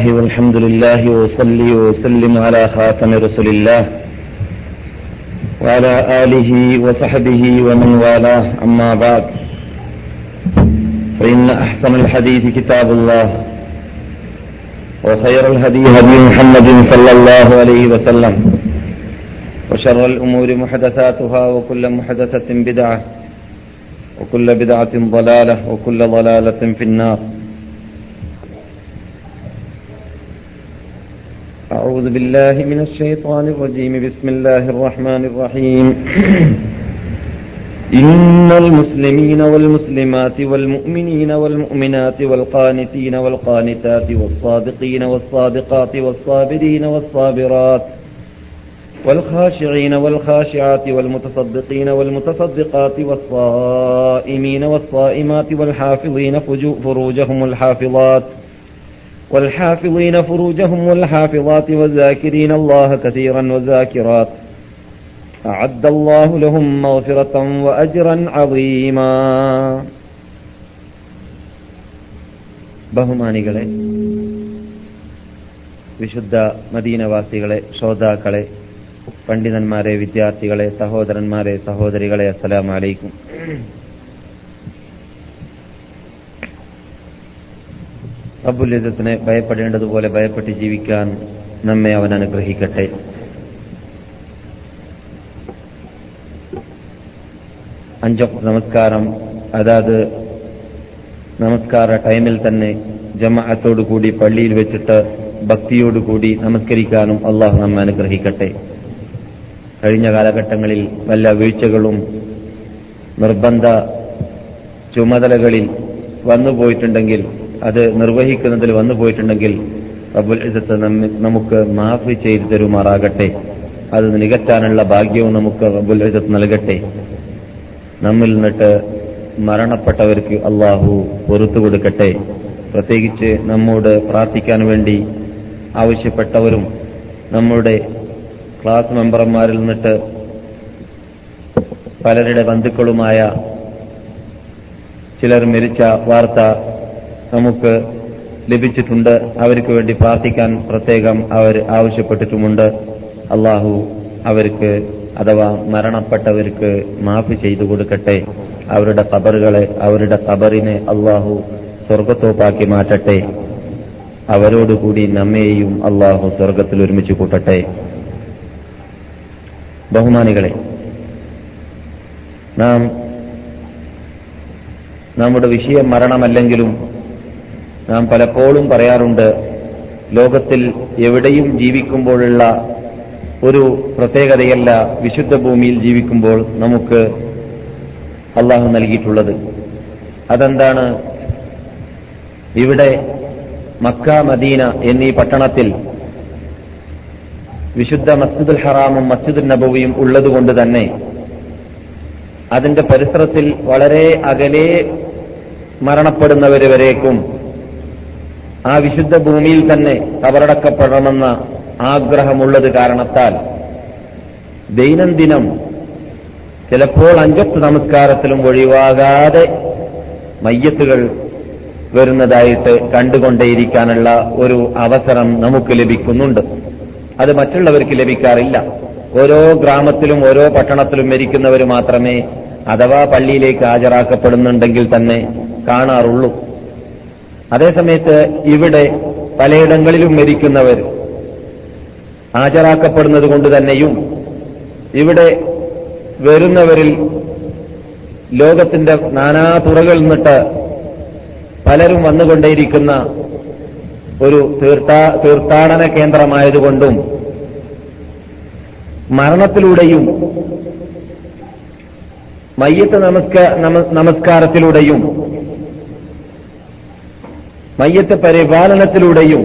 والحمد لله وصلي وسلم على خاتم رسول الله وعلى آله وصحبه ومن والاه أما بعد فإن أحسن الحديث كتاب الله وخير الهدي هدي محمد صلى الله عليه وسلم وشر الأمور محدثاتها وكل محدثة بدعة وكل بدعة ضلالة وكل ضلالة في النار أعوذ بالله من الشيطان الرجيم بسم الله الرحمن الرحيم إن المسلمين والمسلمات والمؤمنين والمؤمنات والقانتين والقانتات والصادقين والصادقات والصابرين والصابرات والخاشعين والخاشعات والمتصدقين والمتصدقات والصائمين والصائمات والحافظين فروجهم الحافظات والحافظين فروجهم والحافظات والذاكرين الله كثيرا وذاكرات أعد الله لهم مغفرة وأجرا عظيما ബഹുമാനികളെ വിശുദ്ധ മദീനവാസികളെ ശ്രോതാക്കളെ പണ്ഡിതന്മാരെ വിദ്യാർത്ഥികളെ സഹോദരന്മാരെ സഹോദരികളെ അസ്സലാം അലൈക്കും റബ്ബുലിസത്തിനെ ഭയപ്പെടേണ്ടതുപോലെ ഭയപ്പെട്ട് ജീവിക്കാൻ നമ്മെ അവൻ അനുഗ്രഹിക്കട്ടെ അഞ്ചോ നമസ്കാരം അതാത് നമസ്കാര ടൈമിൽ തന്നെ ജമാഅത്തോടുകൂടി പള്ളിയിൽ വെച്ചിട്ട് ഭക്തിയോടുകൂടി നമസ്കരിക്കാനും അള്ളാഹു നമ്മെ അനുഗ്രഹിക്കട്ടെ കഴിഞ്ഞ കാലഘട്ടങ്ങളിൽ വല്ല വീഴ്ചകളും നിർബന്ധ ചുമതലകളിൽ വന്നുപോയിട്ടുണ്ടെങ്കിൽ അത് നിർവഹിക്കുന്നതിൽ വന്നുപോയിട്ടുണ്ടെങ്കിൽ റബ്ബുൽ ഇസത്ത് നമുക്ക് മാഫി ചെയ്തു തരുമാറാകട്ടെ അത് നികറ്റാനുള്ള ഭാഗ്യവും നമുക്ക് റബ്ബുൽ ഇസത്ത് നൽകട്ടെ നമ്മിൽ നിന്നിട്ട് മരണപ്പെട്ടവർക്ക് അള്ളാഹു പൊറത്തു കൊടുക്കട്ടെ പ്രത്യേകിച്ച് നമ്മോട് പ്രാർത്ഥിക്കാൻ വേണ്ടി ആവശ്യപ്പെട്ടവരും നമ്മുടെ ക്ലാസ് മെമ്പർമാരിൽ നിന്നിട്ട് പലരുടെ ബന്ധുക്കളുമായ ചിലർ മരിച്ച വാർത്ത നമുക്ക് ലഭിച്ചിട്ടുണ്ട് അവർക്ക് വേണ്ടി പ്രാർത്ഥിക്കാൻ പ്രത്യേകം അവർ ആവശ്യപ്പെട്ടിട്ടുമുണ്ട് അള്ളാഹു അവർക്ക് അഥവാ മരണപ്പെട്ടവർക്ക് മാഫ് ചെയ്തു കൊടുക്കട്ടെ അവരുടെ കബറുകളെ അവരുടെ കബറിനെ അള്ളാഹു സ്വർഗത്തോപ്പാക്കി മാറ്റട്ടെ അവരോടുകൂടി നമ്മെയും അള്ളാഹു സ്വർഗത്തിൽ ഒരുമിച്ച് കൂട്ടട്ടെ ബഹുമാനികളെ നാം നമ്മുടെ വിഷയം മരണമല്ലെങ്കിലും നാം പലപ്പോഴും പറയാറുണ്ട് ലോകത്തിൽ എവിടെയും ജീവിക്കുമ്പോഴുള്ള ഒരു പ്രത്യേകതയല്ല വിശുദ്ധ ഭൂമിയിൽ ജീവിക്കുമ്പോൾ നമുക്ക് അള്ളാഹു നൽകിയിട്ടുള്ളത് അതെന്താണ് ഇവിടെ മക്ക മദീന എന്നീ പട്ടണത്തിൽ വിശുദ്ധ മസ്ജിദുൽ ഹറാമും മസ്ജിദുൽ നബവിയും ഉള്ളതുകൊണ്ട് തന്നെ അതിന്റെ പരിസരത്തിൽ വളരെ അകലെ മരണപ്പെടുന്നവര് വരേക്കും ആ വിശുദ്ധ ഭൂമിയിൽ തന്നെ കബറടക്കപ്പെടണമെന്ന ആഗ്രഹമുള്ളത് കാരണത്താൽ ദൈനംദിനം ചിലപ്പോൾ അഞ്ചൊത്ത് നമസ്കാരത്തിലും ഒഴിവാകാതെ മയ്യത്തുകൾ വരുന്നതായിട്ട് കണ്ടുകൊണ്ടേയിരിക്കാനുള്ള ഒരു അവസരം നമുക്ക് ലഭിക്കുന്നുണ്ട് അത് മറ്റുള്ളവർക്ക് ലഭിക്കാറില്ല ഓരോ ഗ്രാമത്തിലും ഓരോ പട്ടണത്തിലും മരിക്കുന്നവർ മാത്രമേ അഥവാ പള്ളിയിലേക്ക് ഹാജരാക്കപ്പെടുന്നുണ്ടെങ്കിൽ തന്നെ കാണാറുള്ളൂ അതേസമയത്ത് ഇവിടെ പലയിടങ്ങളിലും മരിക്കുന്നവർ ഹാജരാക്കപ്പെടുന്നത് കൊണ്ട് തന്നെയും ഇവിടെ വരുന്നവരിൽ ലോകത്തിന്റെ നാനാ തുറകളിൽ നിന്നിട്ട് പലരും വന്നുകൊണ്ടേയിരിക്കുന്ന ഒരു തീർത്ഥാ തീർത്ഥാടന കേന്ദ്രമായതുകൊണ്ടും മരണത്തിലൂടെയും മയ്യത്ത് നമസ്ക നമസ്കാരത്തിലൂടെയും മയ്യത്ത് പരിപാലനത്തിലൂടെയും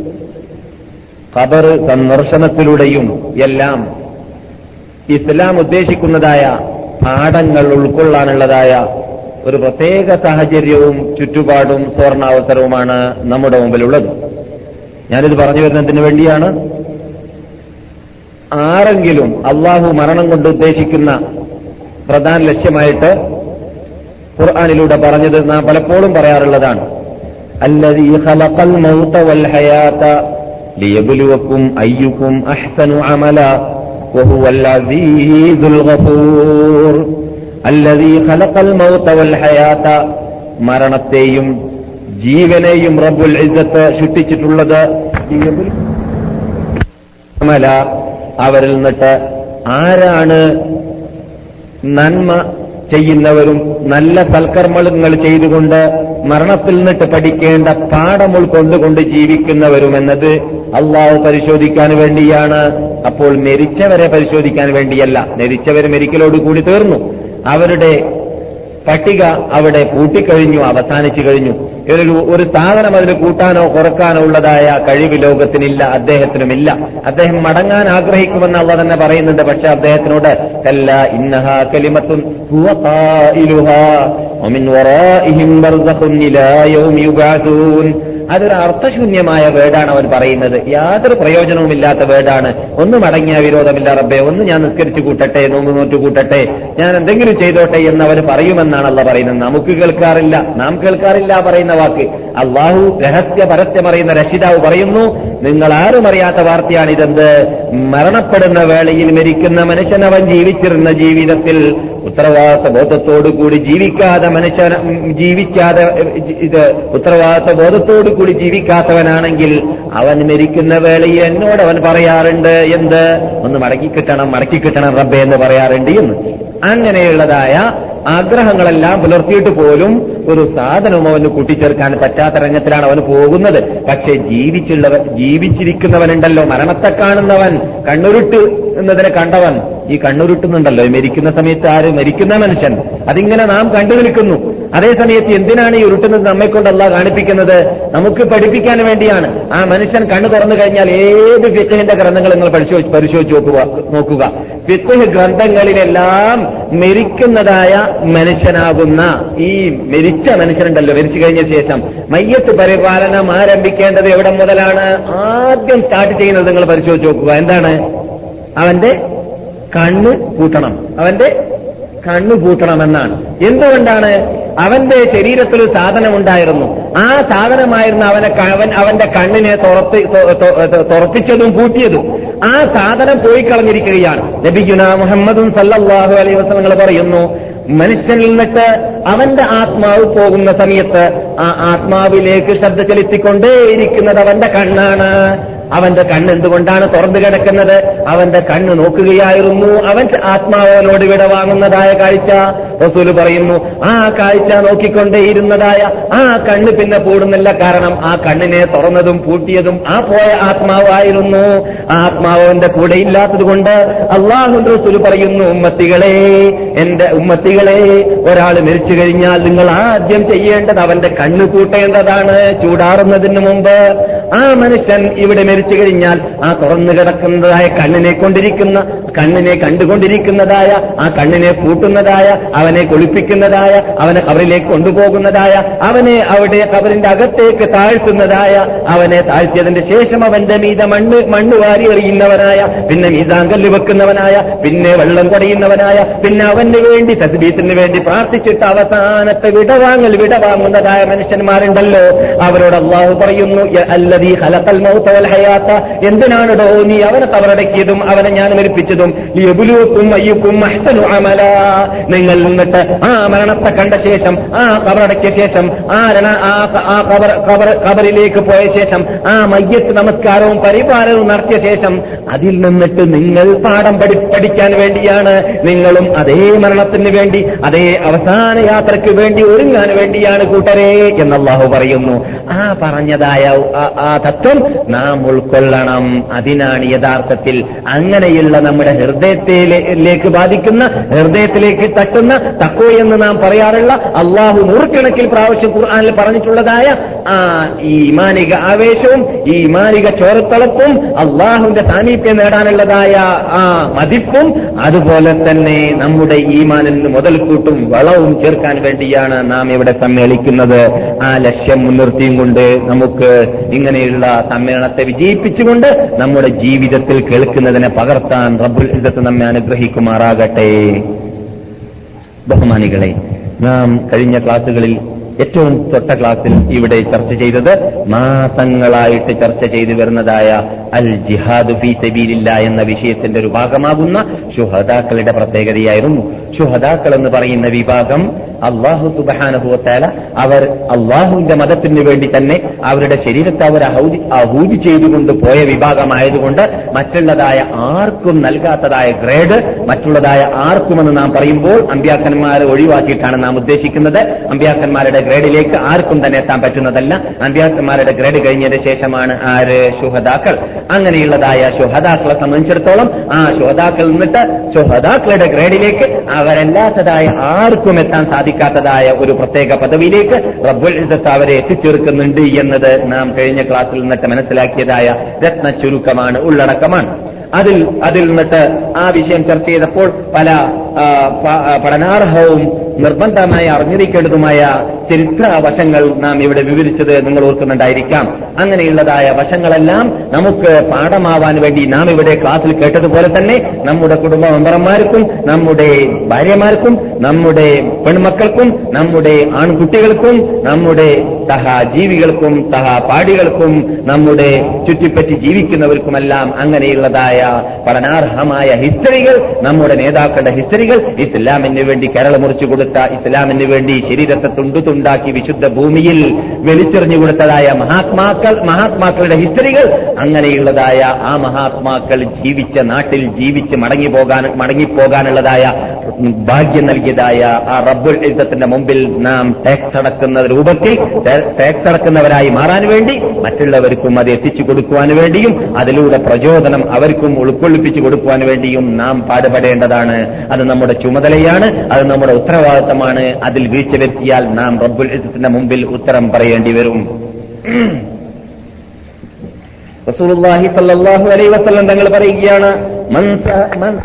ഖബർ സന്ദർശനത്തിലൂടെയും എല്ലാം ഇസ്ലാം ഉദ്ദേശിക്കുന്നതായ പാഠങ്ങൾ ഉൾക്കൊള്ളാനുള്ളതായ ഒരു പ്രത്യേക സാഹചര്യവും ചുറ്റുപാടും സ്വർണാവസരവുമാണ് നമ്മുടെ മുമ്പിലുള്ളത് ഞാനിത് പറഞ്ഞു വരുന്നതിന് വേണ്ടിയാണ് ആരെങ്കിലും അള്ളാഹു മരണം കൊണ്ട് ഉദ്ദേശിക്കുന്ന പ്രധാന ലക്ഷ്യമായിട്ട് ഖുർആാനിലൂടെ പറഞ്ഞത് നാം പലപ്പോഴും പറയാറുള്ളതാണ് الذي خلق الموت والحياة ليبلوكم أيكم أحسن عملا وهو العزيز الغفور الذي خلق الموت والحياة മരണത്തെയും ജീവനെയും റബ്ബുൽ ഇസ്സത്ത് സൃഷ്ടിച്ചിട്ടുള്ളത് അമല അവരിൽ നിന്നിട്ട് ആരാണ് നന്മ ചെയ്യുന്നവരും നല്ല സൽക്കർമ്മങ്ങൾ ചെയ്തുകൊണ്ട് മരണത്തിൽ നിന്നിട്ട് പഠിക്കേണ്ട പാഠം ഉൾക്കൊണ്ടുകൊണ്ട് ജീവിക്കുന്നവരും എന്നത് അള്ളാഹു പരിശോധിക്കാൻ വേണ്ടിയാണ് അപ്പോൾ മരിച്ചവരെ പരിശോധിക്കാൻ വേണ്ടിയല്ല മരിച്ചവർ മരിക്കലോട് കൂടി തീർന്നു അവരുടെ പട്ടിക അവിടെ പൂട്ടിക്കഴിഞ്ഞു അവസാനിച്ചു കഴിഞ്ഞു ഒരു ഒരു സാധനം അതിൽ കൂട്ടാനോ കുറക്കാനോ ഉള്ളതായ കഴിവ് ലോകത്തിനില്ല അദ്ദേഹത്തിനുമില്ല അദ്ദേഹം മടങ്ങാൻ ആഗ്രഹിക്കുമെന്ന് അള്ള തന്നെ പറയുന്നുണ്ട് പക്ഷെ അദ്ദേഹത്തിനോട് കല്ല ഇന്നഹ കലിമത്തുൻ ഹുവ ഖായിലുഹാ വമിൻ വറാഇഹിം ബർസഖുൻ ഇലാ യൗമി യുബഅസൂൻ അതൊരു അർത്ഥശൂന്യമായ വേർഡാണ് അവൻ പറയുന്നത് യാതൊരു പ്രയോജനവുമില്ലാത്ത വേർഡാണ് ഒന്ന് മടങ്ങിയ വിരോധമില്ല റബ്ബെ ഒന്ന് ഞാൻ നിസ്കരിച്ചു കൂട്ടട്ടെ നോമ്പ് നോറ്റു കൂട്ടട്ടെ ഞാൻ എന്തെങ്കിലും ചെയ്തോട്ടെ എന്ന് അവർ പറയുമെന്നാണ് അല്ല പറയുന്നത് നമുക്ക് കേൾക്കാറില്ല നാം കേൾക്കാറില്ല പറയുന്ന വാക്ക് അള്ളാഹു രഹസ്യ പരസ്യം അറിയുന്ന രക്ഷിതാവ് പറയുന്നു നിങ്ങൾ ആരും അറിയാത്ത വാർത്തയാണ് ഇതെന്ത് മരണപ്പെടുന്ന വേളയിൽ മരിക്കുന്ന മനുഷ്യൻ അവൻ ജീവിച്ചിരുന്ന ജീവിതത്തിൽ ഉത്തരവാദിത്ത ബോധത്തോടു കൂടി ജീവിക്കാതെ മനുഷ്യൻ ജീവിക്കാതെ ഇത് ഉത്തരവാദിത്ത ബോധത്തോടു കൂടി ജീവിക്കാത്തവനാണെങ്കിൽ അവൻ മരിക്കുന്ന വേളയിൽ എന്നോട് അവൻ പറയാറുണ്ട് എന്ത് ഒന്ന് മടക്കി കിട്ടണം മടക്കി കിട്ടണം റബ്ബെ എന്ന് പറയാറുണ്ട് എന്ന് അങ്ങനെയുള്ളതായ ആഗ്രഹങ്ങളെല്ലാം പുലർത്തിയിട്ട് പോലും ഒരു സാധനവും അവന് കൂട്ടിച്ചേർക്കാൻ പറ്റാത്ത രംഗത്തിലാണ് അവൻ പോകുന്നത് പക്ഷേ ജീവിച്ചുള്ളവൻ ജീവിച്ചിരിക്കുന്നവനുണ്ടല്ലോ മരണത്തെ കാണുന്നവൻ കണ്ണുരുട്ട് എന്നതിനെ കണ്ടവൻ ഈ കണ്ണുരുട്ടുന്നുണ്ടല്ലോ ഈ മരിക്കുന്ന സമയത്ത് ആര് മരിക്കുന്ന മനുഷ്യൻ അതിങ്ങനെ നാം കണ്ടു നിൽക്കുന്നു അതേ സമയത്ത് എന്തിനാണ് ഈ ഉരുട്ടുന്നത് നമ്മെ കൊണ്ടല്ല കാണിപ്പിക്കുന്നത് നമുക്ക് പഠിപ്പിക്കാൻ വേണ്ടിയാണ് ആ മനുഷ്യൻ കണ്ണു തുറന്നു കഴിഞ്ഞാൽ ഏത് ഫിത്തഹിന്റെ ഗ്രന്ഥങ്ങൾ നിങ്ങൾ പരിശോധിച്ച് പരിശോധിച്ച് നോക്കുക നോക്കുക ഫിത്തഹ് ഗ്രന്ഥങ്ങളിലെല്ലാം മരിക്കുന്നതായ മനുഷ്യനാകുന്ന ഈ മരിച്ച മനുഷ്യനുണ്ടല്ലോ മരിച്ചു കഴിഞ്ഞ ശേഷം മയ്യത്ത് പരിപാലനം ആരംഭിക്കേണ്ടത് എവിടെ മുതലാണ് ആദ്യം സ്റ്റാർട്ട് ചെയ്യുന്നത് നിങ്ങൾ പരിശോധിച്ച് നോക്കുക എന്താണ് അവന്റെ കണ്ണ് പൂട്ടണം അവന്റെ കണ്ണു പൂട്ടണമെന്നാണ് എന്തുകൊണ്ടാണ് അവന്റെ ശരീരത്തിൽ ഒരു സാധനം ഉണ്ടായിരുന്നു ആ സാധനമായിരുന്നു അവനെ ക- അവൻ അവന്റെ കണ്ണിനെ തുറത്ത് തൊ- തൊ- തൊ- തുറപ്പിച്ചതും പൂട്ടിയതും ആ സാധനം പോയി കളഞ്ഞിരിക്കുകയാണ് നബിഗുന മുഹമ്മദും സല്ലല്ലാഹു അലൈഹി വസല്ലങ്ങൾ പറയുന്നു മനുഷ്യനിൽ നിന്നിട്ട് അവന്റെ ആത്മാവ് പോകുന്ന സമയത്ത് ആ ആത്മാവിലേക്ക് ശ്രദ്ധ ചെലുത്തിക്കൊണ്ടേയിരിക്കുന്നത് അവന്റെ കണ്ണാണ് അവന്റെ കണ്ണ് എന്തുകൊണ്ടാണ് തുറന്നു കിടക്കുന്നത് അവന്റെ കണ്ണ് നോക്കുകയായിരുന്നു അവൻ ആത്മാവനോട് വിട വാങ്ങുന്നതായ കാഴ്ച റസൂല് പറയുന്നു ആ കാഴ്ച നോക്കിക്കൊണ്ടേയിരുന്നതായ ആ കണ്ണ് പിന്നെ പൂടുന്നില്ല കാരണം ആ കണ്ണിനെ തുറന്നതും പൂട്ടിയതും ആ പോയ ആത്മാവായിരുന്നു ആ ആത്മാവ് അവന്റെ കൂടെ ഇല്ലാത്തത് കൊണ്ട് അള്ളാഹു റസൂല് പറയുന്നു ഉമ്മത്തികളെ എന്റെ ഉമ്മത്തികളെ ഒരാൾ മരിച്ചു കഴിഞ്ഞാൽ നിങ്ങൾ ആദ്യം ചെയ്യേണ്ടത് അവന്റെ കണ്ണ് കൂട്ടേണ്ടതാണ് ചൂടാറുന്നതിന് മുമ്പ് ആ മനുഷ്യൻ ഇവിടെ മരിച്ചു കഴിഞ്ഞാൽ ആ തുറന്നു കിടക്കുന്നതായ കണ്ണിനെ കൊണ്ടിരിക്കുന്ന കണ്ണിനെ കണ്ടുകൊണ്ടിരിക്കുന്നതായ ആ കണ്ണിനെ പൂട്ടുന്നതായ അവനെ കുളിപ്പിക്കുന്നതായ അവനെ കബറിലേക്ക് കൊണ്ടുപോകുന്നതായ അവനെ അവിടെ കബറിന്റെ അകത്തേക്ക് താഴ്ത്തുന്നതായ അവനെ താഴ്ത്തിയതിന്റെ ശേഷം അവന്റെ മീത മണ്ണ് മണ്ണ് വാരി എറിയുന്നവനായ പിന്നെ മീതാങ്കല്ല് വെക്കുന്നവനായ പിന്നെ വെള്ളം കുടയുന്നവനായ പിന്നെ അവന് വേണ്ടി തസ്ബീത്തിന് വേണ്ടി പ്രാർത്ഥിച്ചിട്ട് അവസാനത്തെ വിടവാങ്ങൽ വിടവാങ്ങുന്നതായ മനുഷ്യന്മാരുണ്ടല്ലോ അവരോട് അള്ളാഹു പറയുന്നു "യ അല്ലദീ ഖലഖൽ മൗത വൽ ഹയാത്ത എന്തിനാണോ നീ അവനെ കബറടക്കിയതും അവനെ ഞാൻ മരിപ്പിച്ചതും ലിയബ്ലുവക്കും അയ്യുക്കും അഹ്സനു അമല നിങ്ങൾ നിന്നിട്ട് ആ മരണത്തെ കണ്ട ശേഷം ആ കബറടക്കിയ ശേഷം ആ രണ ആ ക- ആ കബർ കബർ കബറിലേക്ക് പോയ ശേഷം ആ മയ്യത്ത് നമസ്കാരവും പരിപാലനവും നടത്തിയ ശേഷം അതിൽ നിന്നിട്ട് നിങ്ങൾ പാഠം പഠി പഠിക്കാൻ വേണ്ടിയാണ് നിങ്ങളും അതേ മരണത്തിന് വേണ്ടി അതേ അവസാന യാത്രയ്ക്ക് വേണ്ടി ഒരുങ്ങാൻ വേണ്ടിയാണ് കൂട്ടരെ എന്നല്ലാഹു പറയുന്നു ആ പറഞ്ഞതായ ആ- ആ തത്വം നാം ഉൾക്കൊള്ളണം അതിനാണ് യഥാർത്ഥത്തിൽ അങ്ങനെയുള്ള നമ്മുടെ ഹൃദയത്തിലേക്ക് ബാധിക്കുന്ന ഹൃദയത്തിലേക്ക് തട്ടുന്ന തക്കോ എന്ന് നാം പറയാറുള്ള അള്ളാഹു നൂറുകണക്കിൽ പ്രാവശ്യം ഖുർആനിൽ പറഞ്ഞിട്ടുള്ളതായ ആ ഈ മാനിക ആവേശവും ഈ മാനിക ചോരത്തളപ്പും അള്ളാഹുവിന്റെ സാമീപ്യം നേടാനുള്ളതായ ആ മതിപ്പും അതുപോലെ തന്നെ നമ്മുടെ ഈമാനിന് മുതൽക്കൂട്ടും വളവും ചേർക്കാൻ വേണ്ടിയാണ് നാം ഇവിടെ സമ്മേളിക്കുന്നത് ആ ലക്ഷ്യം മുൻനിർത്തിയും കൊണ്ട് നമുക്ക് ഇങ്ങനെയുള്ള സമ്മേളനത്തെ വിജയിപ്പിച്ചുകൊണ്ട് നമ്മുടെ ജീവിതത്തിൽ കേൾക്കുന്നതിനെ പകർത്താൻ റബ്ബുൽ ഇസ്സത്ത് നമ്മെ അനുഗ്രഹിക്കുമാറാകട്ടെ ബഹുമാനികളെ നാം കഴിഞ്ഞ ക്ലാസ്സുകളിൽ ഏറ്റവും തൊട്ട ക്ലാസ്സിൽ ഇവിടെ ചർച്ച ചെയ്തത് മാസങ്ങളായിട്ട് ചർച്ച ചെയ്തു വരുന്നതായ അൽ ജിഹാദ് ഫി സബീലില്ല എന്ന വിഷയത്തിന്റെ ഒരു ഭാഗമാകുന്ന ശുഹദാക്കളുടെ പ്രത്യേകതയായിരുന്നു ശുഹദാക്കൾ എന്ന് പറയുന്ന വിഭാഗം അള്ളാഹു സുബാനുഭവത്താല അവർ അള്ളാഹുവിന്റെ മതത്തിന് വേണ്ടി തന്നെ അവരുടെ ശരീരത്തെ അവർ അഹൂതി അഹൂതി ചെയ്തുകൊണ്ട് പോയ വിഭാഗമായതുകൊണ്ട് മറ്റുള്ളതായ ആർക്കും നൽകാത്തതായ ഗ്രേഡ് മറ്റുള്ളതായ ആർക്കുമെന്ന് നാം പറയുമ്പോൾ അമ്പ്യാക്കന്മാരെ ഒഴിവാക്കിയിട്ടാണ് നാം ഉദ്ദേശിക്കുന്നത് അമ്പ്യാക്കന്മാരുടെ ഗ്രേഡിലേക്ക് ആർക്കും തന്നെ എത്താൻ പറ്റുന്നതല്ല അമ്പ്യാക്കന്മാരുടെ ഗ്രേഡ് കഴിഞ്ഞതിന് ശേഷമാണ് ആര് ശുഹദാക്കൾ അങ്ങനെയുള്ളതായ ശുഹദാക്കളെ സംബന്ധിച്ചിടത്തോളം ആ ശുഹദാക്കൾ നിന്നിട്ട് ശുഹദാക്കളുടെ ഗ്രേഡിലേക്ക് അവരല്ലാത്തതായ ആർക്കും എത്താൻ സാധിക്കാത്തതായ ഒരു പ്രത്യേക പദവിയിലേക്ക് റബ്ബുൽ ഇസത്ത് അവരെ എത്തിച്ചേർക്കുന്നുണ്ട് എന്നത് നാം കഴിഞ്ഞ ക്ലാസ്സിൽ നിന്നിട്ട് മനസ്സിലാക്കിയതായ രത്ന ചുരുക്കമാണ് ഉള്ളടക്കമാണ് അതിൽ അതിൽ നിന്നിട്ട് ആ വിഷയം ചർച്ച ചെയ്തപ്പോൾ പല ആ, പ- ആ, പഠനാർഹവും നിർബന്ധമായി അറിഞ്ഞിരിക്കേണ്ടതുമായ ചരിത്ര വശങ്ങൾ നാം ഇവിടെ വിവരിച്ചത് നിങ്ങൾ ഓർക്കുന്നുണ്ടായിരിക്കാം അങ്ങനെയുള്ളതായ വശങ്ങളെല്ലാം നമുക്ക് പാഠമാവാൻ വേണ്ടി നാം ഇവിടെ ക്ലാസ്സിൽ കേട്ടതുപോലെ തന്നെ നമ്മുടെ കുടുംബ മെമ്പർമാർക്കും നമ്മുടെ ഭാര്യമാർക്കും നമ്മുടെ പെൺമക്കൾക്കും നമ്മുടെ ആൺകുട്ടികൾക്കും നമ്മുടെ സഹജീവികൾക്കും സഹപാഠികൾക്കും നമ്മുടെ ചുറ്റിപ്പറ്റി ജീവിക്കുന്നവർക്കുമെല്ലാം അങ്ങനെയുള്ളതായ പഠനാർഹമായ ഹിസ്റ്ററികൾ നമ്മുടെ നേതാക്കളുടെ ഹിസ്റ്ററികൾ ഇസ്ലാമിന് വേണ്ടി കേരളം മുറിച്ചു കൊടുത്ത ഇസ്ലാമിന് വേണ്ടി ശരീരത്തെ തുണ്ടു തുണ്ടാക്കി വിശുദ്ധ ഭൂമിയിൽ വെളിച്ചെറിഞ്ഞു കൊടുത്തതായ മഹാത്മാക്കൾ മഹാത്മാക്കളുടെ ഹിസ്റ്ററികൾ അങ്ങനെയുള്ളതായ ആ മഹാത്മാക്കൾ ജീവിച്ച നാട്ടിൽ ജീവിച്ച് മടങ്ങി പോകാൻ മടങ്ങിപ്പോകാനുള്ളതായ ഭാഗ്യം നൽകിയതായ ആ റബ്ബുൽ ഇസത്തിന്റെ മുമ്പിൽ നാം ടാക്സ് അടക്കുന്ന രൂപത്തിൽ ടാക്സ് അടക്കുന്നവരായി മാറാൻ വേണ്ടി മറ്റുള്ളവർക്കും അത് എത്തിച്ചു കൊടുക്കുവാൻ വേണ്ടിയും അതിലൂടെ പ്രചോദനം അവർക്കും ഉൾക്കൊള്ളിപ്പിച്ചു കൊടുക്കുവാൻ വേണ്ടിയും നാം പാടുപെടേണ്ടതാണ് അത് നമ്മുടെ ചുമതലയാണ് അത് നമ്മുടെ ഉത്തരവാദിത്തമാണ് അതിൽ വീഴ്ച വരുത്തിയാൽ നാം റബ്ബുൽ ഇസത്തിന്റെ മുമ്പിൽ ഉത്തരം പറയേണ്ടി വരും റസൂലുള്ളാഹി സ്വല്ലല്ലാഹു അലൈഹി വസല്ലം തങ്ങൾ പറയുകയാണ് മൻ സ- മൻ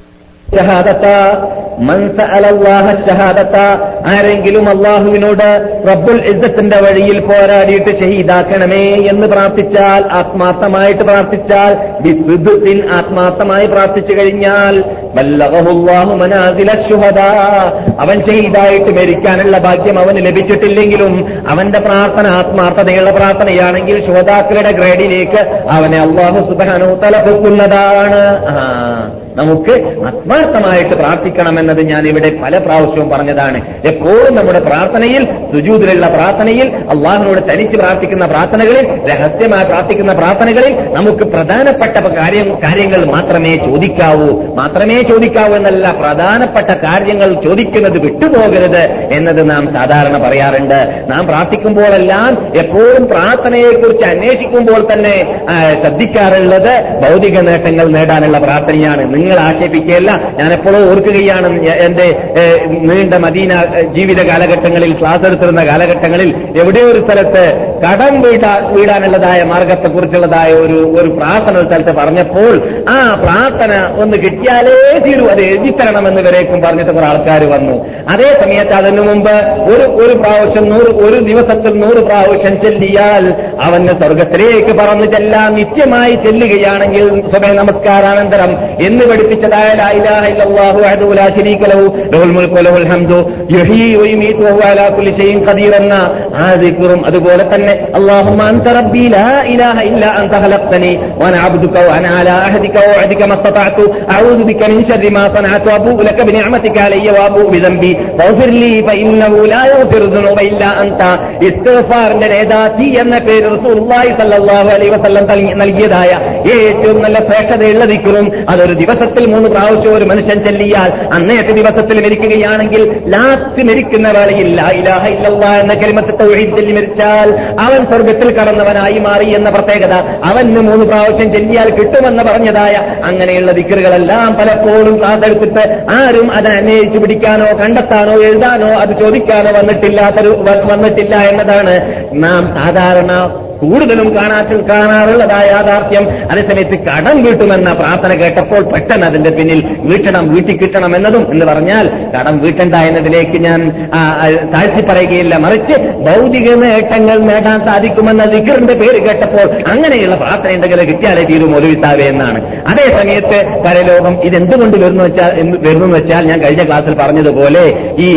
ഷഹാദത്ത മൻ സഅല അല്ലാഹ ഷഹാദത്ത ആരെങ്കിലും അള്ളാഹുവിനോട് റബ്ബുൽ ഇസ്സത്തിന്റെ വഴിയിൽ പോരാടിയിട്ട് ഷഹീദാക്കണമേ എന്ന് പ്രാർത്ഥിച്ചാൽ ആത്മാർത്ഥമായിട്ട് പ്രാർത്ഥിച്ചാൽ ബിസ്ദിഖിൻ ആത്മാർത്ഥമായി പ്രാർത്ഥിച്ചു കഴിഞ്ഞാൽ ബല്ലഗഹുല്ലാഹു മനാസില ശുഹദാ അവൻ ഷഹീദായിട്ട് മരിക്കാനുള്ള ഭാഗ്യം അവന് ലഭിച്ചിട്ടില്ലെങ്കിലും അവന്റെ പ്രാർത്ഥന ആത്മാർത്ഥതയുള്ള പ്രാർത്ഥനയാണെങ്കിൽ ശുഹദാക്കളുടെ ഗ്രേഡിലേക്ക് അവനെ അള്ളാഹു സുബാനോ തലപ്പൊക്കുന്നതാണ് ആ നമുക്ക് ആത്മാർത്ഥമായിട്ട് പ്രാർത്ഥിക്കണമെന്നത് ഞാൻ ഇവിടെ പല പ്രാവശ്യവും പറഞ്ഞതാണ് എപ്പോഴും നമ്മുടെ പ്രാർത്ഥനയിൽ സുജൂതിലുള്ള പ്രാർത്ഥനയിൽ അള്ളാഹിനോട് തനിച്ച് പ്രാർത്ഥിക്കുന്ന പ്രാർത്ഥനകളിൽ രഹസ്യമായി പ്രാർത്ഥിക്കുന്ന പ്രാർത്ഥനകളിൽ നമുക്ക് പ്രധാനപ്പെട്ട കാര്യം കാര്യങ്ങൾ മാത്രമേ ചോദിക്കാവൂ മാത്രമേ ചോദിക്കാവൂ എന്നല്ല പ്രധാനപ്പെട്ട കാര്യങ്ങൾ ചോദിക്കുന്നത് വിട്ടുപോകരുത് എന്നത് നാം സാധാരണ പറയാറുണ്ട് നാം പ്രാർത്ഥിക്കുമ്പോഴെല്ലാം എപ്പോഴും പ്രാർത്ഥനയെക്കുറിച്ച് അന്വേഷിക്കുമ്പോൾ തന്നെ ആ, ശ്രദ്ധിക്കാറുള്ളത് ഭൗതിക നേട്ടങ്ങൾ നേടാനുള്ള പ്രാർത്ഥനയാണ് നിങ്ങൾ ആക്ഷേപിക്കുകയല്ല ഞാൻ എപ്പോഴും ഓർക്കുകയാണ് ഞ- എന്റെ ഏഹ്, നീണ്ട മദീന ഏഹ്, ജീവിത കാലഘട്ടങ്ങളിൽ ക്ലാസ് എടുത്തിരുന്ന കാലഘട്ടങ്ങളിൽ എവിടെയോ ഒരു സ്ഥലത്ത് കടം വീടാ വീടാനുള്ളതായ മാർഗത്തെക്കുറിച്ചുള്ളതായ ഒരു ഒരു പ്രാർത്ഥന ഒരു സ്ഥലത്ത് പറഞ്ഞപ്പോൾ ആ പ്രാർത്ഥന ഒന്ന് കിട്ടിയാലേ തീരൂ അത് എഴുതിത്തരണമെന്ന് വരേക്കും പറഞ്ഞിട്ട് കുറെ ആൾക്കാർ വന്നു അതേ സമയത്ത് അതിനു മുമ്പ് ഒരു ഒരു പ്രാവശ്യം നൂറ് ഒരു ദിവസത്തിൽ നൂറ് പ്രാവശ്യം ചെല്ലിയാൽ അവന് സ്വർഗത്തിലേക്ക് പറന്നു ചെല്ലാൻ നിത്യമായി ചെല്ലുകയാണെങ്കിൽ സ്വഭ നമസ്കാരാനന്തരം എന്ന് പഠിപ്പിച്ചതായ ലാ ഇലാഹ ഇല്ലല്ലാഹു വഹ്ദഹു ലാ ശരീക ലഹു ലഹുൽ മുൽക്കു വലഹുൽ ഹംദു യുഹ്യീ വയുമീതു വഹുവ അലാ കുല്ലി ഷൈഇൻ ഖദീർ എന്ന ആ ദിക്റും അതുപോലെ തന്നെ അല്ലാഹുമ്മ അൻത റബ്ബി ലാ ഇലാഹ ഇല്ല അൻത ഖലഖ്തനി വഅന അബ്ദുക വഅന അലാ അഹദിക വഅദിക മസ്തതഅതു അഊദു ബിക മിൻ ശർരി മാ സനഅതു അബൂഉ ലക ബിനിഅമതിക അലയ്യ വഅബൂഉ ബിദംബി ഫഗ്ഫിർ ലീ ഫഇന്നഹു ലാ യഗ്ഫിറു ദുനൂബ ഇല്ലാ അൻത ഇസ്തിഗ്ഫാറിന്റെ നേതാത്തി എന്ന പേര് റസൂലുള്ളാഹി സ്വല്ലല്ലാഹു അലൈഹി വസല്ലം തൽ- നൽകിയതായ ഏറ്റവും നല്ല ശ്രേഷ്ഠതയുള്ള ദിക്റും അതൊരു ദിവസത്തിൽ മൂന്ന് പ്രാവശ്യം ഒരു മനുഷ്യൻ ചെല്ലിയാൽ അന്നേത്തെ ദിവസത്തിൽ മരിക്കുകയാണെങ്കിൽ ലാസ്റ്റ് മരിക്കുന്ന വേളയിൽ ലാ ഇലാഹ ഇല്ലല്ലാ എന്ന കലിമത്ത് തൗഹീദ് ചൊല്ലി മരിച്ചാൽ അവൻ സ്വർഗത്തിൽ കടന്നവനായി മാറി എന്ന പ്രത്യേകത അവന് മൂന്ന് പ്രാവശ്യം ചെല്ലിയാൽ കിട്ടുമെന്ന് പറഞ്ഞതായ അങ്ങനെയുള്ള ദിക്കറുകളെല്ലാം പലപ്പോഴും കാത്തെടുത്തിട്ട് ആരും അത് അന്വേഷിച്ചു പിടിക്കാനോ കണ്ടെത്താനോ എഴുതാനോ അത് ചോദിക്കാനോ വന്നിട്ടില്ലാത്തൊരു വ- വന്നിട്ടില്ല എന്നതാണ് നാം സാധാരണ കൂടുതലും കാണാ കാണാറുള്ളതായ യാഥാർത്ഥ്യം അതേസമയത്ത് കടം വീട്ടുമെന്ന പ്രാർത്ഥന കേട്ടപ്പോൾ പെട്ടെന്ന് അതിന്റെ പിന്നിൽ വീട്ടണം വീട്ടിൽ കിട്ടണം എന്നതും എന്ന് പറഞ്ഞാൽ കടം വീട്ടണ്ട എന്നതിലേക്ക് ഞാൻ ആ, ആ, താഴ്ത്തി പറയുകയില്ല മറിച്ച് ഭൗതിക നേട്ടങ്ങൾ നേടാൻ സാധിക്കുമെന്ന ദിക്കറിന്റെ പേര് കേട്ടപ്പോൾ അങ്ങനെയുള്ള പ്രാർത്ഥന ഉണ്ടെങ്കിൽ കിട്ടിയാലേ തീരും ഒലുവിത്താവേ എന്നാണ് അതേ സമയത്ത് പരലോകം ഇതെന്തുകൊണ്ട് വരുന്നു വെച്ചാൽ എന്ന് വരുന്നു വെച്ചാൽ ഞാൻ കഴിഞ്ഞ ക്ലാസ്സിൽ പറഞ്ഞതുപോലെ ഈ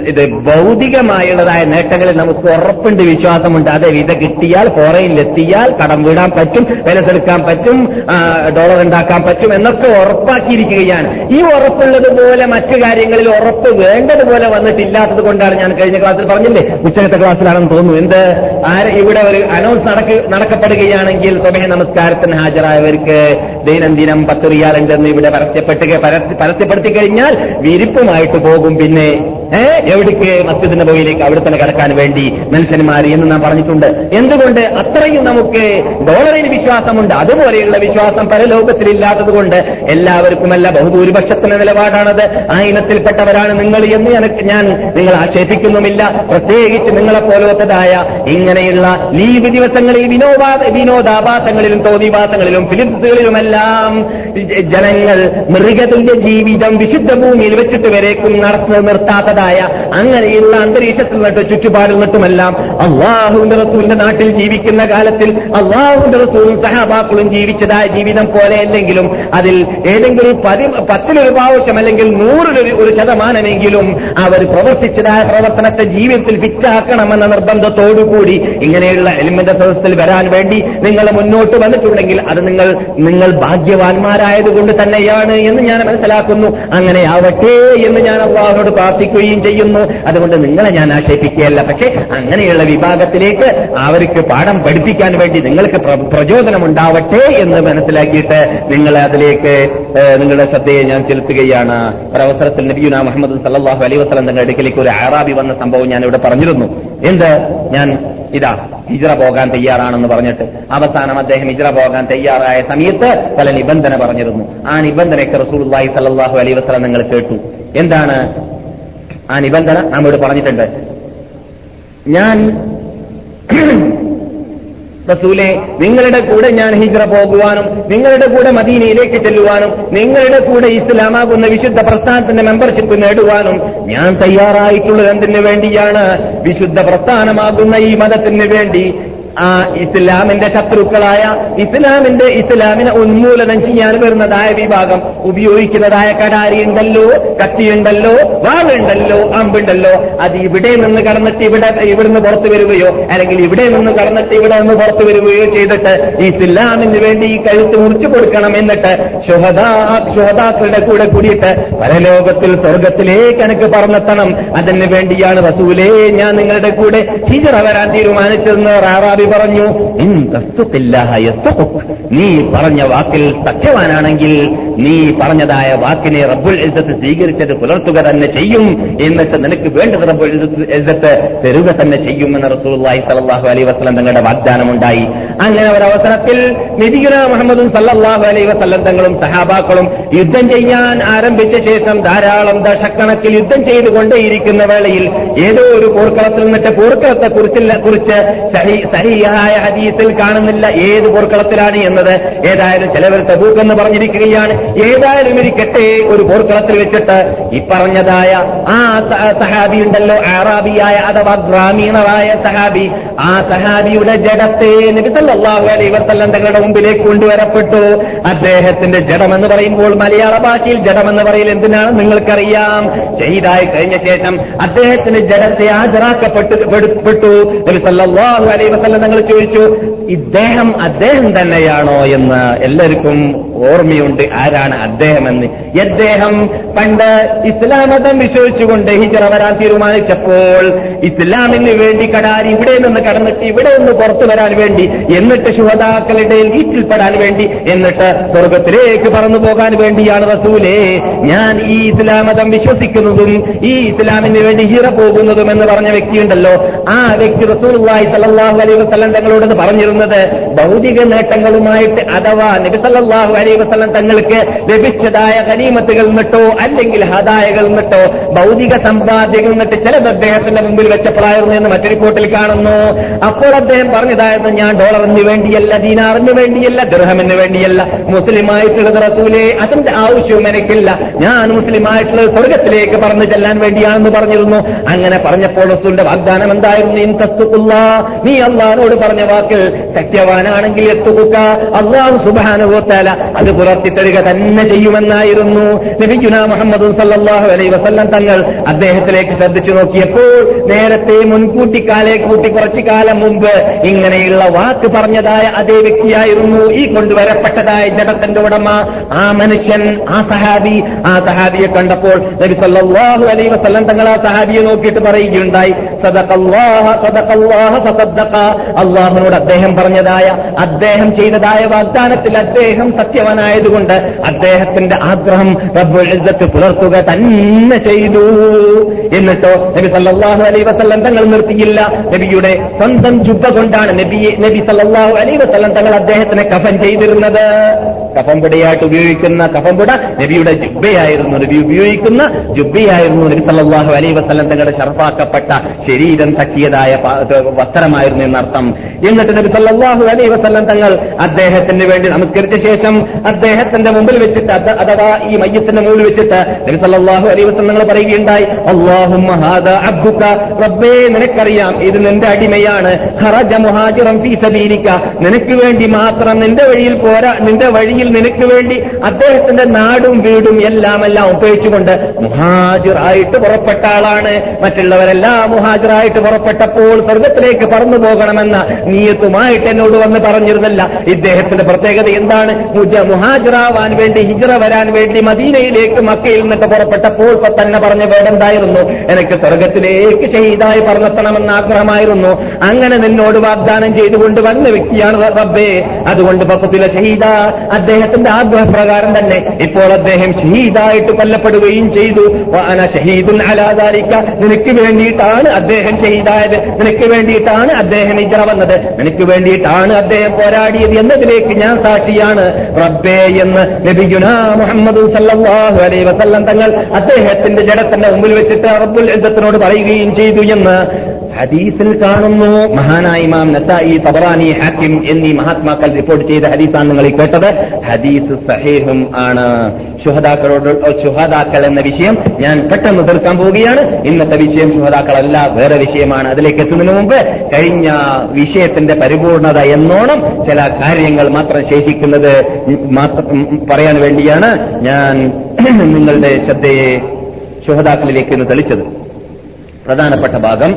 ഇത് ഭൗതികമായുള്ളതായ നേട്ടങ്ങളിൽ നമുക്ക് ഉറപ്പുണ്ട് വിശ്വാസമുണ്ട് അതെ ഇത് കിട്ടിയാൽ ഫോറയിലെത്തിയാൽ കടം വീടാൻ പറ്റും വിലസെടുക്കാൻ പറ്റും ആ, ഡോളർ ഉണ്ടാക്കാൻ പറ്റും എന്നൊക്കെ ഉറപ്പാക്കിയിരിക്കുകയാണ് ഈ ഉറപ്പുള്ളതുപോലെ മറ്റു കാര്യങ്ങളിൽ ഉറപ്പ് വേണ്ടതുപോലെ വന്നിട്ടില്ലാത്തത് കൊണ്ടാണ് ഞാൻ കഴിഞ്ഞ ക്ലാസ്സിൽ പറഞ്ഞില്ലേ ഉച്ചകത്തെ ക്ലാസ്സിലാണെന്ന് തോന്നുന്നു എന്ത് ആര് ഇവിടെ ഒരു അനൗൺസ് നടക്ക നടക്കപ്പെടുകയാണെങ്കിൽ സ്വമേ നമസ്കാരത്തിന് ഹാജരായവർക്ക് ദൈനംദിനം പത്ത് റിയാലുണ്ടെന്ന് ഇവിടെ പരസ്യപ്പെട്ടുക പരസ്യ- പരസ്യപ്പെടുത്തി കഴിഞ്ഞാൽ വിരിപ്പുമായിട്ട് പോകും പിന്നെ ഏ എവിടേക്ക് മസ്ജിദ് നബവിയിലേക്ക് അവിടെ തന്നെ കിടക്കാൻ വേണ്ടി മനുഷ്യന്മാർ എന്ന് നാം പറഞ്ഞിട്ടുണ്ട് എന്തുകൊണ്ട് അത്രയും നമുക്ക് ഡോളറിൽ വിശ്വാസമുണ്ട് അതുപോലെയുള്ള വിശ്വാസം പരലോകത്തിലില്ലാത്തത് കൊണ്ട് എല്ലാവർക്കുമല്ല ബഹുഭൂരിപക്ഷത്തിന്റെ നിലപാടാണത് ആ ഇനത്തിൽപ്പെട്ടവരാണ് നിങ്ങൾ എന്ന് എനക്ക് ഞാൻ നിങ്ങൾ ആക്ഷേപിക്കുന്നുമില്ല പ്രത്യേകിച്ച് നിങ്ങളെ പോലത്തതായ ഇങ്ങനെയുള്ള ലീവ് ദിവസങ്ങളിൽ വിനോദാ വിനോദാഭാസങ്ങളിലും തോന്നിവാസങ്ങളിലും ഫിലിപ്സുകളിലുമെല്ലാം ജനങ്ങൾ മൃഗതുല്യ ജീവിതം വിശുദ്ധ ഭൂമിയിൽ വെച്ചിട്ട് വരേക്കും നടത്തി നിർത്താത്തതായ അങ്ങനെയുള്ള അന്തരീക്ഷത്തിൽ നിന്നിട്ട് ചുറ്റുപാടിൽ നിന്നിട്ടുമെല്ലാം അള്ളാഹുവിന്റെ റസൂലിന്റെ നാട്ടിൽ ജീവിക്കുന്ന കാലത്തിൽ അള്ളാഹുവിന്റെ റസൂലും സഹാബാക്കളും ജീവിച്ചതായ ജീവിതം പോലെ അല്ലെങ്കിലും അതിൽ ഏതെങ്കിലും ഒരു പതി പത്തിലൊരു പ്രാവശ്യം അല്ലെങ്കിൽ നൂറിലൊരു ഒരു ശതമാനമെങ്കിലും അവർ പ്രവർത്തിച്ചതായ പ്രവർത്തനത്തെ ജീവിതത്തിൽ ഫിറ്റാക്കണമെന്ന നിർബന്ധത്തോടുകൂടി ഇങ്ങനെയുള്ള എലിമെന്റ് സദസ്സിൽ വരാൻ വേണ്ടി നിങ്ങൾ മുന്നോട്ട് വന്നിട്ടുണ്ടെങ്കിൽ അത് നിങ്ങൾ നിങ്ങൾ ഭാഗ്യവാന്മാരായതുകൊണ്ട് തന്നെയാണ് എന്ന് ഞാൻ മനസ്സിലാക്കുന്നു അങ്ങനെ ആവട്ടെ എന്ന് ഞാൻ അള്ളാഹുനോട് പ്രാർത്ഥിക്കുകയും ചെയ്യുന്നു അതുകൊണ്ട് നിങ്ങളെ ഞാൻ ആക്ഷേപിക്കുകയല്ല പക്ഷേ അങ്ങനെയുള്ള വിഭാഗത്തിലേക്ക് അവർക്ക് പാഠം പഠിപ്പിക്കാൻ വേണ്ടി നിങ്ങൾക്ക് പ്ര- പ്രചോദനം ഉണ്ടാവട്ടെ എന്ന് മനസ്സിലാക്കിയിട്ട് നിങ്ങൾ അതിലേക്ക് ഏഹ്, നിങ്ങളുടെ ശ്രദ്ധയെ ഞാൻ ചെലുത്തുകയാണ് ഒരവസരത്തിൽ നബിയുന മുഹമ്മദ് സല്ലാഹു അലൈ വസ്ലം തങ്ങളുടെ അടുക്കലേക്ക് ഒരു അറാബി വന്ന സംഭവം ഞാൻ ഇവിടെ പറഞ്ഞിരുന്നു എന്ത് ഞാൻ ഇതാ ഹിജ്റ പോകാൻ തയ്യാറാണെന്ന് പറഞ്ഞിട്ട് അവസാനം അദ്ദേഹം ഹിജ്റ പോകാൻ തയ്യാറായ സമയത്ത് പല നിബന്ധന പറഞ്ഞിരുന്നു ആ നിബന്ധനയ്ക്ക് റസൂലുള്ളാഹി സല്ലല്ലാഹു അലൈഹി വസല്ലം നിങ്ങൾ കേട്ടു എന്താണ് ആ നിബന്ധന നമ്മോട് പറഞ്ഞിട്ടുണ്ട് ഞാൻ റസൂലെ നിങ്ങളുടെ കൂടെ ഞാൻ ഹിജ്റ പോകുവാനും നിങ്ങളുടെ കൂടെ മദീനയിലേക്ക് ചെല്ലുവാനും നിങ്ങളുടെ കൂടെ ഇസ്ലാമാകുന്ന വിശുദ്ധ പ്രസ്ഥാനത്തിന്റെ മെമ്പർഷിപ്പ് നേടുവാനും ഞാൻ തയ്യാറായിട്ടുള്ളത് എന്തിനു വേണ്ടിയാണ് വിശുദ്ധ പ്രസ്ഥാനമാകുന്ന ഈ മതത്തിന് വേണ്ടി ആ ഇസ്ലാമിന്റെ ശത്രുക്കളായ ഇസ്ലാമിന്റെ ഇസ്ലാമിനെ ഉന്മൂലനം ചെയ്യാൻ വരുന്നതായ വിഭാഗം ഉപയോഗിക്കുന്നതായ കടാരി ഉണ്ടല്ലോ കത്തിയുണ്ടല്ലോ വാളുണ്ടല്ലോ അമ്പുണ്ടല്ലോ അത് ഇവിടെ നിന്ന് കടന്നിട്ട് ഇവിടെ ഇവിടുന്ന് പുറത്തു വരികയോ അല്ലെങ്കിൽ ഇവിടെ നിന്ന് കടന്നിട്ട് ഇവിടെ നിന്ന് പുറത്തു വരികയോ ചെയ്തിട്ട് ഈ ഇസ്ലാമിന് വേണ്ടി ഈ കഴുത്ത് മുറിച്ചു കൊടുക്കണം എന്നിട്ട് ശുഹദാ ശുഹദാക്കളുടെ കൂടെ കൂടിയിട്ട് പരലോകത്തിൽ സ്വർഗത്തിലേക്ക് എനിക്ക് പറഞ്ഞെത്തണം അതിന് വേണ്ടിയാണ് റസൂലേ ഞാൻ നിങ്ങളുടെ കൂടെ ഹിജറ വരാൻ തീരുമാനിച്ചതെന്ന് റാറാബി പറഞ്ഞു ഇൻ തസ്തുഖില്ലാഹ യസ്തുഖുക്. നീ പറഞ്ഞ വാക്കിൽ സത്യവാനാണെങ്കിൽ നീ പറഞ്ഞതായ വാക്കിനെ റബ്ബുൽ ഇസ്സത്ത് സ്വീകരിച്ചത് പുലർത്തുക തന്നെ ചെയ്യും എന്നിട്ട് നിനക്ക് വേണ്ടത് റബ്ബുൽ ഇസ്സത്ത് ഇസ്സത്ത് തരുക തന്നെ ചെയ്യുമെന്ന് റസൂലുള്ളാഹി സ്വല്ലല്ലാഹു അലൈഹി വസല്ലം തങ്ങളുടെ വാഗ്ദാനമുണ്ടായി അങ്ങനെ ഒരവസരത്തിൽ നബിയുന മുഹമ്മദും സല്ലല്ലാഹു അലൈഹി വസല്ലം തങ്ങളും സഹാബാക്കളും യുദ്ധം ചെയ്യാൻ ആരംഭിച്ച ശേഷം ധാരാളം ദശക്കണക്കിൽ യുദ്ധം ചെയ്തുകൊണ്ടേയിരിക്കുന്ന വേളയിൽ ഏതോ ഒരു പോർക്കളത്തിൽ നിന്നിട്ട് പോർക്കളത്തെ കുറിച്ചില്ല കുറിച്ച് സഹി- സഹിയായ ഹദീസിൽ കാണുന്നില്ല ഏത് പോർക്കളത്തിലാണ് എന്നത് ഏതായാലും ചിലവർ തബൂക്ക് എന്ന് പറഞ്ഞിരിക്കുകയാണ് ഏതായാലും ഇരിക്കട്ടെ ഒരു പോർക്കളത്തിൽ വെച്ചിട്ട് ഈ പറഞ്ഞതായ ആ സ- സഹാബി ഉണ്ടല്ലോ ആറാബിയായ അഥവാ ഗ്രാമീണരായ സഹാബി ആ സഹാബിയുടെ ജഡത്തെ നബി സല്ലല്ലാഹു അലൈഹി വസല്ലം തങ്ങളുടെ മുമ്പിലേക്ക് കൊണ്ടുവരപ്പെട്ടു അദ്ദേഹത്തിന്റെ ജഡമെന്ന് പറയുമ്പോൾ മലയാള ഭാഷയിൽ ജഡമെന്ന് പറയൽ എന്തിനാണ് നിങ്ങൾക്കറിയാം ഷഹീദായി കഴിഞ്ഞ ശേഷം അദ്ദേഹത്തിന്റെ ജഡത്തെ ഹാജരാക്കപ്പെട്ടു പെടു- പെട്ടു നബി സല്ലല്ലാഹു അലൈഹി വസല്ലം തങ്ങൾ ചോദിച്ചു ഇദ്ദേഹം അദ്ദേഹം തന്നെയാണോ എന്ന് എല്ലാവർക്കും ഓർമ്മയുണ്ട് ആരാണ് അദ്ദേഹം എന്ന് ഇദ്ദേഹം പണ്ട് ഇസ്ലാം മതം വിശ്വസിച്ചുകൊണ്ട് ഹിജറ വരാൻ തീരുമാനിച്ചപ്പോൾ ഇസ്ലാമിന് വേണ്ടി കടാരി ഇവിടെ നിന്ന് കടന്നിട്ട് ഇവിടെ നിന്ന് പുറത്തു വരാൻ വേണ്ടി എന്നിട്ട് ശുഹതാക്കളുടെ വീട്ടിൽപ്പെടാൻ വേണ്ടി എന്നിട്ട് സ്വർഗത്തിലേക്ക് പറന്നു പോകാൻ വേണ്ടിയാണ് റസൂലേ ഞാൻ ഈ ഇസ്ലാം മതം വിശ്വസിക്കുന്നതും ഈ ഇസ്ലാമിന് വേണ്ടി ഹിറ പോകുന്നതും എന്ന് പറഞ്ഞ വ്യക്തിയുണ്ടല്ലോ ആ വ്യക്തി റസൂലുള്ളാഹി സല്ലല്ലാഹു അലൈഹി വസല്ലം തങ്ങളോട് പറഞ്ഞിരുന്നത് ഭൗതിക നേട്ടങ്ങളുമായിട്ട് അഥവാ നബി സല്ലല്ലാഹു അലൈഹി വസല്ലം തങ്ങൾക്ക് ലഭിച്ചതായ ഗനീമത്തുകൾ നിന്നിട്ടോ അല്ലെങ്കിൽ ഹദായകൾ നിന്നിട്ടോ ഭൗതിക സമ്പാദ്യങ്ങൾ നിന്നിട്ട് ചിലത് അദ്ദേഹത്തിന്റെ മുമ്പിൽ വെച്ചപ്പോഴായിരുന്നു എന്ന് മറ്റൊരു റിപ്പോർട്ടിൽ കാണുന്നു അപ്പോൾ അദ്ദേഹം പറഞ്ഞതായിരുന്നു ഞാൻ ഡോളറിന് വേണ്ടിയല്ല ദീനാറിന് വേണ്ടിയല്ല ദൃഹമിന് വേണ്ടിയല്ല മുസ്ലിമായിട്ടുള്ളത് റസൂലെ അതിന്റെ ആവശ്യവും എനിക്കില്ല ഞാൻ മുസ്ലിമായിട്ടുള്ളത് സ്വർഗത്തിലേക്ക് പറഞ്ഞു ചെല്ലാൻ വേണ്ടിയാണെന്ന് പറഞ്ഞിരുന്നു അങ്ങനെ പറഞ്ഞപ്പോൾ റസൂലിന്റെ വാഗ്ദാനം എന്തായിരുന്നു ഇൻ തസ്തുക്കുള്ള നീ അള്ളഹാനോട് പറഞ്ഞ വാക്കിൽ സത്യവാനാണെങ്കിൽ എത്തുക അള്ളാഹു സുബാനുഭവത്താല അത് പുലർത്തിത്തരിക തന്നെ ചെയ്യുമെന്നായിരുന്നു നബിഗുന മുഹമ്മദ് സല്ലാഹു അലൈ വസല്ലം തങ്ങൾ അദ്ദേഹത്തിലേക്ക് ശ്രദ്ധിച്ചു നോക്കിയപ്പോൾ നേരത്തെ മുൻകൂട്ടി കാലേ കൂട്ടി കുറച്ചു കാലം മുമ്പ് ഇങ്ങനെയുള്ള വാക്ക് പറഞ്ഞതായ അതേ വ്യക്തിയായിരുന്നു ഈ കൊണ്ടുവരപ്പെട്ടതായ ജഡത്തിന്റെ ഉടമ ആ മനുഷ്യൻ ആ സഹാബി ആ സഹാബിയെ കണ്ടപ്പോൾ നബി സല്ലല്ലാഹു അലൈഹി വസല്ലം തങ്ങൾ ആ സഹാബിയെ നോക്കിയിട്ട് പറയുകയുണ്ടായി സദഖല്ലാഹ സദഖല്ലാഹ ഫസദ്ദഖ അള്ളാഹുനോട് അദ്ദേഹം പറഞ്ഞതായ അദ്ദേഹം ചെയ്തതായ വാഗ്ദാനത്തിൽ അദ്ദേഹം സത്യവനായതുകൊണ്ട് അദ്ദേഹത്തിന്റെ ആഗ്രഹം റബ്ബുൽ ഇസ്സത്ത് പുലർത്തുക തന്നെ ചെയ്തു എന്നിട്ടോ നബി സല്ലല്ലാഹു അലൈഹി വസല്ലം തങ്ങൾ നിർത്തിയില്ല നബിയുടെ സ്വന്തം ജുബ്ബ കൊണ്ടാണ് നബിയെ നബി സല്ലല്ലാഹു അലൈഹി വസല്ലം തങ്ങൾ അദ്ദേഹത്തിനെ കഫൻ ചെയ്തിരുന്നത് കഫംപുടയായിട്ട് ഉപയോഗിക്കുന്ന കഫംപുട നബിയുടെ ജുബ്ബയായിരുന്നു നബി ഉപയോഗിക്കുന്ന ജുബ്ബയായിരുന്നു നബി സല്ലല്ലാഹു അലൈഹി വസല്ലം തങ്ങളുടെ ഷർഫാക്കപ്പെട്ട ശരീരം തക്കിയതായ പ- വസ്ത്രമായിരുന്നു എന്നർത്ഥം എന്നിട്ട് നബി സല്ലല്ലാഹു അലൈഹി വസല്ലം തങ്ങൾ അദ്ദേഹത്തിന് വേണ്ടി നമസ്കരിച്ച ശേഷം അദ്ദേഹത്തിന്റെ മുമ്പിൽ വെച്ചിട്ട് അത്- അഥവാ ഈ മയ്യത്തിന്റെ മുമ്പിൽ വെച്ചിട്ട് നബി സല്ലല്ലാഹു അലൈഹി വസല്ലം തങ്ങൾ പറയുകയുണ്ടായി അല്ലാഹുമ്മ ഹാദാ അബ്ദുക റബ്ബേ നിനക്കറിയാം ഇത് നിന്റെ അടിമയാണ് ഖറജ മുഹാജിറൻ ഫീ സബീലിക നിനക്ക് വേണ്ടി മാത്രം നിന്റെ വഴിയിൽ പോരാ നിന്റെ വഴിയിൽ നിനക്ക് വേണ്ടി അദ്ദേഹത്തിന്റെ നാടും വീടും എല്ലാം എല്ലാം ഉപയോഗിച്ചുകൊണ്ട് മുഹാജിറായിട്ട് പുറപ്പെട്ട ആളാണ് മറ്റുള്ളവരെല്ലാം മുഹാജിറായിട്ട് പുറപ്പെട്ടപ്പോൾ സ്വർഗത്തിലേക്ക് പറന്നു പോകണമെന്ന നീയത്തുമായിട്ട് എന്നോട് വന്ന് പറഞ്ഞിരുന്നില്ല ഇദ്ദേഹത്തിന്റെ പ്രത്യേകത എന്താണ് മുജ- മുഹാജിറാവാൻ വേണ്ടി ഹിജറ വരാൻ വേണ്ടി മദീനയിലേക്ക് മക്കയിൽ നിന്നൊക്കെ പുറപ്പെട്ടപ്പോൾ ഇപ്പൊ തന്നെ പറഞ്ഞ വേടെന്തായിരുന്നു എനിക്ക് സ്വർഗത്തിലേക്ക് ഷഹീദായി പറഞ്ഞെത്തണമെന്ന ആഗ്രഹമായിരുന്നു അങ്ങനെ നിന്നോട് വാഗ്ദാനം ചെയ്തുകൊണ്ട് വന്ന വ്യക്തിയാണ് റബ്ബേ അതുകൊണ്ട് പക്കത്തിലെ ഷഹീദ അദ്ദേഹത്തിന്റെ ആഗ്രഹപ്രകാരം തന്നെ ഇപ്പോൾ അദ്ദേഹം ഷഹീദായിട്ട് കൊല്ലപ്പെടുകയും ചെയ്തു വാന ഷഹീദുൻ അലാദാരിക്ക നിനക്ക് വേണ്ടിയിട്ടാണ് അദ്ദേഹം ഷഹീദായത് നിനക്ക് വേണ്ടിയിട്ടാണ് അദ്ദേഹം ഇജറ വന്നത് നിനക്ക് വേണ്ടിയിട്ടാണ് അദ്ദേഹം പോരാടിയത് എന്നതിലേക്ക് ഞാൻ സാക്ഷിയാണ് റബ്ബേ എന്ന് നബിയുന മുഹമ്മദ് സല്ലല്ലാഹു അലൈഹി വസല്ലം തങ്ങൾ അദ്ദേഹത്തിന്റെ ജഡത്തിന്റെ മുമ്പിൽ വെച്ചിട്ട് റബ്ബുൽ ഇദ്ദത്തിനോട് പറയുകയും ചെയ്തു എന്ന് ഹദീസിൽ കാണുന്നു മഹാനായ ഇമാം നസായി തബറാനി ഹാക്കിം എന്നീ മഹാത്മാക്കൾ റിപ്പോർട്ട് ചെയ്ത ഹദീസാണ് നിങ്ങൾ ഈ കേട്ടത് ഹദീസ് സഹീഹും ആണ് ശുഹദാക്കളോട് ശുഹദാക്കൾ എന്ന വിഷയം ഞാൻ പെട്ടെന്ന് തീർക്കാൻ പോവുകയാണ് ഇന്നത്തെ വിഷയം ശുഹദാക്കളല്ല വേറെ വിഷയമാണ് അതിലേക്ക് എത്തുന്നതിന് മുമ്പ് കഴിഞ്ഞ വിഷയത്തിന്റെ പരിപൂർണത എന്നോണം ചില കാര്യങ്ങൾ മാത്രം ശേഷിക്കുന്നത് മാത്രം പറയാൻ വേണ്ടിയാണ് ഞാൻ നിങ്ങളുടെ ശ്രദ്ധയെ ശുഹദാക്കളിലേക്ക് ഇന്ന് തെളിച്ചത് പ്രധാനപ്പെട്ട ഭാഗം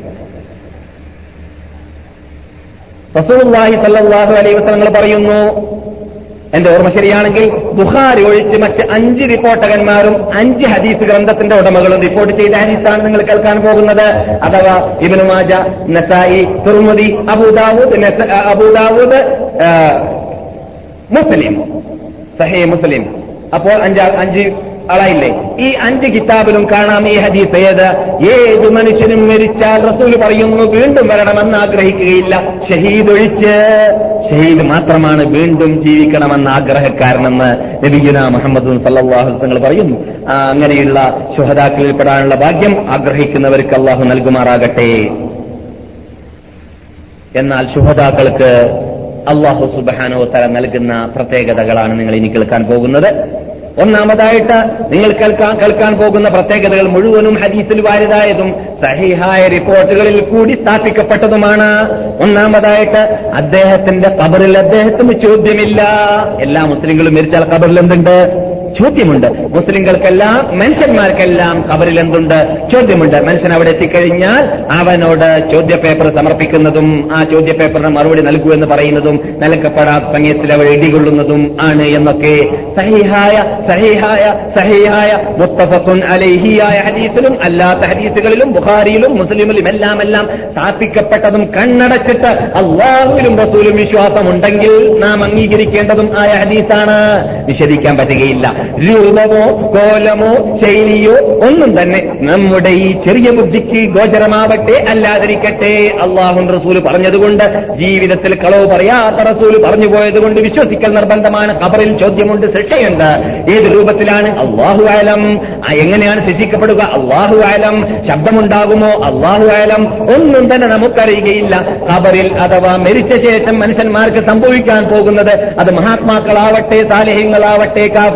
റസൂലുള്ളാഹി സല്ലല്ലാഹു അലൈഹി വസല്ലം പറയുന്നു എന്റെ ഓർമ്മ ശരിയാണെങ്കിൽ ബുഖാരി ഒഴിച്ച് മറ്റ് അഞ്ച് റിപ്പോർട്ടകന്മാരും അഞ്ച് ഹദീസ് ഗ്രന്ഥത്തിന്റെ ഉടമകളും റിപ്പോർട്ട് ചെയ്ത ഹദീസാണ് നിങ്ങൾ കേൾക്കാൻ പോകുന്നത് അഥവാ ഇബ്നു മാജ നസായി തുർമുദി അബൂദാവൂദ് നസ- അബൂദാവൂദ് ആ, മുസ്ലിം സഹേ മുസ്ലിം അപ്പോൾ അഞ്ച് അഞ്ച് ആളായില്ലേ ഈ അഞ്ച് കിതാബിലും കാണാം ഈ ഹദീസ് ഏത് ഏത് മനുഷ്യനും മരിച്ചാൽ റസൂൽ പറയുന്നു വീണ്ടും വരണമെന്ന് ആഗ്രഹിക്കുകയില്ല ഷഹീദ് ഒഴിച്ച് ഷഹീദ് മാത്രമാണ് വീണ്ടും ജീവിക്കണമെന്ന ആഗ്രഹക്കാരനെന്ന് നബിഗുന മുഹമ്മദ് സല്ലാഹു തങ്ങൾ പറയുന്നു ആ, അങ്ങനെയുള്ള ശുഹദാക്കളിൽ പെടാനുള്ള ഭാഗ്യം ആഗ്രഹിക്കുന്നവർക്ക് അള്ളാഹു നൽകുമാറാകട്ടെ എന്നാൽ ശുഹദാക്കൾക്ക് അള്ളാഹു സുബാനോ തല നൽകുന്ന പ്രത്യേകതകളാണ് നിങ്ങൾ ഇനി കേൾക്കാൻ പോകുന്നത് ഒന്നാമതായിട്ട് നിങ്ങൾ കേൾക്കാൻ കേൾക്കാൻ പോകുന്ന പ്രത്യേകതകൾ മുഴുവനും ഹദീസിൽ വാരിതായതും സഹിഹായ റിപ്പോർട്ടുകളിൽ കൂടി സ്ഥാപിക്കപ്പെട്ടതുമാണ് ഒന്നാമതായിട്ട് അദ്ദേഹത്തിന്റെ കബറിൽ അദ്ദേഹത്തിന് ചോദ്യമില്ല എല്ലാ മുസ്ലിങ്ങളും മരിച്ചാൽ കബറിൽ എന്തുണ്ട് ചോദ്യമുണ്ട് മുസ്ലിങ്ങൾക്കെല്ലാം മനുഷ്യന്മാർക്കെല്ലാം കബറിൽ എന്തുണ്ട് ചോദ്യമുണ്ട് മനുഷ്യൻ അവിടെ എത്തിക്കഴിഞ്ഞാൽ അവനോട് ചോദ്യപേപ്പർ സമർപ്പിക്കുന്നതും ആ ചോദ്യപേപ്പറിന് മറുപടി നൽകൂ എന്ന് പറയുന്നതും നൽകപ്പെടാത്ത സമയത്തിൽ അവർ ഇടികൊള്ളുന്നതും ആണ് എന്നൊക്കെ സഹിഹായ സഹിഹായ സഹിഹായ മുത്തഫത്തുൻ അലൈഹിയായ ഹദീസിലും അല്ലാത്ത ഹദീസുകളിലും ബുഖാരിയിലും മുസ്ലിമിലും എല്ലാം എല്ലാം സ്ഥാപിക്കപ്പെട്ടതും കണ്ണടച്ചിട്ട് അള്ളാഹുവിലും റസൂലും വിശ്വാസമുണ്ടെങ്കിൽ നാം അംഗീകരിക്കേണ്ടതും ആയ ഹദീസാണ് വിശദിക്കാൻ പറ്റുകയില്ല രൂപമോ കോലമോ ശൈലിയോ ഒന്നും തന്നെ നമ്മുടെ ഈ ചെറിയ ബുദ്ധിക്ക് ഗോചരമാവട്ടെ അല്ലാതിരിക്കട്ടെ അള്ളാഹുൻ റസൂൽ പറഞ്ഞതുകൊണ്ട് ജീവിതത്തിൽ കളവ് പറയാത്ത റസൂൽ പറഞ്ഞു പോയതുകൊണ്ട് വിശ്വസിക്കൽ നിർബന്ധമാണ് ഖബറിൽ ചോദ്യമുണ്ട് ശിക്ഷയുണ്ട് ഏത് രൂപത്തിലാണ് അള്ളാഹു ആലം ആ, എങ്ങനെയാണ് ശിക്ഷിക്കപ്പെടുക അള്ളാഹു ആലം ശബ്ദമുണ്ടാകുമോ അള്ളാഹു ആലം ഒന്നും തന്നെ നമുക്കറിയുകയില്ല ഖബറിൽ അഥവാ മരിച്ച ശേഷം മനുഷ്യന്മാർക്ക് സംഭവിക്കാൻ പോകുന്നത് അത് മഹാത്മാക്കളാവട്ടെ സാലേഹ്യങ്ങളാവട്ടെ കാഫ്രീങ്ങളാവട്ടെ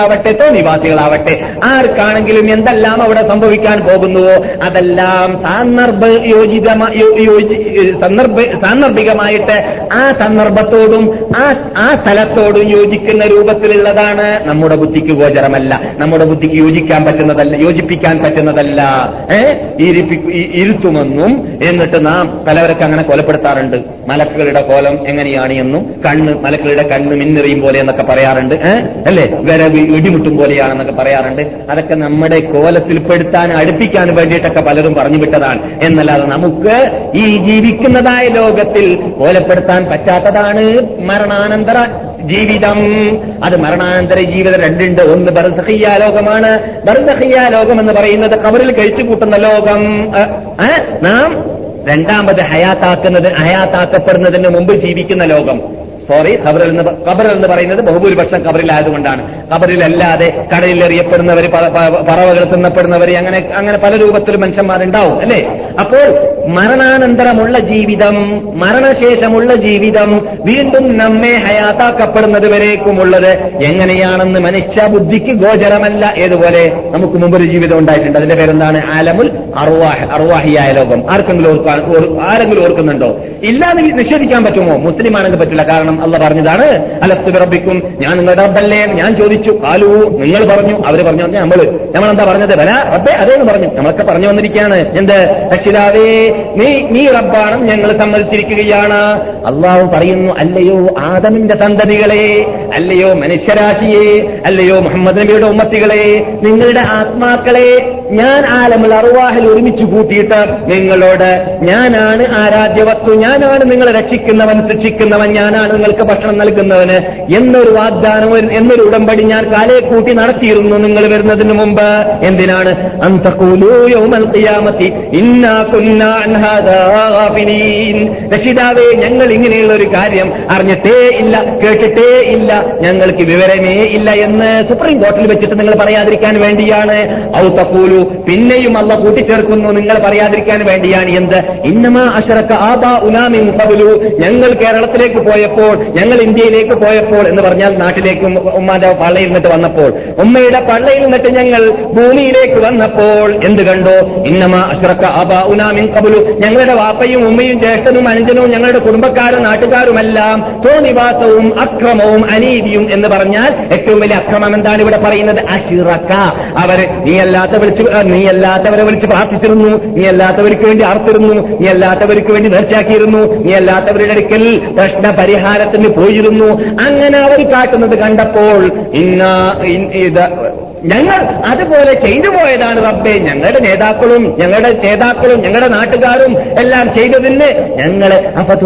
മനുഷ്യരാവട്ടെ തോന്നിവാസികളാവട്ടെ ആർക്കാണെങ്കിലും എന്തെല്ലാം അവിടെ സംഭവിക്കാൻ പോകുന്നുവോ അതെല്ലാം സാന്ദർഭ യോജിതമ യോ- യോജി- സന്ദർഭ സാന്ദർഭികമായിട്ട് ആ സന്ദർഭത്തോടും ആ ആ സ്ഥലത്തോടും യോജിക്കുന്ന രൂപത്തിലുള്ളതാണ് നമ്മുടെ ബുദ്ധിക്ക് ഗോചരമല്ല നമ്മുടെ ബുദ്ധിക്ക് യോജിക്കാൻ പറ്റുന്നതല്ല യോജിപ്പിക്കാൻ പറ്റുന്നതല്ല ഏ ഇരിപ്പി ഇ- ഇരുത്തുമെന്നും എന്നിട്ട് നാം പലവരൊക്കെ അങ്ങനെ കൊലപ്പെടുത്താറുണ്ട് മലക്കുകളുടെ കോലം എങ്ങനെയാണ് എന്നും കണ്ണ് മലക്കുകളുടെ കണ്ണ് മിന്നെറിയും പോലെ എന്നൊക്കെ പറയാറുണ്ട് ഏ അല്ലേ വരവ് ഇടിമുട്ടും പോലെയാണെന്നൊക്കെ പറയാറുണ്ട് അതൊക്കെ നമ്മുടെ കോലത്തിൽപ്പെടുത്താൻ അടുപ്പിക്കാൻ വേണ്ടിയിട്ടൊക്കെ പലരും പറഞ്ഞു വിട്ടതാണ് എന്നല്ലാതെ നമുക്ക് ഈ ജീവിക്കുന്നതായ ലോകത്തിൽ കോലപ്പെടുത്താൻ പറ്റാത്തതാണ് മരണാനന്തര ജീവിതം അത് മരണാനന്തര ജീവിതം രണ്ടുണ്ട് ഒന്ന് ബർസഹിയ ലോകമാണ് ബർസഹിയ ലോകം എന്ന് പറയുന്നത് കബറിൽ കഴിച്ചു കൂട്ടുന്ന ലോകം ഏ, ഏ, നാം രണ്ടാമത് ഹയാത്താക്കുന്നത് ഹയാത്താക്കപ്പെടുന്നതിന് മുമ്പ് ജീവിക്കുന്ന ലോകം സോറി ഖബറിൽ എന്ന് പ- ഖബർ എന്ന് പറയുന്നത് ബഹുഭൂരിപക്ഷം ഖബറിലായതുകൊണ്ടാണ് ഖബറിലല്ലാതെ കടലിൽ എറിയപ്പെടുന്നവർ പ- പ- പറവകൾ തിന്നപ്പെടുന്നവർ അങ്ങനെ അങ്ങനെ പല രൂപത്തിൽ മനുഷ്യന്മാരുണ്ടാവും അല്ലേ അപ്പോൾ മരണാനന്തരമുള്ള ജീവിതം മരണശേഷമുള്ള ജീവിതം വീണ്ടും നമ്മെ ഹയാത്താക്കപ്പെടുന്നത് വരേക്കുമുള്ളത് എങ്ങനെയാണെന്ന് മനുഷ്യ ബുദ്ധിക്ക് ഗോചരമല്ല ഏതുപോലെ നമുക്ക് മുമ്പൊരു ജീവിതം ഉണ്ടായിട്ടുണ്ട് അതിന്റെ പേരെന്താണ് ആലമുൽ അറുവാഹ് അറുവാഹിയായ ലോകം ആർക്കെങ്കിലും ഓർക്കാൻ ഓർ- ആരെങ്കിലും ഓർക്കുന്നുണ്ടോ ഇല്ലാന്ന് നിഷേധിക്കാൻ പറ്റുമോ മുസ്ലിം ആണെങ്കിൽ പറ്റില്ല കാരണം അല്ല പറഞ്ഞതാണ് അലസ്തു വിറപ്പിക്കും ഞാൻ നിങ്ങളുടെ റബ്ബല്ലേ ഞാൻ ചോദിച്ചു കാലു നിങ്ങൾ പറഞ്ഞു അവര് പറഞ്ഞു പറഞ്ഞ നമ്മള് നമ്മൾ എന്താ പറഞ്ഞത് വല റബ്ബേ അതേന്ന് പറഞ്ഞു നമ്മളൊക്കെ പറഞ്ഞു വന്നിരിക്കുകയാണ് എന്ത് രക്ഷിതാവേ നീ നീ റബ്ബാണെന്ന് ഞങ്ങൾ സമ്മതിച്ചിരിക്കുകയാണ് അള്ളാഹു പറയുന്നു അല്ലയോ ആദമിന്റെ സന്തതികളെ അല്ലയോ മനുഷ്യരാശിയെ അല്ലയോ മുഹമ്മദ് നബിയുടെ ഉമ്മത്തികളെ നിങ്ങളുടെ ആത്മാക്കളെ ഞാൻ ആലമുൽ അറുവാഹിൽ ഒരുമിച്ച് കൂട്ടിയിട്ട് നിങ്ങളോട് ഞാനാണ് ആരാധ്യ വസ്തു ഞാനാണ് നിങ്ങളെ രക്ഷിക്കുന്നവൻ ശിക്ഷിക്കുന്നവൻ ഞാനാണ് നിങ്ങൾക്ക് ഭക്ഷണം നൽകുന്നവന് എന്നൊരു വാഗ്ദാനം ഒരു- എന്നൊരു ഉടമ്പടി ഞാൻ കാലേ കൂട്ടി നടത്തിയിരുന്നു നിങ്ങൾ വരുന്നതിന് മുമ്പ് എന്തിനാണ് അന്തഖൂലൂ യൗമൽ ഖിയാമത്തി ഇന്നാ കുന്നാ അൻ ഹാദാ ഗാഫിലീൻ. രക്ഷിതാവേ ഞങ്ങൾ ഇങ്ങനെയുള്ള ഒരു കാര്യം അറിഞ്ഞിട്ടേ ഇല്ല കേട്ടിട്ടേ ഇല്ല ഞങ്ങൾക്ക് വിവരമേ ഇല്ല എന്ന് സുപ്രീം കോടതിയിൽ വെച്ചിട്ട് നിങ്ങൾ പറയാതിരിക്കാൻ വേണ്ടിയാണ് ഔ തഖൂലു പിന്നെയും അല്ല കൂട്ടിച്ചേർക്കുന്നു നിങ്ങൾ പറയാതിരിക്കാൻ വേണ്ടിയാണ് എന്ത് ഇന്നമാ അഷറക്ക ആബാ ഉനാമിൻ ഖബലു ഞങ്ങൾ കേരളത്തിലേക്ക് പോയപ്പോൾ ഞങ്ങൾ ഇന്ത്യയിലേക്ക് പോയപ്പോൾ എന്ന് പറഞ്ഞാൽ നാട്ടിലേക്ക് ഉമ്മ- ഉമ്മാന്റെ പള്ളയിൽ നിന്നിട്ട് വന്നപ്പോൾ ഉമ്മയുടെ പള്ളയിൽ നിന്നിട്ട് ഞങ്ങൾ ഭൂമിയിലേക്ക് വന്നപ്പോൾ എന്ത് കണ്ടോ ഇന്നമാ അഷറക്ക ആബാ ഉനാമിൻ ഖബലു ഞങ്ങളുടെ വാപ്പയും ഉമ്മയും ജ്യേഷ്ഠനും അനുജനും ഞങ്ങളുടെ കുടുംബക്കാരും നാട്ടുകാരുമെല്ലാം തോന്നിവാസവും അക്രമവും അനീതിയും എന്ന് പറഞ്ഞാൽ ഏറ്റവും വലിയ അക്രമം എന്താണ് ഇവിടെ പറയുന്നത് അഷിറക്ക അവര് നീ അല്ലാത്ത വിളിച്ച് നീ അല്ലാത്തവരെ വിളിച്ച് പ്രാർത്ഥിച്ചിരുന്നു നീ അല്ലാത്തവർക്ക് വേണ്ടി ആർത്തിരുന്നു നീ അല്ലാത്തവർക്ക് വേണ്ടി നേർച്ചാക്കിയിരുന്നു നീ അല്ലാത്തവരുടെ അടുക്കൽ പ്രശ്ന പരിഹാരത്തിന് പോയിരുന്നു അങ്ങനെ അവർ കാട്ടുന്നത് കണ്ടപ്പോൾ ഇന്ന ഇൻ- ഇത് ഞങ്ങൾ അതുപോലെ ചെയ്തു പോയതാണ് റബ്ബെ ഞങ്ങളുടെ നേതാക്കളും ഞങ്ങളുടെ നേതാക്കളും ഞങ്ങളുടെ നാട്ടുകാരും എല്ലാം ചെയ്തതിന് ഞങ്ങളെ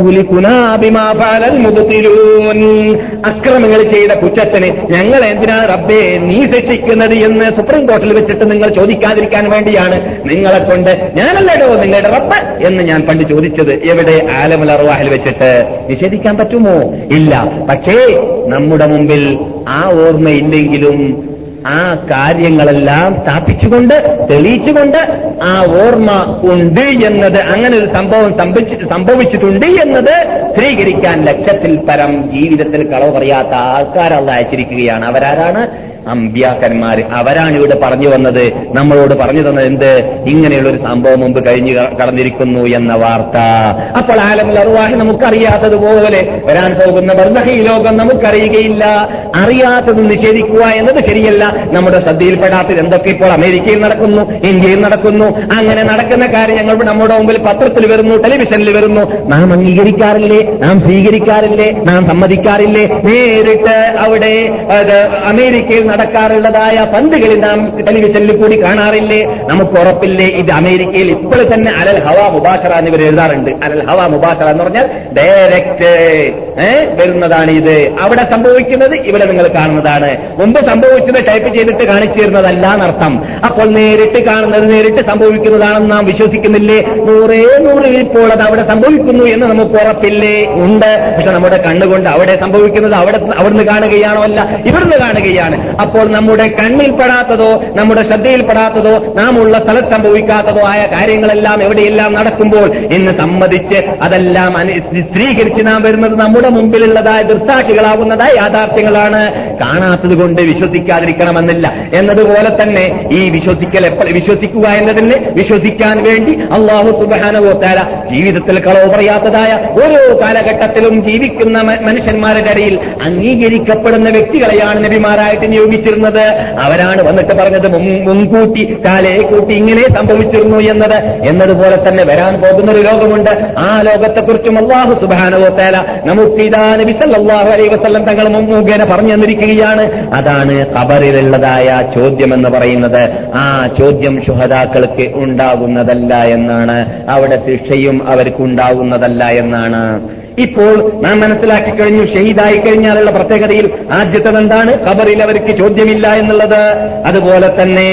അപതൂലിക്കുനാഭിമാപാലൽ മുബത്തിലൂൻ അക്രമങ്ങൾ ചെയ്ത കുറ്റത്തിന് ഞങ്ങൾ എന്തിനാണ് റബ്ബെ നീ ശിക്ഷിക്കുന്നത് എന്ന് സുപ്രീം കോടതിയിൽ വെച്ചിട്ട് നിങ്ങൾ ചോദിക്കാതിരിക്കാൻ വേണ്ടിയാണ് നിങ്ങളെ കൊണ്ട് ഞാനല്ലടോ നിങ്ങളുടെ റബ്ബ് എന്ന് ഞാൻ പണ്ട് ചോദിച്ചത് എവിടെ ആലമുൽ അറുവാഹിൽ വെച്ചിട്ട് നിഷേധിക്കാൻ പറ്റുമോ ഇല്ല പക്ഷേ നമ്മുടെ മുമ്പിൽ ആ ഓർമ്മയില്ലെങ്കിലും ആ കാര്യങ്ങളെല്ലാം സ്ഥാപിച്ചുകൊണ്ട് തെളിയിച്ചുകൊണ്ട് ആ ഓർമ്മ ഉണ്ട് എന്നത് അങ്ങനെ ഒരു സംഭവം സംഭവിച്ചി- സംഭവിച്ചിട്ടുണ്ട് എന്നത് സ്ഥിരീകരിക്കാൻ ലക്ഷത്തിൽ പരം ജീവിതത്തിൽ കളവ് പറയാത്ത ആൾക്കാരല്ല അയച്ചിരിക്കുകയാണ് അവരാരാണ് അമ്പ്യാക്കന്മാർ അവരാണ് ഇവിടെ പറഞ്ഞു വന്നത് നമ്മളോട് പറഞ്ഞു തന്നത് എന്ത് ഇങ്ങനെയുള്ള ഒരു സംഭവം മുമ്പ് കഴിഞ്ഞു ക- കടന്നിരിക്കുന്നു എന്ന വാർത്ത അപ്പോൾ ആലമുൽ അറുവാഹി നമുക്കറിയാത്തതുപോലെ വരാൻ പോകുന്ന ബർദഹി ലോകം നമുക്കറിയുകയില്ല അറിയാത്തത് നിഷേധിക്കുക എന്നത് ശരിയല്ല നമ്മുടെ ശ്രദ്ധയിൽപ്പെടാത്തത് എന്തൊക്കെ ഇപ്പോൾ അമേരിക്കയിൽ നടക്കുന്നു ഇന്ത്യയിൽ നടക്കുന്നു അങ്ങനെ നടക്കുന്ന കാര്യങ്ങൾ നമ്മുടെ മുമ്പിൽ പത്രത്തിൽ വരുന്നു ടെലിവിഷനിൽ വരുന്നു നാം അംഗീകരിക്കാറില്ലേ നാം സ്വീകരിക്കാറില്ലേ നാം സമ്മതിക്കാറില്ലേ നേരിട്ട് അവിടെ അത് അമേരിക്കയിൽ നടക്കാറുള്ളതായ പന്തുകളിൽ നാം ടെലിവിഷനിൽ കൂടി കാണാറില്ലേ നമുക്ക് ഉറപ്പില്ലേ ഇത് അമേരിക്കയിൽ ഇപ്പോൾ തന്നെ അലൽ ഹവ മുബാഷറ എന്നിവർ എഴുതാറുണ്ട് അലൽ ഹവ മുബാഷറ എന്ന് പറഞ്ഞാൽ ഡയറക്റ്റ് വരുന്നതാണ് ഇത് അവിടെ സംഭവിക്കുന്നത് ഇവിടെ നിങ്ങൾ കാണുന്നതാണ് മുമ്പ് സംഭവിച്ചത് ടൈപ്പ് ചെയ്തിട്ട് കാണിച്ചു തരുന്നതല്ല എന്നർത്ഥം അപ്പോൾ നേരിട്ട് കാണുന്നത് നേരിട്ട് സംഭവിക്കുന്നതാണെന്ന് നാം വിശ്വസിക്കുന്നില്ലേ നൂറേ നൂറ് ഇപ്പോൾ അത് അവിടെ സംഭവിക്കുന്നു എന്ന് നമുക്ക് ഉറപ്പില്ലേ ഉണ്ട് പക്ഷെ നമ്മുടെ കണ്ണുകൊണ്ട് അവിടെ സംഭവിക്കുന്നത് അവിടെ അവിടുന്ന് കാണുകയാണോ അല്ല ഇവിടുന്ന് കാണുകയാണ് അപ്പോൾ നമ്മുടെ കണ്ണിൽപ്പെടാത്തതോ നമ്മുടെ ശ്രദ്ധയിൽപ്പെടാത്തതോ നാം ഉള്ള സ്ഥലത്ത് സംഭവിക്കാത്തതോ ആയ കാര്യങ്ങളെല്ലാം എവിടെയെല്ലാം നടക്കുമ്പോൾ ഇന്ന് സമ്മതിച്ച് അതെല്ലാം അനു- ചിത്രീകരിച്ച് നാം വരുന്നത് നമ്മുടെ മുമ്പിലുള്ളതായ ദൃസാക്ഷികളാവുന്നതായ യാഥാർത്ഥ്യങ്ങളാണ് കാണാത്തത് കൊണ്ട് വിശ്വസിക്കാതിരിക്കണമെന്നില്ല എന്നതുപോലെ തന്നെ ഈ വിശ്വസിക്കൽ എപ്പോൾ വിശ്വസിക്കുക എന്നതിന് വിശ്വസിക്കാൻ വേണ്ടി അള്ളാഹു സുബാനുവോത്താല ജീവിതത്തിൽ കളവ് പറയാത്തതായ ഓരോ കാലഘട്ടത്തിലും ജീവിക്കുന്ന മ- മനുഷ്യന്മാരുടെ ഇടയിൽ അംഗീകരിക്കപ്പെടുന്ന വ്യക്തികളെയാണ് നബിമാരായിട്ട് നിയോഗിച്ചിരുന്നത് അവരാണ് വന്നിട്ട് പറഞ്ഞത് മുൻ- മുൻകൂട്ടി കാലേ കൂട്ടി ഇങ്ങനെ സംഭവിച്ചിരുന്നു എന്നത് എന്നതുപോലെ തന്നെ വരാൻ പോകുന്ന ഒരു ലോകമുണ്ട് ആ ലോകത്തെക്കുറിച്ചും അള്ളാഹു സുബാനുവോത്താല നമുക്ക് ഇതാ നബി സല്ലല്ലാഹു അലൈഹി വസല്ലം തങ്ങൾ മുൻ- മുഖേന പറഞ്ഞു തന്നിരിക്കുകയാണ് അതാണ് ഖബറിലുള്ളതായ ചോദ്യം എന്ന് പറയുന്നത് ആ ചോദ്യം ശുഹതാക്കൾക്ക് ഉണ്ടാകുന്നതല്ല എന്നാണ് അവിടെ ശിക്ഷയും അവർക്ക് ഉണ്ടാകുന്നതല്ല എന്നാണ് ഇപ്പോൾ നാം മനസ്സിലാക്കി കഴിഞ്ഞു ഷഹീദായി കഴിഞ്ഞാലുള്ള പ്രത്യേകതയിൽ ആദ്യത്തത് എന്താണ് ഖബറിൽ അവർക്ക് ചോദ്യമില്ല എന്നുള്ളത് അതുപോലെ തന്നെ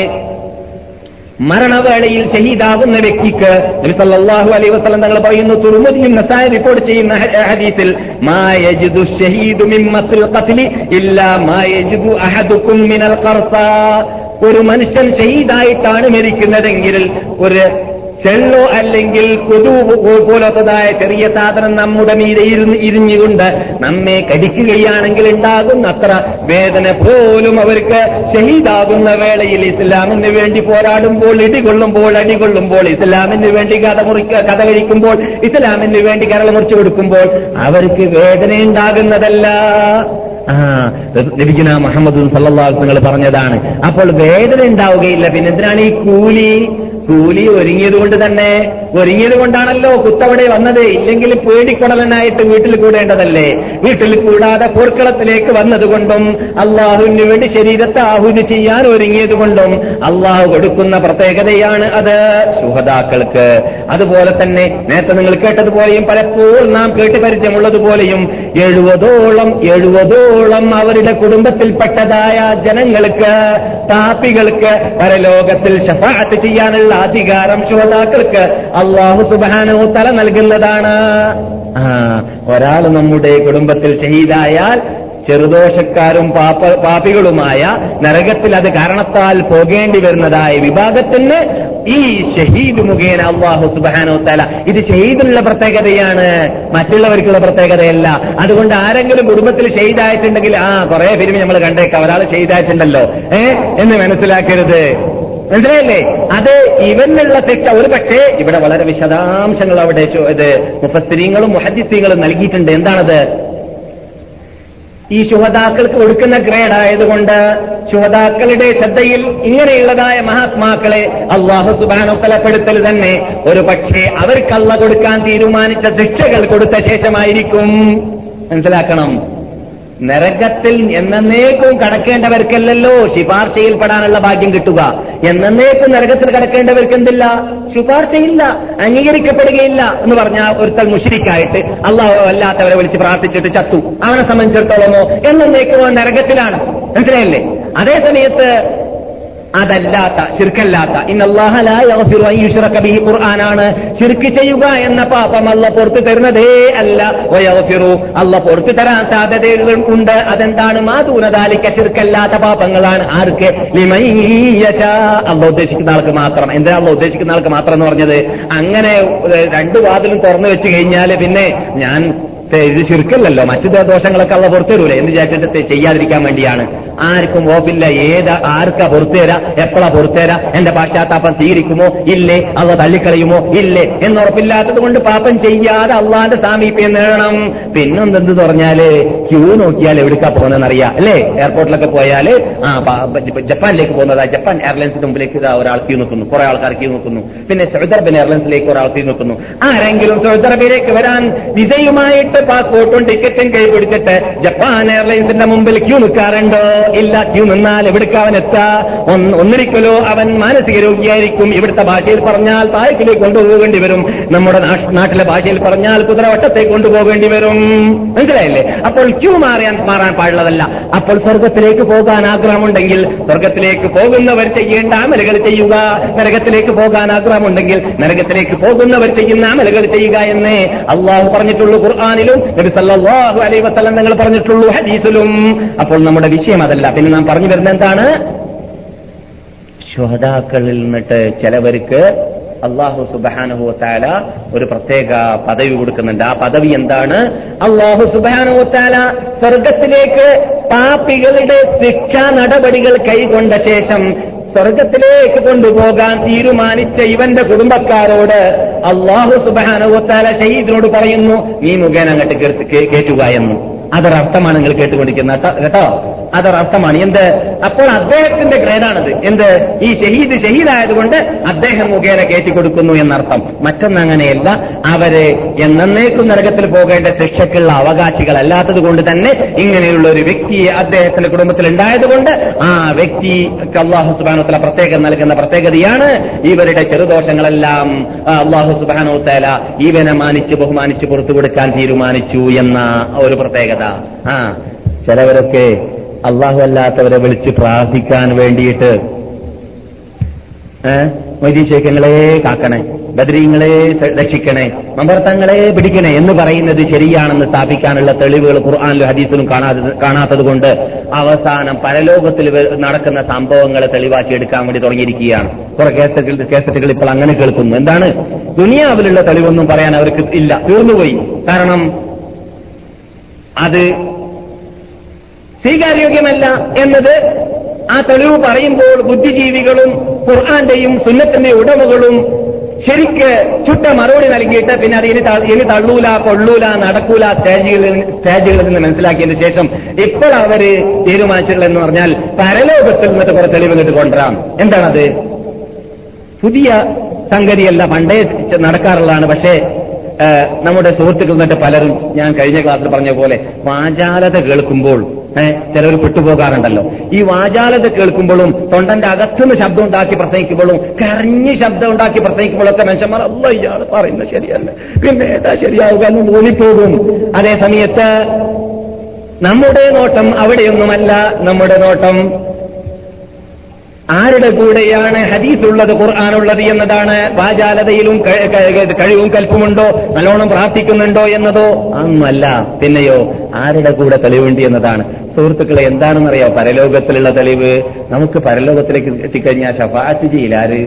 മരണവേളയിൽ ഷഹീദാകുന്ന വ്യക്തിക്ക് നബി സല്ലല്ലാഹു അലൈഹി വസല്ലം തങ്ങൾ പറയുന്നു തുർമുദിയും നസായി റിപ്പോർട്ട് ചെയ്യുന്ന ഹ- ഹദീസിൽ മാ യജിദു ഷഹീദു മിൻ മസ്ൽ ഖത്ലി ഇല്ലാ മാ യജിദു അഹദുക്കും മിനൽ ഖർസാ ഒരു മനുഷ്യൻ ഷഹീദായിട്ടാണ് മരിക്കുന്നതെങ്കിൽ ഒരു ചെള്ളോ അല്ലെങ്കിൽ കൊതു പോലത്തതായ ചെറിയ സാധനം നമ്മുടെ മീതെ ഇരുന്ന് ഇരിഞ്ഞുകൊണ്ട് നമ്മെ കടിക്കുകയാണെങ്കിൽ ഉണ്ടാകുന്ന അത്ര വേദന പോലും അവർക്ക് ഷഹീദാകുന്ന വേളയിൽ ഇസ്ലാമിന് വേണ്ടി പോരാടുമ്പോൾ ഇടികൊള്ളുമ്പോൾ അടികൊള്ളുമ്പോൾ ഇസ്ലാമിന് വേണ്ടി കഥ മുറിക്ക കഥ കഴിക്കുമ്പോൾ ഇസ്ലാമിന് വേണ്ടി കരൾ മുറിച്ചു കൊടുക്കുമ്പോൾ അവർക്ക് വേദന ഉണ്ടാകുന്നതല്ല ആ ലഭിക്കുന്ന മുഹമ്മദ് സല്ലാസ് നിങ്ങൾ പറഞ്ഞതാണ് അപ്പോൾ വേദന ഉണ്ടാവുകയില്ല പിന്നെ എന്തിനാണ് ഈ കൂലി കൂലി ഒരുങ്ങിയത് കൊണ്ട് തന്നെ ഒരുങ്ങിയത് കൊണ്ടാണല്ലോ കുത്തവിടെ വന്നത് ഇല്ലെങ്കിൽ പേടിക്കൊടലനായിട്ട് വീട്ടിൽ കൂടേണ്ടതല്ലേ വീട്ടിൽ കൂടാതെ പോർക്കളത്തിലേക്ക് വന്നതുകൊണ്ടും അള്ളാഹുവിന് വേണ്ടി ശരീരത്തെ ആഹുതി ചെയ്യാൻ ഒരുങ്ങിയത് കൊണ്ടും അള്ളാഹു കൊടുക്കുന്ന പ്രത്യേകതയാണ് അത് സുഹതാക്കൾക്ക് അതുപോലെ തന്നെ നേരത്തെ നിങ്ങൾ കേട്ടതുപോലെയും പലപ്പോഴും നാം കേട്ട് പരിചയമുള്ളതുപോലെയും എഴുപതോളം എഴുപതോളം അവരുടെ കുടുംബത്തിൽപ്പെട്ടതായ ജനങ്ങൾക്ക് താപ്പികൾക്ക് പരലോകത്തിൽ ഷഫാഅത്ത് ചെയ്യാനുള്ള അധികാരം ശുഹതാക്കൾക്ക് അള്ളാഹു സുബാനോ തല നൽകുന്നതാണ് ആ ഒരാൾ നമ്മുടെ കുടുംബത്തിൽ ഷഹീദായാൽ ചെറുദോഷക്കാരും പാപ പാപികളുമായ നരകത്തിൽ അത് കാരണത്താൽ പോകേണ്ടി വരുന്നതായ വിഭാഗത്തിന് ഈ ഷഹീദ് മുഖേന അള്ളാഹു സുബാനോ തല ഇത് ഷഹീദിനുള്ള പ്രത്യേകതയാണ് മറ്റുള്ളവർക്കുള്ള പ്രത്യേകതയല്ല അതുകൊണ്ട് ആരെങ്കിലും കുടുംബത്തിൽ ഷഹീദായിട്ടുണ്ടെങ്കിൽ ആ കുറെ ഫിലിം നമ്മൾ കണ്ടേക്കാം ഒരാൾ ഷഹീദായിട്ടുണ്ടല്ലോ ഏ എന്ന് മനസ്സിലാക്കരുത് മനസ്സിലായില്ലേ അത് ഇവനുള്ള ശിക്ഷ ഒരു പക്ഷേ ഇവിടെ വളരെ വിശദാംശങ്ങൾ അവിടെ ചോ- ഇത് മുഫസ്തിരീങ്ങളും മുഹദ്ദിസീങ്ങളും നൽകിയിട്ടുണ്ട് എന്താണത് ഈ ശുഹതാക്കൾക്ക് കൊടുക്കുന്ന ഗ്രേഡ് ആയതുകൊണ്ട് ശുഹതാക്കളുടെ ശ്രദ്ധയിൽ ഇങ്ങനെയുള്ളതായ മഹാത്മാക്കളെ അള്ളാഹു സുബാനോ കൊലപ്പെടുത്തൽ തന്നെ ഒരു പക്ഷേ അവർക്കല്ല കൊടുക്കാൻ തീരുമാനിച്ച ശിക്ഷകൾ കൊടുത്ത ശേഷമായിരിക്കും മനസ്സിലാക്കണം നരകത്തിൽ എന്നേക്കും കടക്കേണ്ടവർക്കല്ലല്ലോ ശുപാർശയിൽപ്പെടാനുള്ള ഭാഗ്യം കിട്ടുക എന്നേക്കും നരകത്തിൽ കടക്കേണ്ടവർക്ക് എന്തില്ല ശുപാർശയില്ല അംഗീകരിക്കപ്പെടുകയില്ല എന്ന് പറഞ്ഞാൽ ഒരുത്തൽ മുഷിരിക്കായിട്ട് അള്ളാഹു അല്ലാത്തവരെ വിളിച്ച് പ്രാർത്ഥിച്ചിട്ട് ചത്തു അവനെ സംബന്ധിച്ചിടത്തോളമോ എന്നേക്കും അവൻ നരകത്തിലാണ് മനസ്സിലായില്ലേ അതേ സമയത്ത് അതല്ലാത്ത ശിർക്കല്ലാത്ത ഖുർആനാണ് ശിർക്ക് ചെയ്യുക എന്ന പാപം അല്ല പുറത്തു തരുന്നതേ അല്ല വയഗ്ഫിറു അല്ല പുറത്തു തരാൻ സാധ്യതകൾ ഉണ്ട് അതെന്താണ് മാതൂനതാലിക്ക ശിർക്കല്ലാത്ത പാപങ്ങളാണ് ആർക്ക് ലിമയ്യശ അല്ല ഉദ്ദേശിക്കുന്ന ആൾക്ക് മാത്രം എന്തിനാ അല്ല ഉദ്ദേശിക്കുന്ന ആൾക്ക് മാത്രം എന്ന് പറഞ്ഞത് അങ്ങനെ ഏഹ്, രണ്ടു വാതിലും തുറന്നു വെച്ച് കഴിഞ്ഞാൽ പിന്നെ ഞാൻ ഏ, ഇത് ശിർക്കല്ലല്ലോ മറ്റു ദോഷങ്ങളൊക്കെ അള്ള പുറത്തുതരൂലേ എന്ന് വിചാരിച്ചിട്ട് ചെയ്യാതിരിക്കാൻ വേണ്ടിയാണ് ആർക്കും ഓപ്പില്ല ഏത് ആർക്കാ പുറത്തുതരാ എപ്പോഴാ പുറത്തുതരാ എന്റെ പാശ്ചാത്താപം സ്വീകരിക്കുമോ ഇല്ലേ അള്ള തള്ളിക്കളയുമോ ഇല്ലേ എന്നുറപ്പില്ലാത്തത് കൊണ്ട് പാപം ചെയ്യാതെ അള്ളാന്റെ സാമീപ്യം നേടണം പിന്നെന്തെന്ന് പറഞ്ഞാല് ക്യൂ നോക്കിയാൽ എവിടേക്കാ പോകുന്നതെന്നറിയാം അല്ലേ എയർപോർട്ടിലൊക്കെ പോയാല് ആ പ- പ- ജപ്പാനിലേക്ക് പോകുന്നതാ ജപ്പാൻ എയർലൈൻസിന്റെ മുമ്പിലേക്ക് ഇതാ ഒരാൾ ക്യൂ നിൽക്കുന്നു കുറെ ആൾക്കാർ ക്യൂ നിൽക്കുന്നു പിന്നെ സൗദി അറേബ്യൻ എയർലൈൻസിലേക്ക് ഒരാൾ ക്യൂ നിൽക്കുന്നു ആരെങ്കിലും സൗദി അറേബ്യയിലേക്ക് വരാൻ വിസയുമായിട്ട് പാസ്പോർട്ടും ടിക്കറ്റും കൈ പിടിച്ചിട്ട് ജപ്പാൻ എയർലൈൻസിന്റെ മുമ്പിൽ ക്യൂ നിൽക്കാറുണ്ടോ ഇല്ല ക്യൂ നിന്നാൽ എവിടേക്ക് അവൻ എത്താ ഒന്ന് ഒന്നിരിക്കലോ അവൻ മാനസിക രോഗിയായിരിക്കും ഇവിടുത്തെ ഭാഷയിൽ പറഞ്ഞാൽ താഴേക്കിലേക്ക് കൊണ്ടുപോകേണ്ടി വരും നമ്മുടെ നാ- നാട്ടിലെ ഭാഷയിൽ പറഞ്ഞാൽ കുതിരവട്ടത്തേക്ക് കൊണ്ടുപോകേണ്ടി വരും മനസ്സിലായില്ലേ അപ്പോൾ ക്യൂ മാറിയാൻ മാറാൻ പാടുള്ളതല്ല അപ്പോൾ സ്വർഗത്തിലേക്ക് പോകാൻ ആഗ്രഹമുണ്ടെങ്കിൽ സ്വർഗത്തിലേക്ക് പോകുന്നവർ ചെയ്യേണ്ട അമലുകൾ ചെയ്യുക നരകത്തിലേക്ക് പോകാൻ ആഗ്രഹമുണ്ടെങ്കിൽ നരകത്തിലേക്ക് പോകുന്നവർ ചെയ്യുന്ന അമലുകൾ ചെയ്യുക എന്നേ അള്ളാഹു പറഞ്ഞിട്ടുള്ളൂ ഖുർആാനിലും നബി സല്ലല്ലാഹു അലൈഹി വസല്ലം നിങ്ങൾ പറഞ്ഞിട്ടുള്ളൂ ഹദീസിലും അപ്പോൾ നമ്മുടെ വിഷയം അതല്ല പിന്നെ നാം പറഞ്ഞു വരുന്നത് എന്താണ് ശുഹതാക്കളിൽ നിന്നിട്ട് ചിലവർക്ക് അള്ളാഹു സുബാനുഹുത്താല ഒരു പ്രത്യേക പദവി കൊടുക്കുന്നുണ്ട് ആ പദവി എന്താണ് അള്ളാഹു സുബാനുഹുത്താല സ്വർഗത്തിലേക്ക് പാപ്പികളുടെ ശിക്ഷാ നടപടികൾ കൈകൊണ്ട ശേഷം സ്വർഗത്തിലേക്ക് കൊണ്ടുപോകാൻ തീരുമാനിച്ച ഇവന്റെ കുടുംബക്കാരോട് അള്ളാഹു സുബാനുഹുത്താല ഷഹീദിനോട് പറയുന്നു നീ മുഖേന അങ്ങോട്ട് കേട്ട് കേ- കേറ്റുക എന്ന് അതൊരർത്ഥമാണ് നിങ്ങൾ കേട്ടുകൊണ്ടിരിക്കുന്നത് കേട്ടോ- കേട്ടോ അതൊരർത്ഥമാണ് എന്ത് അപ്പോൾ അദ്ദേഹത്തിന്റെ ഗ്രേഡാണത് എന്ത് ഈ ഷഹീദ് ഷഹീദായതുകൊണ്ട് അദ്ദേഹം മുഖേന കയറ്റിക്കൊടുക്കുന്നു എന്നർത്ഥം മറ്റൊന്ന് അങ്ങനെയല്ല അവര് എന്നേക്കും നരകത്തിൽ പോകേണ്ട ശിക്ഷയ്ക്കുള്ള അവകാശികളല്ലാത്തത് കൊണ്ട് തന്നെ ഇങ്ങനെയുള്ള ഒരു വ്യക്തിയെ അദ്ദേഹത്തിന്റെ കുടുംബത്തിൽ ഉണ്ടായതുകൊണ്ട് ആ വ്യക്തിക്ക് അള്ളാഹു സുബാനുത്തല പ്രത്യേകം നൽകുന്ന പ്രത്യേകതയാണ് ഇവരുടെ ചെറുദോഷങ്ങളെല്ലാം ആ, അള്ളാഹു സുബാനുത്തല ഇവനെ മാനിച്ച് ബഹുമാനിച്ച് പുറത്തു കൊടുക്കാൻ തീരുമാനിച്ചു എന്ന ഒരു പ്രത്യേകത ആ ചിലവരൊക്കെ അള്ളാഹു അല്ലാത്തവരെ വിളിച്ച് പ്രാർത്ഥിക്കാൻ വേണ്ടിയിട്ട് വൈദ്യശേഖങ്ങളെ കാക്കണേ ബദരീങ്ങളെ രക്ഷിക്കണേ മമ്പർത്തങ്ങളെ പിടിക്കണേ എന്ന് പറയുന്നത് ശരിയാണെന്ന് സ്ഥാപിക്കാനുള്ള തെളിവുകൾ ഖുർആാനിലും ഹദീസിലും കാണാതെ കാണാത്തത് കൊണ്ട് അവസാനം പരലോകത്തിൽ വ- നടക്കുന്ന സംഭവങ്ങളെ തെളിവാക്കി എടുക്കാൻ വേണ്ടി തുടങ്ങിയിരിക്കുകയാണ് കുറെ കേസറ്റുകൾ കേസറ്റുകൾ ഇപ്പോൾ അങ്ങനെ കേൾക്കുന്നു എന്താണ് ദുനിയാവിലുള്ള തെളിവൊന്നും പറയാൻ അവർക്ക് ഇല്ല തീർന്നുപോയി കാരണം അത് സ്വീകാര്യോഗ്യമല്ല എന്നത് ആ തെളിവ് പറയുമ്പോൾ ബുദ്ധിജീവികളും ഖുർആന്റെയും സുന്നത്തിന്റെയും ഉടമകളും ശരിക്ക് ചുട്ട മറുപടി നൽകിയിട്ട് പിന്നെ അത് ഇനി ത- ഇനി തള്ളൂല കൊള്ളൂല നടക്കൂല സ്റ്റേജുകളിൽ സ്റ്റേജുകളിൽ നിന്ന് മനസ്സിലാക്കിയതിന് ശേഷം ഇപ്പോൾ അവര് തീരുമാനിച്ചിട്ടുള്ളതെന്ന് പറഞ്ഞാൽ പരലോകത്തിൽ നിന്നിട്ട് കുറെ തെളിവ് ഇങ്ങോട്ട് കൊണ്ടുവരാം എന്താണത് പുതിയ സംഗതിയല്ല പണ്ടേ നടക്കാറുള്ളതാണ് പക്ഷേ ഏഹ്, നമ്മുടെ സുഹൃത്തുക്കൾ എന്നിട്ട് പലരും ഞാൻ കഴിഞ്ഞ ക്ലാസ്സിൽ പറഞ്ഞ പോലെ വാചാലത കേൾക്കുമ്പോൾ ഏഹ്, ചിലർ പെട്ടുപോകാറുണ്ടല്ലോ ഈ വാചാലത കേൾക്കുമ്പോഴും തൊണ്ടന്റെ അകത്തുനിന്ന് ശബ്ദം ഉണ്ടാക്കി പ്രസംഗിക്കുമ്പോഴും കരഞ്ഞ് ശബ്ദം ഉണ്ടാക്കി പ്രസംഗിക്കുമ്പോഴൊക്കെ മനുഷ്യന്മാർ അല്ല ഇയാൾ പറയുന്നത് ശരിയല്ല പിന്നെ ഏതാ ശരിയാവുക എന്ന് തോന്നിപ്പോകും അതേ സമയത്ത് നമ്മുടെ നോട്ടം അവിടെയൊന്നുമല്ല നമ്മുടെ നോട്ടം ആരുടെ കൂടെയാണ് ഹദീസ് ഉള്ളത് ഖുർആൻ ഉള്ളത് എന്നതാണ് വാചാലതയിലും ക- ക- കഴിവും കൽപ്പുമുണ്ടോ നല്ലോണം പ്രാർത്ഥിക്കുന്നുണ്ടോ എന്നതോ അന്നല്ല പിന്നെയോ ആരുടെ കൂടെ തെളിവുണ്ട് എന്നതാണ് സുഹൃത്തുക്കളെ എന്താണെന്നറിയോ പരലോകത്തിലുള്ള തെളിവ് നമുക്ക് പരലോകത്തിലേക്ക് എത്തിക്കഴിഞ്ഞാൽ ഷഫാത്ത് ചെയ്യില്ലാര്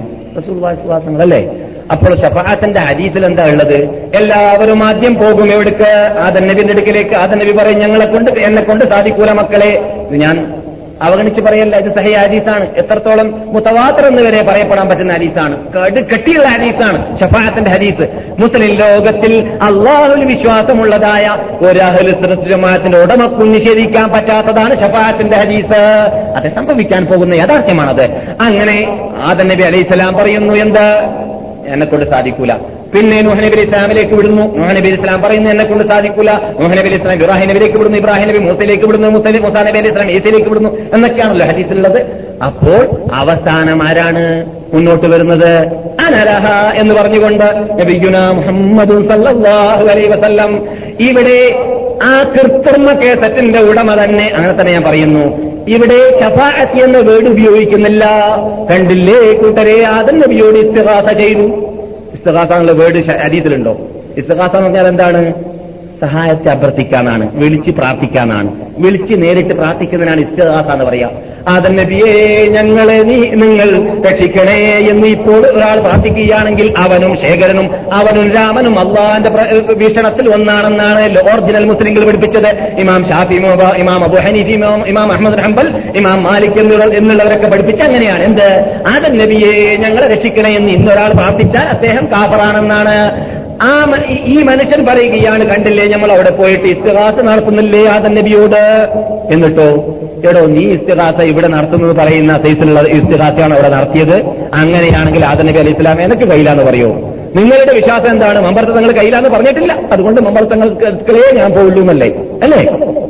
അല്ലേ അപ്പോൾ ഷഫാത്തിന്റെ ഹദീസിൽ എന്താ ഉള്ളത് എല്ലാവരും ആദ്യം പോകും എവിടേക്ക് ആദൻ നബിന്റെ അടുക്കിലേക്ക് ആദൻ നബി പറയും ഞങ്ങളെ കൊണ്ട് എന്നെ കൊണ്ട് സാധിക്കൂല മക്കളെ ഇത് ഞാൻ അവഗണിച്ച് പറയല്ല ഇത് സഹി ഹദീസാണ് എത്രത്തോളം മുത്തവാത്തർ എന്ന് വരെ പറയപ്പെടാൻ പറ്റുന്ന ഹദീസാണ് കട് കെട്ടിയുള്ള ഹദീസാണ് ഷഫാഅത്തിന്റെ ഹദീസ് മുസ്ലിം ലോകത്തിൽ അള്ളാഹുവിൽ വിശ്വാസമുള്ളതായ ഒരു അഹലുസ്ലമാത്തിന്റെ ഉടമക്കും നിഷേധിക്കാൻ പറ്റാത്തതാണ് ഷഫാഅത്തിന്റെ ഹദീസ് അത് സംഭവിക്കാൻ പോകുന്ന യാഥാർത്ഥ്യമാണത് അങ്ങനെ ആദൻ നബി അലൈഹി സ്വലാം പറയുന്നു എന്ത് എന്നെ കൊണ്ട് സാധിക്കൂല പിന്നെ നൂഹ് നബി അലൈഹി ഇസ്ലാമിലേക്ക് വിടുന്നു നൂഹ് നബി അലൈഹി ഇസ്ലാം പറയുന്നു എന്നെ കൊണ്ട് സാധിക്കൂല നൂഹ് നബി അലൈഹി ഇസ്ലാം ഇബ്രാഹിം നബിയിലേക്ക് വിടുന്നു ഇബ്രാഹിം നബി മൂസയിലേക്ക് വിടുന്നു മൂസ മൂസാ നബി അലൈഹി ഇസ്ലാം ഈസയിലേക്ക് വിടുന്നു എന്നൊക്കെയാണല്ലോ ഹദീസിലുള്ളത് അപ്പോൾ അവസാനം ആരാണ് മുന്നോട്ട് വരുന്നത് അനലഹ എന്ന് പറഞ്ഞുകൊണ്ട് നബിയുന മുഹമ്മദ് സല്ലല്ലാഹു അലൈഹി വസല്ലം ഇവിടെ ആ കൃത്രിമ കേസറ്റിന്റെ ഉടമ തന്നെ അങ്ങനെ തന്നെ ഞാൻ പറയുന്നു ഇവിടെ ഷഫാഅത്ത് എന്ന വേർഡ് ഉപയോഗിക്കുന്നില്ല കണ്ടില്ലേ കൂട്ടരെ ആദം നബിയോട് ഇസ്തിഹാസ ചെയ്തു ഇസ്തിഹാസ എന്നുള്ള വേർഡ് ഹദീസിലുണ്ടോ ഇസ്തിഹാസ എന്ന് പറഞ്ഞാൽ എന്താണ് സഹായത്തെ അഭ്യർത്ഥിക്കാനാണ് വിളിച്ച് പ്രാർത്ഥിക്കാനാണ് വിളിച്ച് നേരിട്ട് പ്രാർത്ഥിക്കുന്നതിനാണ് ഇസ്തിഹാസ എന്ന് പറയാം ആദം നബിയെ ഞങ്ങളെ നീ നിങ്ങൾ രക്ഷിക്കണേ എന്ന് ഇപ്പോൾ ഒരാൾ പ്രാർത്ഥിക്കുകയാണെങ്കിൽ അവനും ശേഖരനും അവനും രാമനും അള്ളാന്റെ പ്ര- വീക്ഷണത്തിൽ ഒന്നാണെന്നാണ് ഒറിജിനൽ മുസ്ലിങ്ങൾ പഠിപ്പിച്ചത് ഇമാം ഷാഫി ഇമാം- ഇമാം അബു ഹനീഫി ഇമാം ഇമാം അഹമ്മദ് ഹംബൽ ഇമാം മാലിക് എന്നുള്ള എന്നുള്ളവരൊക്കെ പഠിപ്പിച്ച അങ്ങനെയാണ് എന്ത് ആദം നബിയെ ഞങ്ങളെ രക്ഷിക്കണേ എന്ന് ഇന്നൊരാൾ പ്രാർത്ഥിച്ചാൽ അദ്ദേഹം കാഫറാണെന്നാണ് ആ മ- ഈ- ഈ മനുഷ്യൻ പറയുകയാണ് കണ്ടില്ലേ നമ്മൾ അവിടെ പോയിട്ട് ഇസ്തിഹാസ നടത്തുന്നില്ലേ ആദം നബിയോട് എന്നിട്ടോ എടോ നീ ഇസ്തിഹാസ ഇവിടെ നടത്തുന്നത് പറയുന്ന സൈസിലുള്ള ഇസ്തിഹാസയാണ് അവിടെ നടത്തിയത് അങ്ങനെയാണെങ്കിൽ ആദം നബി അലൈഹി ഇസ്ലാം എനിക്ക് കയ്യിലാന്ന് പറയോ നിങ്ങളുടെ വിശ്വാസം എന്താണ് മമ്പർത്ത തങ്ങൾ കയ്യിലാന്ന് പറഞ്ഞിട്ടില്ല അതുകൊണ്ട് മമ്പർത്തങ്ങൾക്കേ ഞാൻ പോവുള്ളൂ എന്നല്ലേ അല്ലേ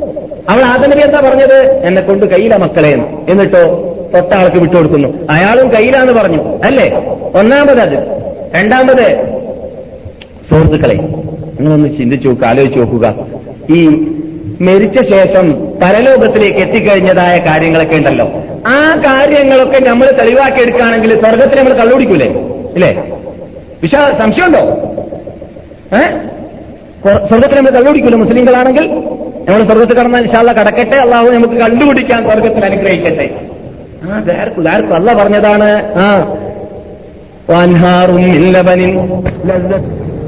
അവൾ ആദം നബി എന്താ പറഞ്ഞത് എന്നെ കൊണ്ട് കയ്യില മക്കളെ എന്ന്. എന്നിട്ടോ തൊട്ട ആൾക്ക് വിട്ടുകൊടുക്കുന്നു അയാളും കയ്യിലാന്ന് പറഞ്ഞു അല്ലേ ഒന്നാമത് അത് രണ്ടാമത് സുഹൃത്തുക്കളെ നിങ്ങളൊന്ന് ചിന്തിച്ചു നോക്കുക ആലോചിച്ച് നോക്കുക ഈ മരിച്ച ശേഷം പരലോകത്തിലേക്ക് എത്തിക്കഴിഞ്ഞതായ കാര്യങ്ങളൊക്കെ ഉണ്ടല്ലോ ആ കാര്യങ്ങളൊക്കെ നമ്മൾ തെളിവാക്കി എടുക്കുകയാണെങ്കിൽ സ്വർഗത്തിൽ നമ്മൾ കള്ളുപിടിക്കൂലേ ഇല്ലേ വിശ്വാ സംശയമുണ്ടോ ഏ കൊ- സ്വർഗത്തിൽ നമ്മൾ കള്ളുപിടിക്കൂലേ മുസ്ലിങ്ങളാണെങ്കിൽ നമ്മൾ സ്വർഗത്തിൽ കടന്നാൽ ഇൻഷാല്ല കടക്കട്ടെ അള്ളാഹു നമുക്ക് കണ്ടുപിടിക്കാൻ സ്വർഗത്തിൽ അനുഗ്രഹിക്കട്ടെ ആ ആർക്കും ആർക്കും അല്ല പറഞ്ഞതാണ് ആ വൻഹാറും മിൻ ലബനിൻ ലസ്സത്ത്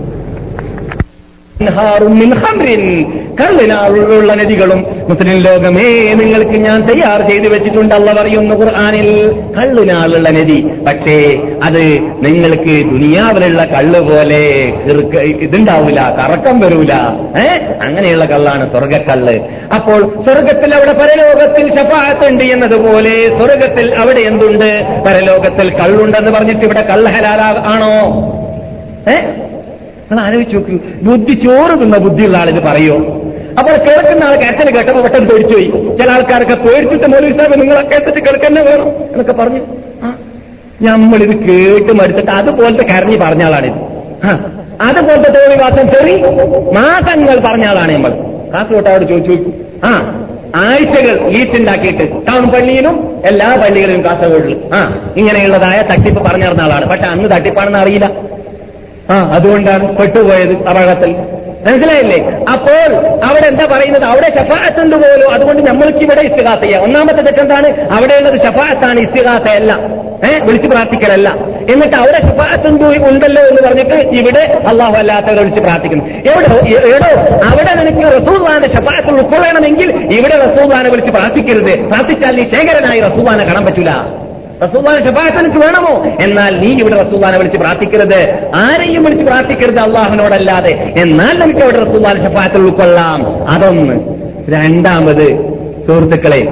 അൻഹാറും മിൻ ഖംറിൻ. കള്ളിനാളുള്ള നദികളും മുസ്ലിം ലോകമേ നിങ്ങൾക്ക് ഞാൻ തയ്യാർ ചെയ്തു വെച്ചിട്ടുണ്ട് അല്ല പറയുന്നു ഖുർആനിൽ കള്ളിനാളുള്ള നദി പക്ഷേ അത് നിങ്ങൾക്ക് ദുനിയാവിലുള്ള കള്ള് പോലെ കിറുക്ക് ഇതുണ്ടാവില്ല കറക്കം വരൂല ഏ അങ്ങനെയുള്ള കള്ളാണ് സ്വർഗക്കള്ള് അപ്പോൾ സ്വർഗത്തിൽ അവിടെ പരലോകത്തിൽ ശഫാത്തുണ്ട് എന്നതുപോലെ സ്വർഗത്തിൽ അവിടെ എന്തുണ്ട് പരലോകത്തിൽ കള്ളുണ്ടെന്ന് പറഞ്ഞിട്ട് ഇവിടെ കള്ള് ഹലാല ആണോ ഏ നിങ്ങൾ ആലോചിച്ച് നോക്കൂ ബുദ്ധി ചോറ് തിന്ന ബുദ്ധിയുള്ള ആളിത് പറയോ അപ്പോൾ കേൾക്കുന്ന ആൾ കേട്ടല് കേട്ടപ്പോൾ പെട്ടെന്ന് പേടിച്ചു പോയി ചില ആൾക്കാരൊക്കെ പേടിച്ചിട്ട് മൗലവി സാഹിബ് നിങ്ങൾ കേട്ടിട്ട് കേൾക്കന്നെ വേണം എന്നൊക്കെ പറഞ്ഞു ആ നമ്മളിത് കേട്ട് മടുത്തിട്ട് അതുപോലത്തെ കരഞ്ഞ് പറഞ്ഞ ആളാണിത് ആ അതുപോലത്തെ തോന്നിവാസം ചെറി മാസങ്ങൾ പറഞ്ഞ ആളാണ് നമ്മൾ കാസർഗോട്ടോട് ചോദിച്ചു നോക്കൂ ആ ആഴ്ചകൾ ഈറ്റുണ്ടാക്കിയിട്ട് ടൗൺ പള്ളിയിലും എല്ലാ പള്ളികളിലും കാസർഗോഡിലും ആ ഇങ്ങനെയുള്ളതായ തട്ടിപ്പ് പറഞ്ഞു നടന്ന ആളാണ് പക്ഷെ അന്ന് തട്ടിപ്പാണെന്ന് അറിയില്ല ആ അതുകൊണ്ടാണ് പെട്ടുപോയത് അപകടത്തിൽ മനസ്സിലായില്ലേ അപ്പോൾ അവിടെ എന്താ പറയുന്നത് അവിടെ ഷഫാഅത്തുണ്ട് പോലും അതുകൊണ്ട് നമ്മൾക്ക് ഇവിടെ ഇസ്തിഹാസ ചെയ്യാം ഒന്നാമത്തെ തെറ്റെന്താണ് അവിടെയുള്ളത് ഷഫാഅത്താണ് ഇസ്തിഹാസയല്ല ഏഹ് വിളിച്ചു പ്രാർത്ഥിക്കലല്ല എന്നിട്ട് അവിടെ ഷഫാഅത്തുണ്ട് ഉണ്ടല്ലോ എന്ന് പറഞ്ഞിട്ട് ഇവിടെ അള്ളാഹു അല്ലാത്തവരെ വിളിച്ച് പ്രാർത്ഥിക്കുന്നു എവിടെ എവിടോ അവിടെ നിനക്ക് റസൂദാന്റെ ഷഫാഅത്ത് ഉൾക്കൊള്ളണമെങ്കിൽ ഇവിടെ റസൂദാനെ വിളിച്ച് പ്രാർത്ഥിക്കരുത് പ്രാർത്ഥിച്ചാൽ നീ ശേഖരനായി റസൂദാനെ കാണാൻ പറ്റൂല റസൂദാന ഷഫായത്ത് നിനക്ക് വേണമോ എന്നാൽ നീ ഇവിടെ റസൂദാനെ വിളിച്ച് പ്രാർത്ഥിക്കരുത് ആരെയും വിളിച്ച് പ്രാർത്ഥിക്കരുത് അള്ളാഹുനോടല്ലാതെ എന്നാൽ നമുക്ക് അവിടെ റസൂദാന ഷഫായത്തിൽ ഉൾക്കൊള്ളാം അതൊന്ന് രണ്ടാമത് സുഹൃത്തുക്കളെ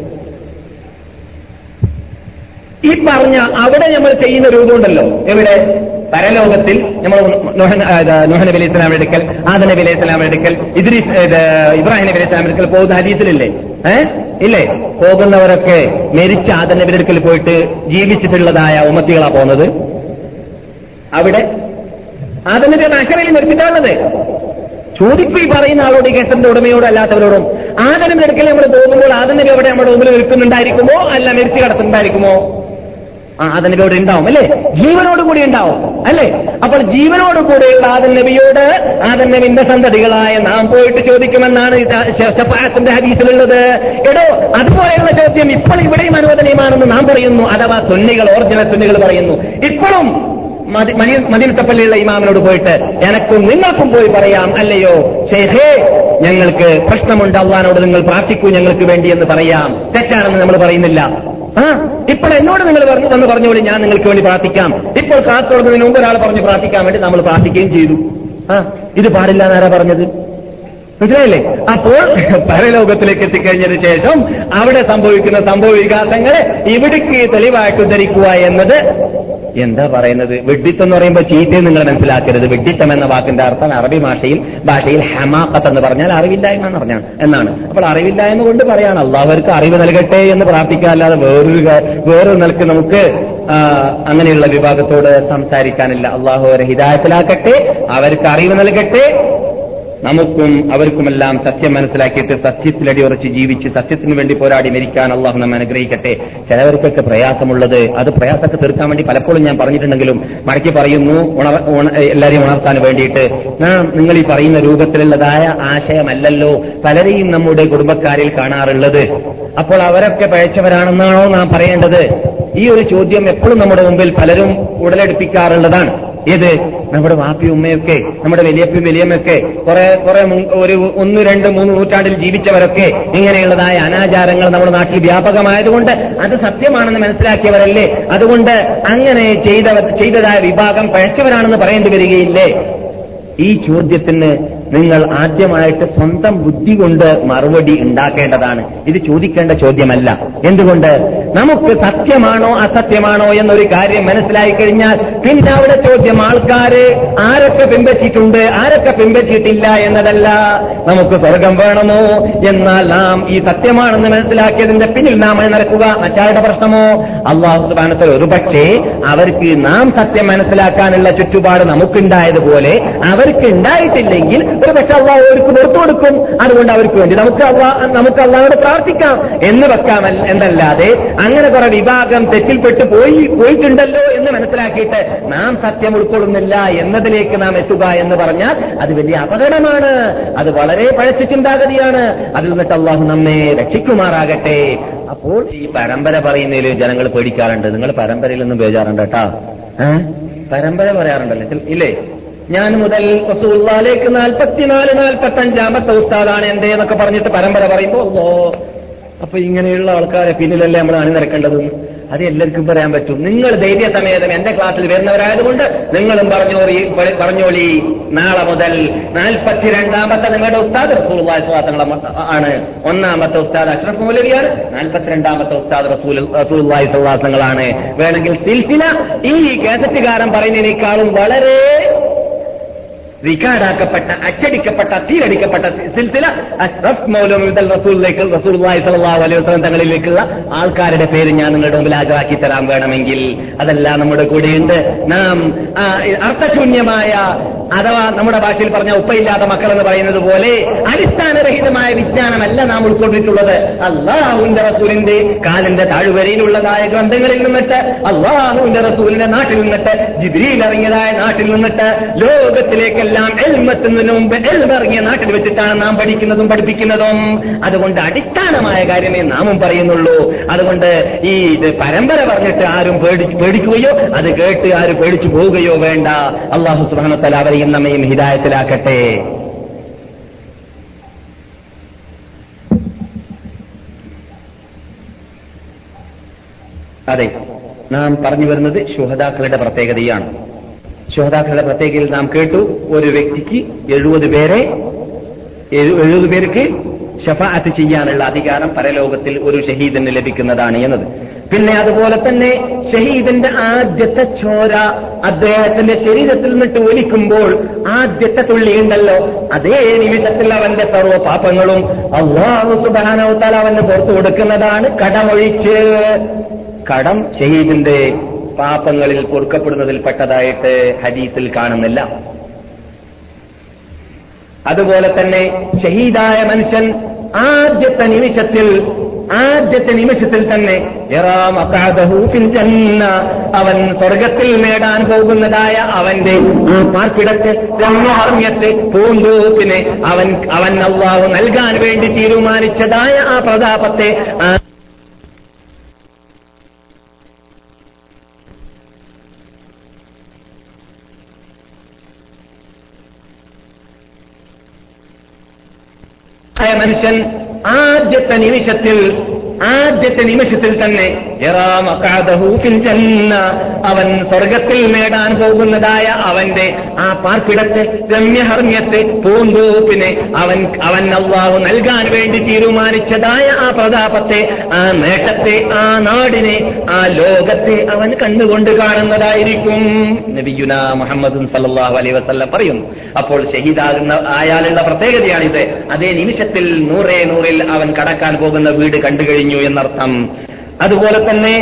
ഈ പറഞ്ഞ അവിടെ നമ്മൾ ചെയ്യുന്ന രൂപമുണ്ടല്ലോ എവിടെ പരലോകത്തിൽ നമ്മൾ നോഹ നബി അലൈഹി സ്വലാമിന്റെ അടുക്കൽ ആദ നബി അലൈഹി സ്വലാമിന്റെ അടുക്കൽ ഇദ്രീസ് ഇത് ഇബ്രാഹിം നബി അലൈഹി സ്വലാമിന്റെ അടുക്കൽ പോകുന്ന ഹദീസിലില്ലേ ഏ ഇല്ലേ പോകുന്നവരൊക്കെ മരിച്ച ആദ നബിയുടെ അടുക്കൽ പോയിട്ട് ജീവിച്ചിട്ടുള്ളതായ ഉമത്തികളാ പോകുന്നത് അവിടെ ആദ നബി അശറയിൽ മരിച്ചിട്ടാണത് ചോദിപ്പ് ഈ പറയുന്ന ആളോട് ഈ കേസറിന്റെ ഉടമയോടും അല്ലാത്തവരോടും ആദനബി അടുക്കൽ നമ്മൾ പോകുമ്പോൾ ആദനബി അവിടെ നമ്മുടെ മുമ്പിൽ നിൽക്കുന്നുണ്ടായിരിക്കുമോ അല്ല മരിച്ചു കിടക്കുന്നുണ്ടായിരിക്കുമോ ആ ആദൻ നബിയോട് ഉണ്ടാവും അല്ലേ ജീവനോട് കൂടി ഉണ്ടാവും അല്ലേ അപ്പോൾ ജീവനോട് കൂടെയുള്ള ആദൻ നബിയോട് ആദൻ നബിന്റെ സന്തതികളായ നാം പോയിട്ട് ചോദിക്കുമെന്നാണ് ഇത് ശ- ശഫാഅത്തിന്റെ ഹദീസിലുള്ളത് എടോ അതുപോലെയുള്ള ചോദ്യം ഇപ്പോൾ ഇവിടെയും അനുവദനീയമാണെന്ന് നാം പറയുന്നു അഥവാ സുന്നികൾ ഒറിജിനൽ സുന്നികൾ പറയുന്നു ഇപ്പോഴും മദി- മദീ- മദീനത്തപ്പള്ളിയുള്ള ഇമാമിനോട് പോയിട്ട് എനക്കും നിങ്ങൾക്കും പോയി പറയാം അല്ലയോ ഷേഖേ ഞങ്ങൾക്ക് പ്രശ്നമുണ്ട് അള്ളഹാനോട് നിങ്ങൾ പ്രാർത്ഥിക്കൂ ഞങ്ങൾക്ക് വേണ്ടി എന്ന് പറയാം തെറ്റാണെന്ന് നമ്മൾ പറയുന്നില്ല ആ ഇപ്പോൾ എന്നോട് നിങ്ങൾ പറഞ്ഞു എന്ന് പറഞ്ഞോളി ഞാൻ നിങ്ങൾക്ക് വേണ്ടി പ്രാർത്ഥിക്കാം ഇപ്പോൾ ക്ലാസ് തുടങ്ങുന്നതിന് മുമ്പ് ഒരാൾ പറഞ്ഞു പ്രാർത്ഥിക്കാൻ വേണ്ടി നമ്മൾ പ്രാർത്ഥിക്കുകയും ചെയ്തു ആ ഇത് പാടില്ല എന്നാരാ പറഞ്ഞത് മനസ്സിലായില്ലേ അപ്പോൾ പരലോകത്തിലേക്ക് എത്തിക്കഴിഞ്ഞതിന് ശേഷം അവിടെ സംഭവിക്കുന്ന സംഭവ വികാസങ്ങളെ ഇവിടേക്ക് തെളിവായിട്ട് ഉദ്ധരിക്കുക എന്നത് എന്താ പറയുന്നത് വെഡിത്തം എന്ന് പറയുമ്പോൾ ചീത്തയും നിങ്ങൾ മനസ്സിലാക്കരുത് വെഡിത്തം എന്ന വാക്കിന്റെ അർത്ഥം അറബി ഭാഷയിൽ ഭാഷയിൽ ഹമാഖത്ത് എന്ന് പറഞ്ഞാൽ അറിവില്ലായ്മ എന്ന് പറഞ്ഞാണ് എന്നാണ് അപ്പോൾ അറിവില്ലായ്മ കൊണ്ട് പറയാണ് അള്ളാഹർക്ക് അറിവ് നൽകട്ടെ എന്ന് പ്രാർത്ഥിക്കുക അല്ലാതെ വേറൊരു കാ- വേറൊരു നിലക്ക് നമുക്ക് ആ, അങ്ങനെയുള്ള വിഭാഗത്തോട് സംസാരിക്കാനില്ല അള്ളാഹു അവരെ ഹിദായത്തിലാക്കട്ടെ അവർക്ക് അറിവ് നൽകട്ടെ നമുക്കും അവർക്കുമെല്ലാം സത്യം മനസ്സിലാക്കിയിട്ട് സത്യത്തിൽ അടിയുറച്ച് ജീവിച്ച് സത്യത്തിന് വേണ്ടി പോരാടി മരിക്കാൻ അള്ളാഹു നമ്മെ അനുഗ്രഹിക്കട്ടെ ചിലവർക്കൊക്കെ പ്രയാസമുള്ളത് അത് പ്രയാസമൊക്കെ തീർക്കാൻ വേണ്ടി പലപ്പോഴും ഞാൻ പറഞ്ഞിട്ടുണ്ടെങ്കിലും മടക്കി പറയുന്നു ഉണർ ഉണ- എല്ലാവരെയും ഉണർത്താൻ വേണ്ടിയിട്ട് നാം നിങ്ങൾ ഈ പറയുന്ന രൂപത്തിലുള്ളതായ ആശയമല്ലല്ലോ പലരെയും നമ്മുടെ കുടുംബക്കാരിൽ കാണാറുള്ളത് അപ്പോൾ അവരൊക്കെ പഴച്ചവരാണെന്നാണോ നാം പറയേണ്ടത് ഈ ഒരു ചോദ്യം എപ്പോഴും നമ്മുടെ മുമ്പിൽ പലരും ഉടലെടുപ്പിക്കാറുള്ളതാണ് ഏത് നമ്മുടെ വാപ്പി ഉമ്മയൊക്കെ നമ്മുടെ വലിയപ്പയും വലിയമ്മയൊക്കെ കുറെ കുറെ മുൻ- ഒരു ഒന്ന് രണ്ട് മൂന്ന് നൂറ്റാണ്ടിൽ ജീവിച്ചവരൊക്കെ ഇങ്ങനെയുള്ളതായ അനാചാരങ്ങൾ നമ്മുടെ നാട്ടിൽ വ്യാപകമായതുകൊണ്ട് അത് സത്യമാണെന്ന് മനസ്സിലാക്കിയവരല്ലേ അതുകൊണ്ട് അങ്ങനെ ചെയ്ത ചെയ്തതായ വിഭാഗം പഴച്ചവരാണെന്ന് പറയേണ്ടി വരികയില്ലേ ഈ ചോദ്യത്തിന് നിങ്ങൾ ആദ്യമായിട്ട് സ്വന്തം ബുദ്ധി കൊണ്ട് മറുപടി ഉണ്ടാക്കേണ്ടതാണ് ഇത് ചോദിക്കേണ്ട ചോദ്യമല്ല എന്തുകൊണ്ട് നമുക്ക് സത്യമാണോ അസത്യമാണോ എന്നൊരു കാര്യം മനസ്സിലായി കഴിഞ്ഞാൽ പിന്നെ അവിടെ ചോദ്യം ആൾക്കാര് ആരൊക്കെ പിൻപറ്റിയിട്ടുണ്ട് ആരൊക്കെ പിൻപറ്റിയിട്ടില്ല എന്നതല്ല നമുക്ക് സ്വർഗം വേണമോ എന്നാൽ നാം ഈ സത്യമാണെന്ന് മനസ്സിലാക്കിയതിന്റെ പിന്നിൽ നാം നടക്കുക മറ്റാരുടെ പ്രശ്നമോ അള്ളാഹു സുബാനത്തിൽ ഒരു പക്ഷേ അവർക്ക് നാം സത്യം മനസ്സിലാക്കാനുള്ള ചുറ്റുപാട് നമുക്കുണ്ടായതുപോലെ അവർക്ക് ഉണ്ടായിട്ടില്ലെങ്കിൽ ഒരു പക്ഷെ അള്ളാഹു അവർക്ക് പുറത്തു കൊടുക്കും അതുകൊണ്ട് അവർക്ക് വേണ്ടി നമുക്ക് അള്ളാഹ് നമുക്ക് അള്ളാഹോട് പ്രാർത്ഥിക്കാം എന്ന് വെക്കാം അല്ല- എന്നല്ലാതെ അങ്ങനെ കുറെ വിഭാഗം തെറ്റിൽപ്പെട്ട് പോയി പോയിട്ടുണ്ടല്ലോ എന്ന് മനസ്സിലാക്കിയിട്ട് നാം സത്യം ഉൾക്കൊള്ളുന്നില്ല എന്നതിലേക്ക് നാം എത്തുക എന്ന് പറഞ്ഞാൽ അത് വലിയ അപകടമാണ് അത് വളരെ പഴച്ച ചിന്താഗതിയാണ് അതിൽ നിന്നിട്ട് അള്ളാഹു നമ്മെ രക്ഷിക്കുമാറാകട്ടെ അപ്പോൾ ഈ പരമ്പര പറയുന്നതിൽ ജനങ്ങൾ പേടിക്കാറുണ്ട് നിങ്ങൾ പരമ്പരയിൽ നിന്നും ബേജാറുണ്ട് കേട്ടാ ഏ? പരമ്പര പറയാറുണ്ടല്ലോ ചില- ഇല്ലേ ഞാൻ മുതൽ റസൂള്ളാലേക്ക് നാൽപ്പത്തിനാല് നാൽപ്പത്തി അഞ്ചാമത്തെ ഉസ്താദാണ് എന്റെ എന്നൊക്കെ പറഞ്ഞിട്ട് പരമ്പര പറയുമ്പോ ഓ അപ്പൊ ഇങ്ങനെയുള്ള ആൾക്കാരെ പിന്നിലല്ലേ നമ്മൾ അണിനിരക്കേണ്ടത് അത് എല്ലാവർക്കും പറയാൻ പറ്റും നിങ്ങൾ ധൈര്യസമേതം എന്റെ ക്ലാസ്സിൽ വരുന്നവരായതുകൊണ്ട് നിങ്ങളും പറഞ്ഞോളി പറഞ്ഞോളി നാളെ മുതൽ നാൽപ്പത്തിരണ്ടാമത്തെ നിങ്ങളുടെ ഉസ്താദ് റസൂലുള്ളാഹി സ്വല്ലല്ലാഹു അലൈഹി വസല്ലം ആണ് ഒന്നാമത്തെ ഉസ്താദ് അഷ്റഫ് മൗലവിയാണ് നാൽപ്പത്തിരണ്ടാമത്തെ ഉസ്താദ് റസൂൽ റസൂലുള്ളാഹി സ്വല്ലല്ലാഹു അലൈഹി വസല്ലങ്ങളാണ് വേണമെങ്കിൽ സിൽസില ഈ കേസറ്റുകാരൻ പറയുന്നതിനേക്കാളും വളരെ റിക്കാർഡാക്കപ്പെട്ട അച്ചടിക്കപ്പെട്ട തീരടിക്കപ്പെട്ട സിൽസില അഷ്റഫ് മൗലവി മുതൽ റസൂലിലേക്ക് റസൂലുള്ളാഹി സ്വല്ലല്ലാഹു അലൈഹി വസല്ലം തങ്ങളിലേക്കുള്ള ആൾക്കാരുടെ പേര് ഞാൻ നിങ്ങളുടെ മുമ്പിൽ ഹാജരാക്കി തരാൻ വേണമെങ്കിൽ അതെല്ലാം നമ്മുടെ കൂടെയുണ്ട് നാം ആ, അർത്ഥശൂന്യമായ അഥവാ നമ്മുടെ ഭാഷയിൽ പറഞ്ഞ ഉപ്പയില്ലാത്ത മക്കൾ എന്ന് പറയുന്നത് പോലെ അടിസ്ഥാനരഹിതമായ വിജ്ഞാനമല്ല നാം ഉൾക്കൊണ്ടിട്ടുള്ളത് അള്ളാഹുവിന്റെ റസൂലിന്റെ കാലിന്റെ താഴ്വരയിലുള്ളതായ ഗ്രന്ഥങ്ങളിൽ നിന്നിട്ട് അള്ളാഹുവിന്റെ റസൂലിന്റെ നാട്ടിൽ നിന്നിട്ട് ജിബ്രീൽ ഇറങ്ങിയതായ നാട്ടിൽ നിന്നിട്ട് ലോകത്തിലേക്കെല്ലാം എൽമത്തുന്നതിന് മുമ്പ് എൽമിറങ്ങിയ നാട്ടിൽ വെച്ചിട്ടാണ് നാം പഠിക്കുന്നതും പഠിപ്പിക്കുന്നതും അതുകൊണ്ട് അടിസ്ഥാനമായ കാര്യമേ നാമും പറയുന്നുള്ളൂ അതുകൊണ്ട് ഈ ഇത് പരമ്പര പറഞ്ഞിട്ട് ആരും പേടി പേടിക്കുകയോ അത് കേട്ട് ആരും പേടിച്ചു പോവുകയോ വേണ്ട അള്ളാഹു സുബാനത്തല അവരെയും നമ്മയും ഹിദായത്തിലാക്കട്ടെ അതെ നാം പറഞ്ഞു വരുന്നത് ശുഹദാക്കളുടെ പ്രത്യേകതയാണ് ശുഹദാക്കളുടെ പ്രത്യേകതയിൽ നാം കേട്ടു ഒരു വ്യക്തിക്ക് എഴുപത് പേരെ എഴു- എഴുപത് പേർക്ക് ഷഫാഅത്ത് ചെയ്യാനുള്ള അധികാരം പരലോകത്തിൽ ഒരു ഷഹീദിന് ലഭിക്കുന്നതാണ് എന്നത് പിന്നെ അതുപോലെ തന്നെ ഷഹീദിന്റെ ആദ്യത്തെ ചോര അദ്ദേഹത്തിന്റെ ശരീരത്തിൽ നിന്നിട്ട് ഒലിക്കുമ്പോൾ ആദ്യത്തെ തുള്ളിയുണ്ടല്ലോ അതേ നിമിഷത്തിൽ അവന്റെ സർവ്വ പാപങ്ങളും അള്ളാഹു സുബാനവത്താൽ അവന് പുറത്തു കൊടുക്കുന്നതാണ് കടമൊഴിച്ച് കടം ഷഹീദിന്റെ പാപങ്ങളിൽ പൊറുക്കപ്പെടുന്നതിൽ പെട്ടതായിട്ട് ഹദീസിൽ കാണുന്നില്ല അതുപോലെ തന്നെ ഷഹീദായ മനുഷ്യൻ ആദ്യത്തെ നിമിഷത്തിൽ ആദ്യത്തെ നിമിഷത്തിൽ തന്നെ യറാ മഖഅദഹു ഫിൽ ജന്ന അവൻ സ്വർഗത്തിൽ നേടാൻ പോകുന്നതായ അവന്റെ ആ പാർപ്പിടത്തെ രമ്യാർമ്യത്തെ പൂന്തോപ്പിനെ അവൻ അവൻ അള്ളാഹു നൽകാൻ വേണ്ടി തീരുമാനിച്ചതായ ആ പ്രതാപത്തെ ആ ആയ മനുഷ്യൻ ആദ്യത്തെ നിമിഷത്തിൽ ആദ്യത്തെ നിമിഷത്തിൽ തന്നെ യറാ മഖഅദഹു ഫിൽ ജന്ന അവൻ സ്വർഗത്തിൽ നേടാൻ പോകുന്നതായ അവന്റെ ആ പാർപ്പിടത്തെ രമ്യഹർമ്യത്തെ പൂന്തോപ്പിനെ അവൻ അവൻ അള്ളാഹു നൽകാൻ വേണ്ടി തീരുമാനിച്ചതായ ആ പ്രതാപത്തെ ആ നേട്ടത്തെ ആ നാടിനെ ആ ലോകത്തെ അവൻ കണ്ടുകൊണ്ട് കാണുന്നതായിരിക്കും നബിയുന മുഹമ്മദ് സല്ലല്ലാഹു അലൈഹി വസല്ലം പറയുന്നു അപ്പോൾ ഷഹീദാകുന്ന ആയാലുള്ള പ്രത്യേകതയാണിത് അതേ നിമിഷത്തിൽ നൂറേ നൂറിൽ അവൻ കടക്കാൻ പോകുന്ന വീട് കണ്ടു കഴിഞ്ഞു എന്നർത്ഥം അതുപോലെ തന്നെ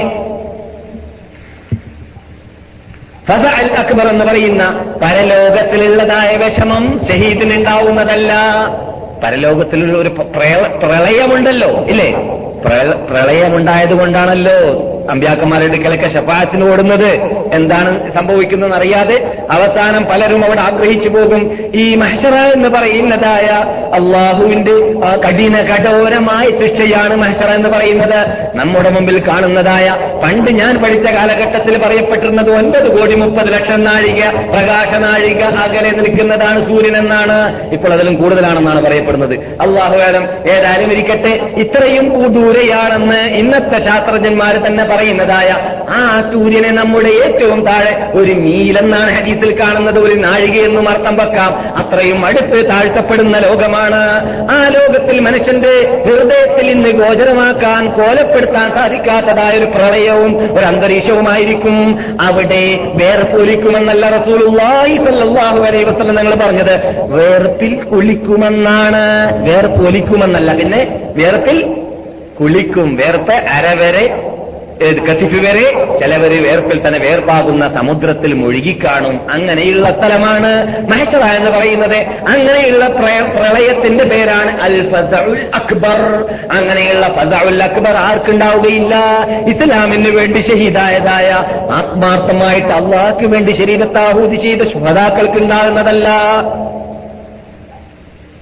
ഫസ അൽ അക്ബർ എന്ന് പറയുന്ന പരലോകത്തിലുള്ളതായ വിഷമം ഷഹീദിനുണ്ടാവുന്നതല്ല പരലോകത്തിലുള്ള ഒരു പ്രളയ- പ്രളയമുണ്ടല്ലോ ഇല്ലേ പ്രള- പ്രളയമുണ്ടായത് കൊണ്ടാണല്ലോ അമ്പ്യാക്കന്മാരുടെ അടുക്കലൊക്കെ ഷഫാത്തിന് ഓടുന്നത് എന്താണ് സംഭവിക്കുന്നതെന്ന് അറിയാതെ അവസാനം പലരും അവിടെ ആഗ്രഹിച്ചു പോകും ഈ മഹ്ഷറ എന്ന് പറയുന്നതായ അള്ളാഹുവിന്റെ ആ കഠിന കഠോരമായ ശിക്ഷയാണ് മഹ്ഷറ എന്ന് പറയുന്നത് നമ്മുടെ മുമ്പിൽ കാണുന്നതായ പണ്ട് ഞാൻ പഠിച്ച കാലഘട്ടത്തിൽ പറയപ്പെട്ടിരുന്നത് ഒൻപത് കോടി മുപ്പത് ലക്ഷം നാഴിക പ്രകാശ നാഴിക അകലെ നിൽക്കുന്നതാണ് സൂര്യൻ എന്നാണ് ഇപ്പോൾ അതിലും കൂടുതലാണെന്നാണ് പറയപ്പെടുന്നത് അള്ളാഹുകാലം ഏതായാലും ഇരിക്കട്ടെ ഇത്രയും ദൂരെയാണെന്ന് ഇന്നത്തെ ശാസ്ത്രജ്ഞന്മാർ തന്നെ പറയുന്നതായ ആ സൂര്യനെ നമ്മുടെ ഏറ്റവും താഴെ ഒരു മീലെന്നാണ് ഹദീസിൽ കാണുന്നത് ഒരു നാഴികയെന്നും അർത്ഥം വെക്കാം അത്രയും അടുത്ത് താഴ്ത്തപ്പെടുന്ന ലോകമാണ് ആ ലോകത്തിൽ മനുഷ്യന്റെ ഹൃദയത്തിൽ ഇന്ന് ഗോചരമാക്കാൻ കോലപ്പെടുത്താൻ സാധിക്കാത്തതായ ഒരു പ്രളയവും ഒരു അന്തരീക്ഷവുമായിരിക്കും അവിടെ വേർപ്പൊലിക്കുമെന്നല്ല റസൂലുള്ളാഹി സ്വല്ലല്ലാഹു അലൈഹി വസല്ലം ഞങ്ങൾ പറഞ്ഞത് വേർപ്പിൽ കുളിക്കുമെന്നാണ് വേർപ്പൊലിക്കുമെന്നല്ല പിന്നെ വേർപ്പിൽ കുളിക്കും വേർപ്പ് അരവരെ ഏത് കത്തിഫ് വരെ ചിലവര് വേർപ്പിൽ തന്നെ വേർപ്പാകുന്ന സമുദ്രത്തിൽ മുഴുകിക്കാണും അങ്ങനെയുള്ള സ്ഥലമാണ് മഹേശ്വര എന്ന് പറയുന്നത് അങ്ങനെയുള്ള പ്രയ- പ്രളയത്തിന്റെ പേരാണ് അൽ ഫസഉൽ അക്ബർ അങ്ങനെയുള്ള ഫസഉൽ അക്ബർ ആർക്കുണ്ടാവുകയില്ല ഇസ്ലാമിന് വേണ്ടി ഷഹീദായതായ ആത്മാർത്ഥമായിട്ട് അള്ളാഹ്ക്ക് വേണ്ടി ശരീരത്താഹൂതി ചെയ്ത ശുഹതാക്കൾക്ക് ഉണ്ടാകുന്നതല്ല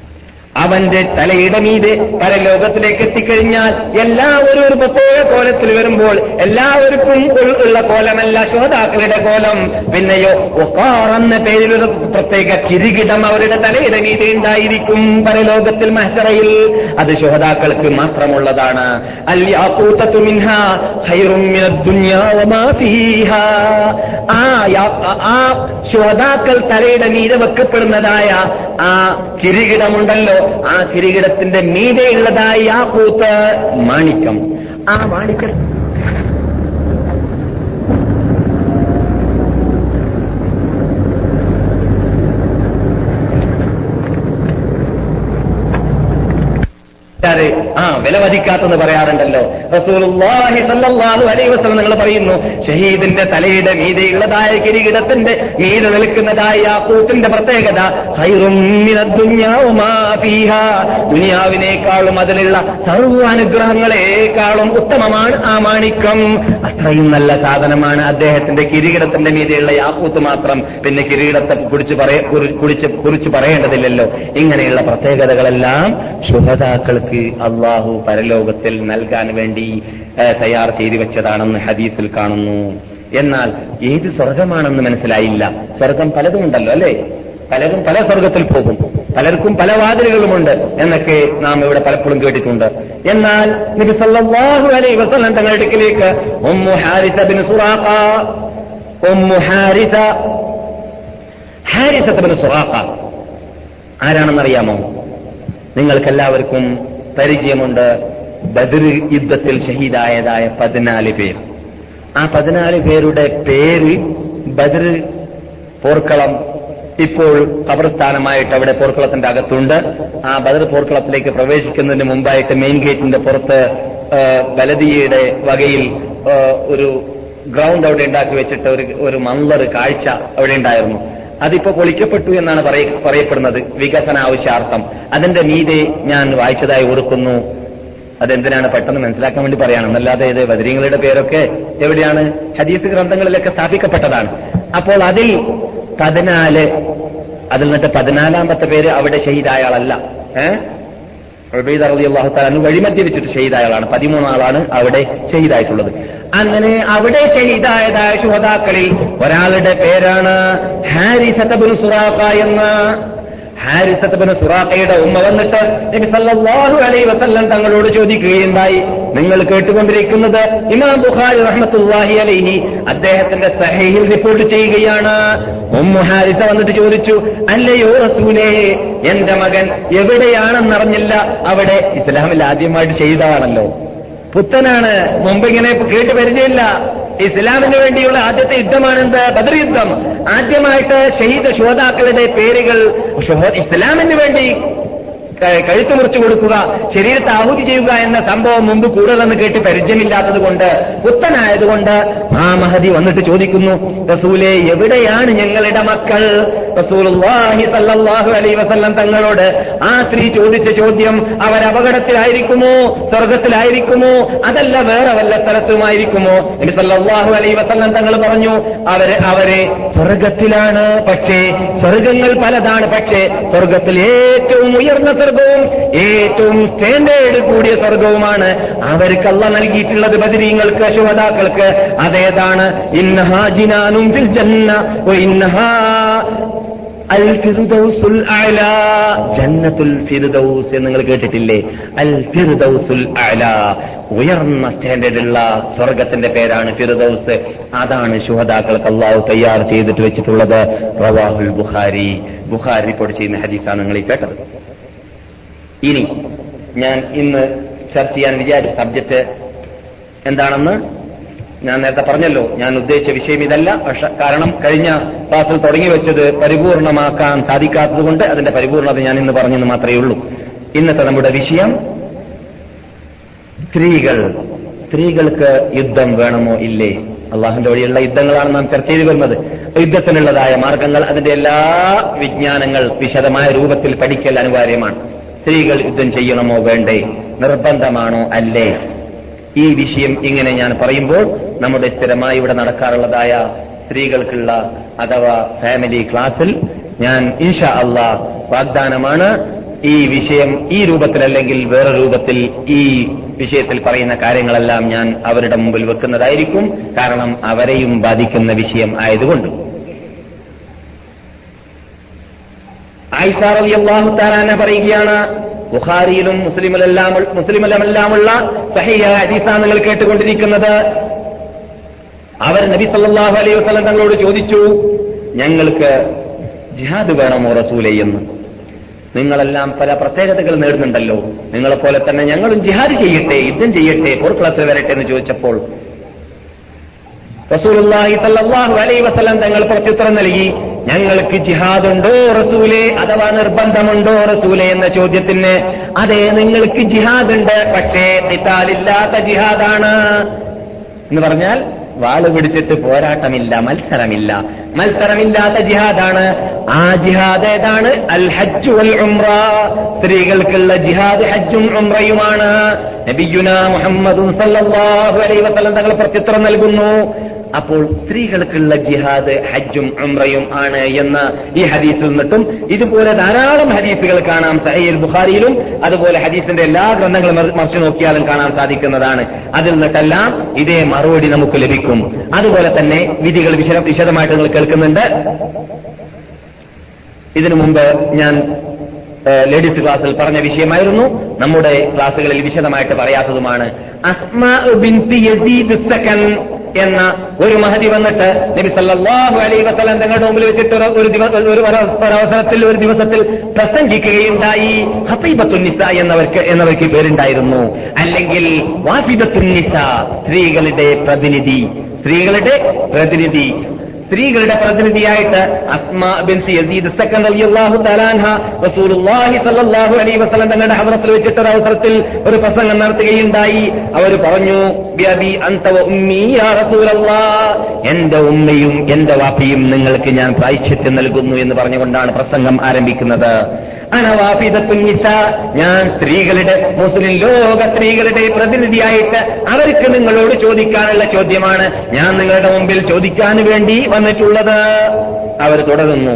അവന്റെ തലയുടെ മീതെ പരലോകത്തിലേക്ക് എത്തിക്കഴിഞ്ഞാൽ എല്ലാവരും ഒരു പ്രത്യേക കോലത്തിൽ വരുമ്പോൾ എല്ലാവർക്കും ഉൾ- ഉള്ള കോലമല്ല ശ്രോതാക്കളുടെ കോലം പിന്നെയോ ഒക്കാർ എന്ന പേരിൽ ഒരു പ്രത്യേക കിരീടം അവരുടെ തലയുടെ മീതെ ഉണ്ടായിരിക്കും പരലോകത്തിൽ മഹസറയിൽ അത് ശ്രോതാക്കൾക്ക് മാത്രമുള്ളതാണ് അല്യാക്കൂട്ടത്തു മിൻഹ ഖൈറും മിനദ് ദുനിയാ വമാ ഫീഹാ. ആ യാ- ആ ശ്രോതാക്കൾ തലയുടെ മീതെ വെക്കപ്പെടുന്നതായ ആ കിരീടമുണ്ടല്ലോ ആ കിരീടത്തിന്റെ മീതെയുള്ളതായ ആ കൂത്ത് മാണിക്യം ആ മാണിക്യം ആൾക്കാര് ആ വില വധിക്കാത്തെന്ന് പറയാറുണ്ടല്ലോ റസൂലുള്ളാഹി സല്ലല്ലാഹു അലൈഹി വസല്ലം നിങ്ങൾ പറയുന്നു ഷഹീദിന്റെ തലയുടെ മീതെയുള്ളതായ കിരീടത്തിന്റെ മീതെ നിൽക്കുന്നതായ ആ കൂത്തിന്റെ പ്രത്യേകത ഖൈറും മിനദ് ദുനിയാ വമാ ഫീഹാ. ദുനിയാവിനേക്കാളും അതിലുള്ള സർവ്വ അനുഗ്രഹങ്ങളെക്കാളും ഉത്തമമാണ് ആ മാണിക്യം അത്രയും നല്ല സാധനമാണ് അദ്ദേഹത്തിന്റെ കിരീടത്തിന്റെ മീതെയുള്ള യാക്കൂത്ത് മാത്രം പിന്നെ കിരീടത്തെ കുറിച്ച് പറയ കുറി- കുറിച്ച് കുറിച്ച് പറയേണ്ടതില്ലല്ലോ ഇങ്ങനെയുള്ള പ്രത്യേകതകളെല്ലാം ശുഭതാക്കൾക്ക് അള്ളാഹു പരലോകത്തിൽ നൽകാൻ വേണ്ടി ഏ, തയ്യാർ ചെയ്തു വെച്ചതാണെന്ന് ഹദീസിൽ കാണുന്നു എന്നാൽ ഏത് സ്വർഗമാണെന്ന് മനസ്സിലായില്ല സ്വർഗം പലതും ഉണ്ടല്ലോ അല്ലേ പലരും പല സ്വർഗത്തിൽ പോകും പലർക്കും പല വാതിലുകളുമുണ്ട് എന്നൊക്കെ നാം ഇവിടെ പലപ്പോഴും കേട്ടിട്ടുണ്ട് എന്നാൽ നബി സല്ലല്ലാഹു അലൈഹി വസല്ലം തങ്ങളുടെ അടുക്കിലേക്ക് Umm Haritha bin Suraqa Umm Haritha Haritha bin Suraqa ആരാണെന്നറിയാമോ നിങ്ങൾക്കെല്ലാവർക്കും പരിചയമുണ്ട് ബദർ യുദ്ധത്തിൽ ഷഹീദായതായ പതിനാല് പേർ ആ പതിനാല് പേരുടെ പേര് ബദർ പോർക്കളം ഇപ്പോൾ കബർസ്ഥാനമായിട്ട് അവിടെ പോർക്കളത്തിന്റെ അകത്തുണ്ട് ആ ബദർ പോർക്കളത്തിലേക്ക് പ്രവേശിക്കുന്നതിന് മുമ്പായിട്ട് മെയിൻ ഗേറ്റിന്റെ പുറത്ത് ആ, ബലദിയയുടെ വകയിൽ ആ, ഒരു ഗ്രൗണ്ട് അവിടെ ഉണ്ടാക്കി വെച്ചിട്ട് ഒരു ഒരു മന്ദർ കാഴ്ച അവിടെ ഉണ്ടായിരുന്നു അതിപ്പോ പൊളിക്കപ്പെട്ടു എന്നാണ് പറയ- പറയപ്പെടുന്നത് വികസന ആവശ്യാർത്ഥം അതിന്റെ മീതെ ഞാൻ വായിച്ചതായി ഓർക്കുന്നു അതെന്തിനാണ് പെട്ടെന്ന് മനസ്സിലാക്കാൻ വേണ്ടി പറയണം അല്ലാതെ ഇത് ബദരീങ്ങളുടെ പേരൊക്കെ എവിടെയാണ് ഹദീസ് ഗ്രന്ഥങ്ങളിലൊക്കെ സ്ഥാപിക്കപ്പെട്ടതാണ് അപ്പോൾ അതിൽ പതിനാല് അതിൽ നിന്നിട്ട് പതിനാലാമത്തെ പേര് അവിടെ ഷഹീദായ ആളല്ല ഏഹ് ഉബൈദ് റളി അള്ളാഹു താലു വഴിമധ്യ വെച്ചിട്ട് ഷഹീദായ ആളാണ് പതിമൂന്നാളാണ് അവിടെ ഷഹീദായിട്ടുള്ളത് അങ്ങനെ അവിടെ ഷഹീദായതായ ശുഹതാക്കളിൽ ഒരാളുടെ പേരാണ് ഹാരിസത്തബുൽ സുറാഖ എന്ന് ഹാരിസത്തബിന് സുറാഖയുടെ ഉമ്മ വന്നിട്ട് നബി സല്ലല്ലാഹു അലൈഹി വസല്ലം തങ്ങളോട് ചോദിക്കുകയുണ്ടായി നിങ്ങൾ കേട്ടുകൊണ്ടിരിക്കുന്നത് ഇമാം ബുഖാരി റഹ്മത്തുള്ളാഹി അലൈഹി അദ്ദേഹത്തിന്റെ സഹീഹിൽ റിപ്പോർട്ട് ചെയ്യുകയാണ് ഉമ്മു ഹാരിസ വന്നിട്ട് ചോദിച്ചു അല്ലയോ റസൂലേ എന്റെ മകൻ എവിടെയാണെന്നറിഞ്ഞില്ല അവിടെ ഇസ്ലാമിൽ ആദ്യമായിട്ട് ചെയ്തതാണല്ലോ പുത്തനാണ് മുമ്പ് ഇങ്ങനെ കേട്ട് പരിചയമില്ല ഇസ്ലാമിന് വേണ്ടിയുള്ള ആദ്യത്തെ യുദ്ധമാണെന്ത് ബദർ യുദ്ധം ആദ്യമായിട്ട് ഷഹീദ് ശ്രോതാക്കളുടെ പേരുകൾ ഷുഹ- ഇസ്ലാമിന് വേണ്ടി ക- കഴുത്ത് മുറിച്ചു കൊടുക്കുക ശരീരത്തെ ആഹുതി ചെയ്യുക എന്ന സംഭവം മുമ്പ് കൂടുതലെന്ന് കേട്ട് പരിചയമില്ലാത്തത് കൊണ്ട് പുത്തനായതുകൊണ്ട് ആ മഹതി വന്നിട്ട് ചോദിക്കുന്നു റസൂലെ എവിടെയാണ് ഞങ്ങളുടെ മക്കൾ റസൂലുള്ളാഹി സല്ലല്ലാഹു അലൈഹി വസല്ലം തങ്ങളോട് ആ സ്ത്രീ ചോദിച്ച ചോദ്യം അവർ അപകടത്തിലായിരിക്കുമോ സ്വർഗത്തിലായിരിക്കുമോ അതല്ല വേറെ വല്ല സ്ഥലത്തുമായിരിക്കുമോ നബി സല്ലല്ലാഹു അലൈഹി വസല്ലം തങ്ങൾ പറഞ്ഞു അവരെ അവരെ സ്വർഗത്തിലാണ് പക്ഷേ സ്വർഗങ്ങൾ പലതാണ് പക്ഷേ സ്വർഗത്തിൽ ഏറ്റവും ഉയർന്ന സ്വർഗവും ഏറ്റവും സ്റ്റാൻഡേർഡ് കൂടിയ സ്വർഗവുമാണ് അവർക്ക് അല്ല നൽകിയിട്ടുള്ളത് ബദരീങ്ങൾക്ക് ശുഹതാക്കൾക്ക് അതേതാണ് ഇന്നഹാ ജിനാനും ഫിൽ ജന്ന വ ഇന്നഹാ അൽ ഫിർദൗസുൽ അഅല ജന്നത്തുൽ ഫിർദൗസ് എന്ന് നിങ്ങൾ കേട്ടിട്ടില്ലേ അൽ ഫിർദൗസുൽ അഅല ഉയർന്ന സ്റ്റാൻഡേർഡുള്ള സ്വർഗത്തിന്റെ പേരാണ് ഫിർദൗസ് അതാണ് ശുഹദാക്കൾക്ക് അള്ളാഹു തയ്യാർ ചെയ്തിട്ട് വെച്ചിട്ടുള്ളത് റവാഹുൽ ബുഖാരി ബുഖാരി റിപ്പോർട്ട് ചെയ്യുന്ന ഹദീസാണ് നിങ്ങൾ ഈ കേട്ടത് ഇനി ഞാൻ ഇന്ന് ചർച്ച ചെയ്യാൻ വിചാരിച്ച സബ്ജക്ട് എന്താണെന്ന് ഞാൻ നേരത്തെ പറഞ്ഞല്ലോ ഞാൻ ഉദ്ദേശിച്ച വിഷയം ഇതല്ല പക്ഷെ കാരണം കഴിഞ്ഞ ക്ലാസ്സിൽ തുടങ്ങി വെച്ചത് പരിപൂർണമാക്കാൻ സാധിക്കാത്തത് കൊണ്ട് അതിന്റെ പരിപൂർണത ഞാൻ ഇന്ന് പറഞ്ഞെന്ന് മാത്രമേ ഉള്ളൂ ഇന്നത്തെ നമ്മുടെ വിഷയം സ്ത്രീകൾ സ്ത്രീകൾക്ക് യുദ്ധം വേണമോ ഇല്ലേ അള്ളാഹുന്റെ വഴിയുള്ള യുദ്ധങ്ങളാണ് നാം ചർച്ച ചെയ്തു വരുന്നത് യുദ്ധത്തിനുള്ളതായ മാർഗങ്ങൾ അതിന്റെ എല്ലാ വിജ്ഞാനങ്ങൾ വിശദമായ രൂപത്തിൽ പഠിക്കൽ അനിവാര്യമാണ് സ്ത്രീകൾ യുദ്ധം ചെയ്യണമോ വേണ്ടേ നിർബന്ധമാണോ അല്ലേ ഈ വിഷയം ഇങ്ങനെ ഞാൻ പറയുമ്പോൾ നമ്മുടെ സ്ഥിരമായി ഇവിടെ നടക്കാറുള്ളതായ സ്ത്രീകൾക്കുള്ള അഥവാ ഫാമിലി ക്ലാസ്സിൽ ഞാൻ ഇൻഷാ അള്ളാ വാഗ്ദാനമാണ് ഈ വിഷയം ഈ രൂപത്തിലല്ലെങ്കിൽ വേറെ രൂപത്തിൽ ഈ വിഷയത്തിൽ പറയുന്ന കാര്യങ്ങളെല്ലാം ഞാൻ അവരുടെ മുമ്പിൽ വെക്കുന്നതായിരിക്കും കാരണം അവരെയും ബാധിക്കുന്ന വിഷയം ആയതുകൊണ്ട് ആയിഷാറബി അള്ളാഹു താരാന പറയുകയാണ് ബുഖാരിയിലും മുസ്ലിമിലെല്ലാം മുസ്ലിമിലെല്ലാമുള്ള സഹിയ ഹദീസാണ് നിങ്ങൾ കേട്ടുകൊണ്ടിരിക്കുന്നത് അവർ നബി സല്ലല്ലാഹു അലൈഹി വസല്ലം തങ്ങളോട് ചോദിച്ചു ഞങ്ങൾക്ക് ജിഹാദ് വേണമോ റസൂലേ എന്ന് നിങ്ങളെല്ലാം പല പ്രത്യേകതകൾ നേടുന്നുണ്ടല്ലോ നിങ്ങളെപ്പോലെ തന്നെ ഞങ്ങളും ജിഹാദ് ചെയ്യട്ടെ യുദ്ധം ചെയ്യട്ടെ പോർക്കളത്തിൽ വരട്ടെ എന്ന് ചോദിച്ചപ്പോൾ റസൂലുള്ളാഹി സല്ലല്ലാഹു അലൈഹി വസല്ലം തങ്ങൾ പ്രത്യുത്തരം നൽകി ഞങ്ങൾക്ക് ജിഹാദ് ഉണ്ടോ റസൂലെ അഥവാ നിർബന്ധമുണ്ടോ റസൂലെ എന്ന ചോദ്യത്തിന് അതെ നിങ്ങൾക്ക് ജിഹാദ് ഉണ്ട് പക്ഷേ തിത്താലില്ലാത്ത ജിഹാദാണ് എന്ന് പറഞ്ഞാൽ വാള് പിടിച്ചിട്ട് പോരാട്ടമില്ല മത്സരമില്ല മത്സരമില്ലാത്ത ജിഹാദാണ് ആ ജിഹാദ് ഏതാണ് അൽ ഹജ്ജു വൽ ഉംറ സ്ത്രീകൾക്കുള്ള ജിഹാദ് ഹജ്ജും ഉംറയുമാണ് നബിയുന മുഹമ്മദും സല്ലല്ലാഹു അലൈഹി വസല്ലം തങ്ങൾ പ്രത്യുത്തരം നൽകുന്നു അപ്പോൾ സ്ത്രീകൾക്കുള്ള ജിഹാദ് ഹജ്ജും ഉംറയും ആണ് എന്ന് ഈ ഹദീസിൽ നിന്നിട്ടും ഇതുപോലെ ധാരാളം ഹദീസുകൾ കാണാം സഹീൽ ബുഖാരിയിലും അതുപോലെ ഹദീസിന്റെ എല്ലാ ഗ്രന്ഥങ്ങളും മറി- മറിച്ചു നോക്കിയാലും കാണാൻ സാധിക്കുന്നതാണ് അതിൽ നിന്നിട്ടെല്ലാം ഇതേ മറുപടി നമുക്ക് ലഭിക്കും അതുപോലെ തന്നെ വിധികൾ വിശദ വിശദമായിട്ട് നിങ്ങൾ കേൾക്കുന്നുണ്ട് ഇതിനു മുമ്പ് ഞാൻ ഏഹ്, ലേഡീസ് ക്ലാസ്സിൽ പറഞ്ഞ വിഷയമായിരുന്നു നമ്മുടെ ക്ലാസ്സുകളിൽ വിശദമായിട്ട് പറയാത്തതുമാണ് അസ്മാ ബിൻതി യസീദ് സക്കൻ എന്ന ഒരു മഹതി വന്നിട്ട് നബി സല്ലല്ലാഹു അലൈഹി വസല്ലം തങ്ങളുടെ മുമ്പിൽ വെച്ചിട്ട് ഒരു- ഒരു ദിവസം ഒരു ഒരു അവസരത്തിൽ ഒരു ദിവസത്തിൽ പ്രസംഗിക്കുകയുണ്ടായി ഹസീബത്തുന്നിസ എന്നവർക്ക് എന്നവർക്ക് പേരുണ്ടായിരുന്നു അല്ലെങ്കിൽ വാസിബത്തുന്നിസ സ്ത്രീകളുടെ പ്രതിനിധി സ്ത്രീകളുടെ പ്രതിനിധി സ്ത്രീകളുടെ പ്രതിനിധിയായിട്ട് അസ്മാ ബിൻസി യസീദ് സക്കൻ റളിയല്ലാഹു തആല അൻഹ റസൂലുള്ളാഹി സ്വല്ലല്ലാഹു അലൈഹി വസല്ലം തങ്ങളുടെ ഹദ്റത്തിൽ വെച്ചിട്ട് ഒരു അവസരത്തിൽ ഒരു പ്രസംഗം നടത്തുകയുണ്ടായി അവർ പറഞ്ഞു ബിഅബി അൻത വ ഉമ്മി യാ റസൂലല്ലാഹ് എന്റെ ഉമ്മയും എന്റെ വാപ്പയും നിങ്ങൾക്ക് ഞാൻ പ്രായശ്ചിത്യം നൽകുന്നു എന്ന് പറഞ്ഞുകൊണ്ടാണ് പ്രസംഗം ആരംഭിക്കുന്നത് അനവാഫിദത്തുന്നിസ ഞാൻ സ്ത്രീകളുടെ മുസ്ലിം ലോക സ്ത്രീകളുടെ പ്രതിനിധിയായിട്ട് അവർക്ക് നിങ്ങളോട് ചോദിക്കാനുള്ള ചോദ്യമാണ് ഞാൻ നിങ്ങളുടെ മുമ്പിൽ ചോദിക്കാൻ വേണ്ടി വന്നിട്ടുള്ളത് അവർ തുടരുന്നു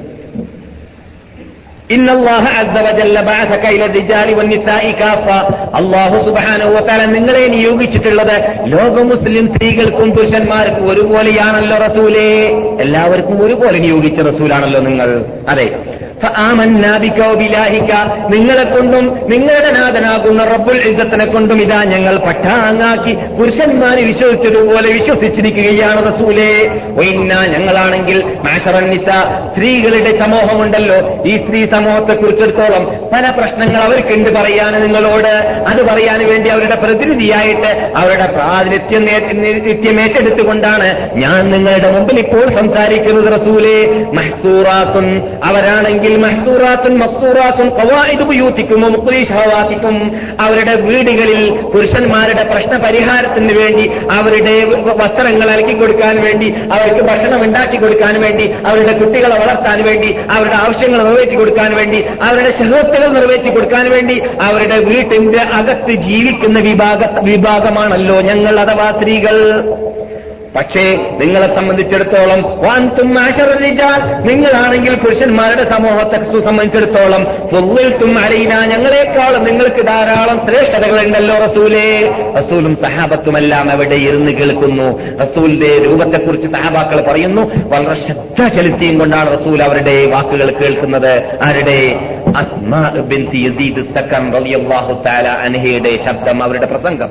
إن الله عز وجل بعثك إلى الرجال والنساء كافة അള്ളാഹു സുബാനോ താല നിങ്ങളെ നിയോഗിച്ചിട്ടുള്ളത് ലോക മുസ്ലിം സ്ത്രീകൾക്കും പുരുഷന്മാർക്കും ഒരുപോലെയാണല്ലോ റസൂലേ എല്ലാവർക്കും ഒരുപോലെ നിയോഗിച്ച റസൂലാണല്ലോ നിങ്ങൾ അതെ ഫആമന്നാ ബിക വബിലാഹിക. നിങ്ങളെ കൊണ്ടും നിങ്ങളുടെ നാഥനാകുന്ന റബ്ബുൽ ഇസ്സത്തിനെ കൊണ്ടും ഇതാ ഞങ്ങൾ പട്ടാങ്ങാക്കി പുരുഷന്മാരെ വിശ്വസിച്ചതുപോലെ വിശ്വസിച്ചിരിക്കുകയാണ് റസൂലേ വൈന്ന ഞങ്ങളാണെങ്കിൽ മാഷറന്നിസ സ്ത്രീകളുടെ സമൂഹമുണ്ടല്ലോ ഈ സ്ത്രീ സമൂഹത്തെ കുറിച്ചിടത്തോളം പല പ്രശ്നങ്ങൾ അവർക്കുണ്ട് പറയാൻ നിങ്ങളോട് അത് പറയാൻ വേണ്ടി അവരുടെ പ്രതിനിധിയായിട്ട് അവരുടെ പ്രാതിനിധ്യം നേ- നിത്യം ഏറ്റെടുത്തുകൊണ്ടാണ് ഞാൻ നിങ്ങളുടെ മുമ്പിൽ ഇപ്പോൾ സംസാരിക്കുന്നത് റസൂലേ മഹ്സൂറാത്തുൻ അവരാണെങ്കിൽ മഹ്സൂറാത്തുൻ മക്സൂറാത്തുൻ കവായിദ് ബുയൂത്തിക്കും മുക്രീഷവാസിക്കും അവരുടെ വീടുകളിൽ പുരുഷന്മാരുടെ പ്രശ്ന പരിഹാരത്തിന് വേണ്ടി അവരുടെ വ- വസ്ത്രങ്ങൾ അലക്കി കൊടുക്കാൻ വേണ്ടി അവർക്ക് ഭക്ഷണം ഉണ്ടാക്കി കൊടുക്കാൻ വേണ്ടി അവരുടെ കുട്ടികളെ വളർത്താൻ വേണ്ടി അവരുടെ ആവശ്യങ്ങൾ നിറവേറ്റി കൊടുക്കാൻ വേണ്ടി അവരുടെ ശഹത്തുകൾ നിറവേറ്റി കൊടുക്കാൻ വേണ്ടി അവരുടെ വീട്ടിന്റെ അകത്ത് ജീവിക്കുന്ന വിഭാഗ വിഭാഗമാണല്ലോ ഞങ്ങൾ അഥവാ സ്ത്രീകൾ പക്ഷേ നിങ്ങളെ സംബന്ധിച്ചിടത്തോളം വാൻതും മാഷറൽ റിജാൽ നിങ്ങളാണെങ്കിൽ പുരുഷന്മാരുടെ സമൂഹത്തെ സംബന്ധിച്ചിടത്തോളം ഫുള്ളിൽത്തും അലൈന ഞങ്ങളെക്കാളും നിങ്ങൾക്ക് ധാരാളം ശ്രേഷ്ഠതകളുണ്ടല്ലോ റസൂലേ റസൂലും സഹാബത്തുമെല്ലാം അവിടെ ഇരുന്ന് കേൾക്കുന്നു റസൂലിന്റെ രൂപത്തെക്കുറിച്ച് സഹാബാക്കൾ പറയുന്നു വളരെ ശ്രദ്ധ ചെലുത്തിയും കൊണ്ടാണ് റസൂൽ അവരുടെ വാക്കുകൾ കേൾക്കുന്നത് ആരുടെ അസ്മാ ബിൻതി യസീദ് സക്കൻ റളിയല്ലാഹു തആല അൻഹയുടെ ശബ്ദം അവരുടെ പ്രസംഗം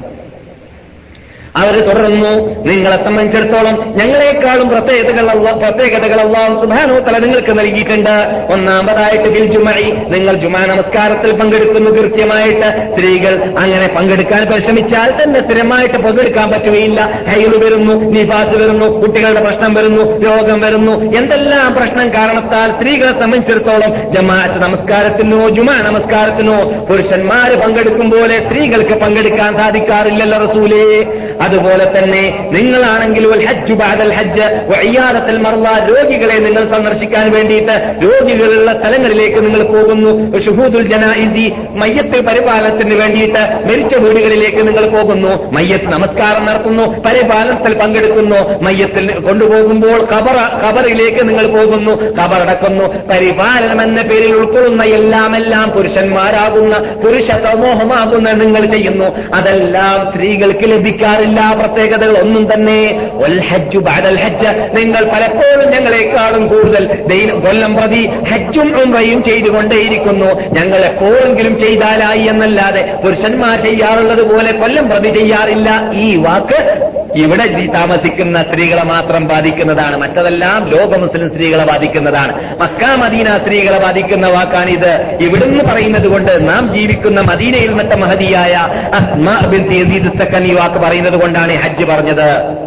അവർ തുടർന്നു നിങ്ങളെ സംബന്ധിച്ചിടത്തോളം ഞങ്ങളെക്കാളും പ്രത്യേകതകൾ അല്ലാ- പ്രത്യേകതകൾ അള്ളാഹു സുബാനോ തല നിങ്ങൾക്ക് നൽകിയിട്ടുണ്ട് ഒന്നാമതായിട്ട് ബിൽ ജുമഴി നിങ്ങൾ ജുമാ നമസ്കാരത്തിൽ പങ്കെടുക്കുന്നു കൃത്യമായിട്ട് സ്ത്രീകൾ അങ്ങനെ പങ്കെടുക്കാൻ പരിശ്രമിച്ചാൽ തന്നെ സ്ഥിരമായിട്ട് പങ്കെടുക്കാൻ പറ്റുകയില്ല ഹൈല് വരുന്നു നിഫാസ് വരുന്നു കുട്ടികളുടെ പ്രശ്നം വരുന്നു രോഗം വരുന്നു എന്തെല്ലാം പ്രശ്നം കാരണത്താൽ സ്ത്രീകളെ സംബന്ധിച്ചിടത്തോളം ജമാഅത്ത് നമസ്കാരത്തിനോ ജുമാ നമസ്കാരത്തിനോ പുരുഷന്മാര് പങ്കെടുക്കും പോലെ സ്ത്രീകൾക്ക് പങ്കെടുക്കാൻ സാധിക്കാറില്ലല്ലോ റസൂലേ അതുപോലെ തന്നെ നിങ്ങളാണെങ്കിൽ വൽ ഹജ്ജു ബഅദൽ ഹജ്ജ് വഇയാദത്തുൽ മർള രോഗികളെ നിങ്ങൾ സന്ദർശിക്കാൻ വേണ്ടിയിട്ട് രോഗികളുള്ള സ്ഥലങ്ങളിലേക്ക് നിങ്ങൾ പോകുന്നു ഷുഹൂദുൽ ജനായിസി മയ്യത്ത് പരിപാലനത്തിന് വേണ്ടിയിട്ട് മരിച്ച വീടുകളിലേക്ക് നിങ്ങൾ പോകുന്നു മയ്യത്ത് നമസ്കാരം നടത്തുന്നു പരിപാലനത്തിൽ പങ്കെടുക്കുന്നു മയ്യത്തിൽ കൊണ്ടുപോകുമ്പോൾ കബറ കബറിലേക്ക് നിങ്ങൾ പോകുന്നു കബറടക്കുന്നു പരിപാലനം എന്ന പേരിൽ ഉൾക്കൊള്ളുന്ന എല്ലാം എല്ലാം പുരുഷന്മാരാകുന്ന പുരുഷ സമൂഹമാകുന്ന നിങ്ങൾ ചെയ്യുന്നു അതെല്ലാം സ്ത്രീകൾക്ക് ലഭിക്കാറില്ല പ്രത്യേകതകൾ ഒന്നും തന്നെ വൽ ഹജ്ജു ബഅദൽ ഹജ്ജ് നിങ്ങൾ പലപ്പോഴും ഞങ്ങളെക്കാളും കൂടുതൽ ദൈന- കൊല്ലം പ്രതി ഹജ്ജും ഉംറയും ചെയ്തുകൊണ്ടേയിരിക്കുന്നു ഞങ്ങൾ എപ്പോഴെങ്കിലും ചെയ്താലായി എന്നല്ലാതെ പുരുഷന്മാർ ചെയ്യാറുള്ളത് പോലെ കൊല്ലം പ്രതി ചെയ്യാറില്ല ഈ വാക്ക് ഇവിടെ ഈ താമസിക്കുന്ന സ്ത്രീകളെ മാത്രം ബാധിക്കുന്നതാണ് മറ്റതെല്ലാം ലോക മുസ്ലിം സ്ത്രീകളെ ബാധിക്കുന്നതാണ് മക്ക മദീന സ്ത്രീകളെ ബാധിക്കുന്ന വാക്കാണിത് ഇവിടുന്ന് പറയുന്നത് കൊണ്ട് നാം ജീവിക്കുന്ന മദീനയിൽ നിന്നിട്ട മഹതിയായ അസ്മാ ബിൻത് യസീദ് സക്കൻ ഈ വാക്ക് പറയുന്നത് കൊണ്ടാണ് ഈ ഹജ്ജ് പറഞ്ഞത്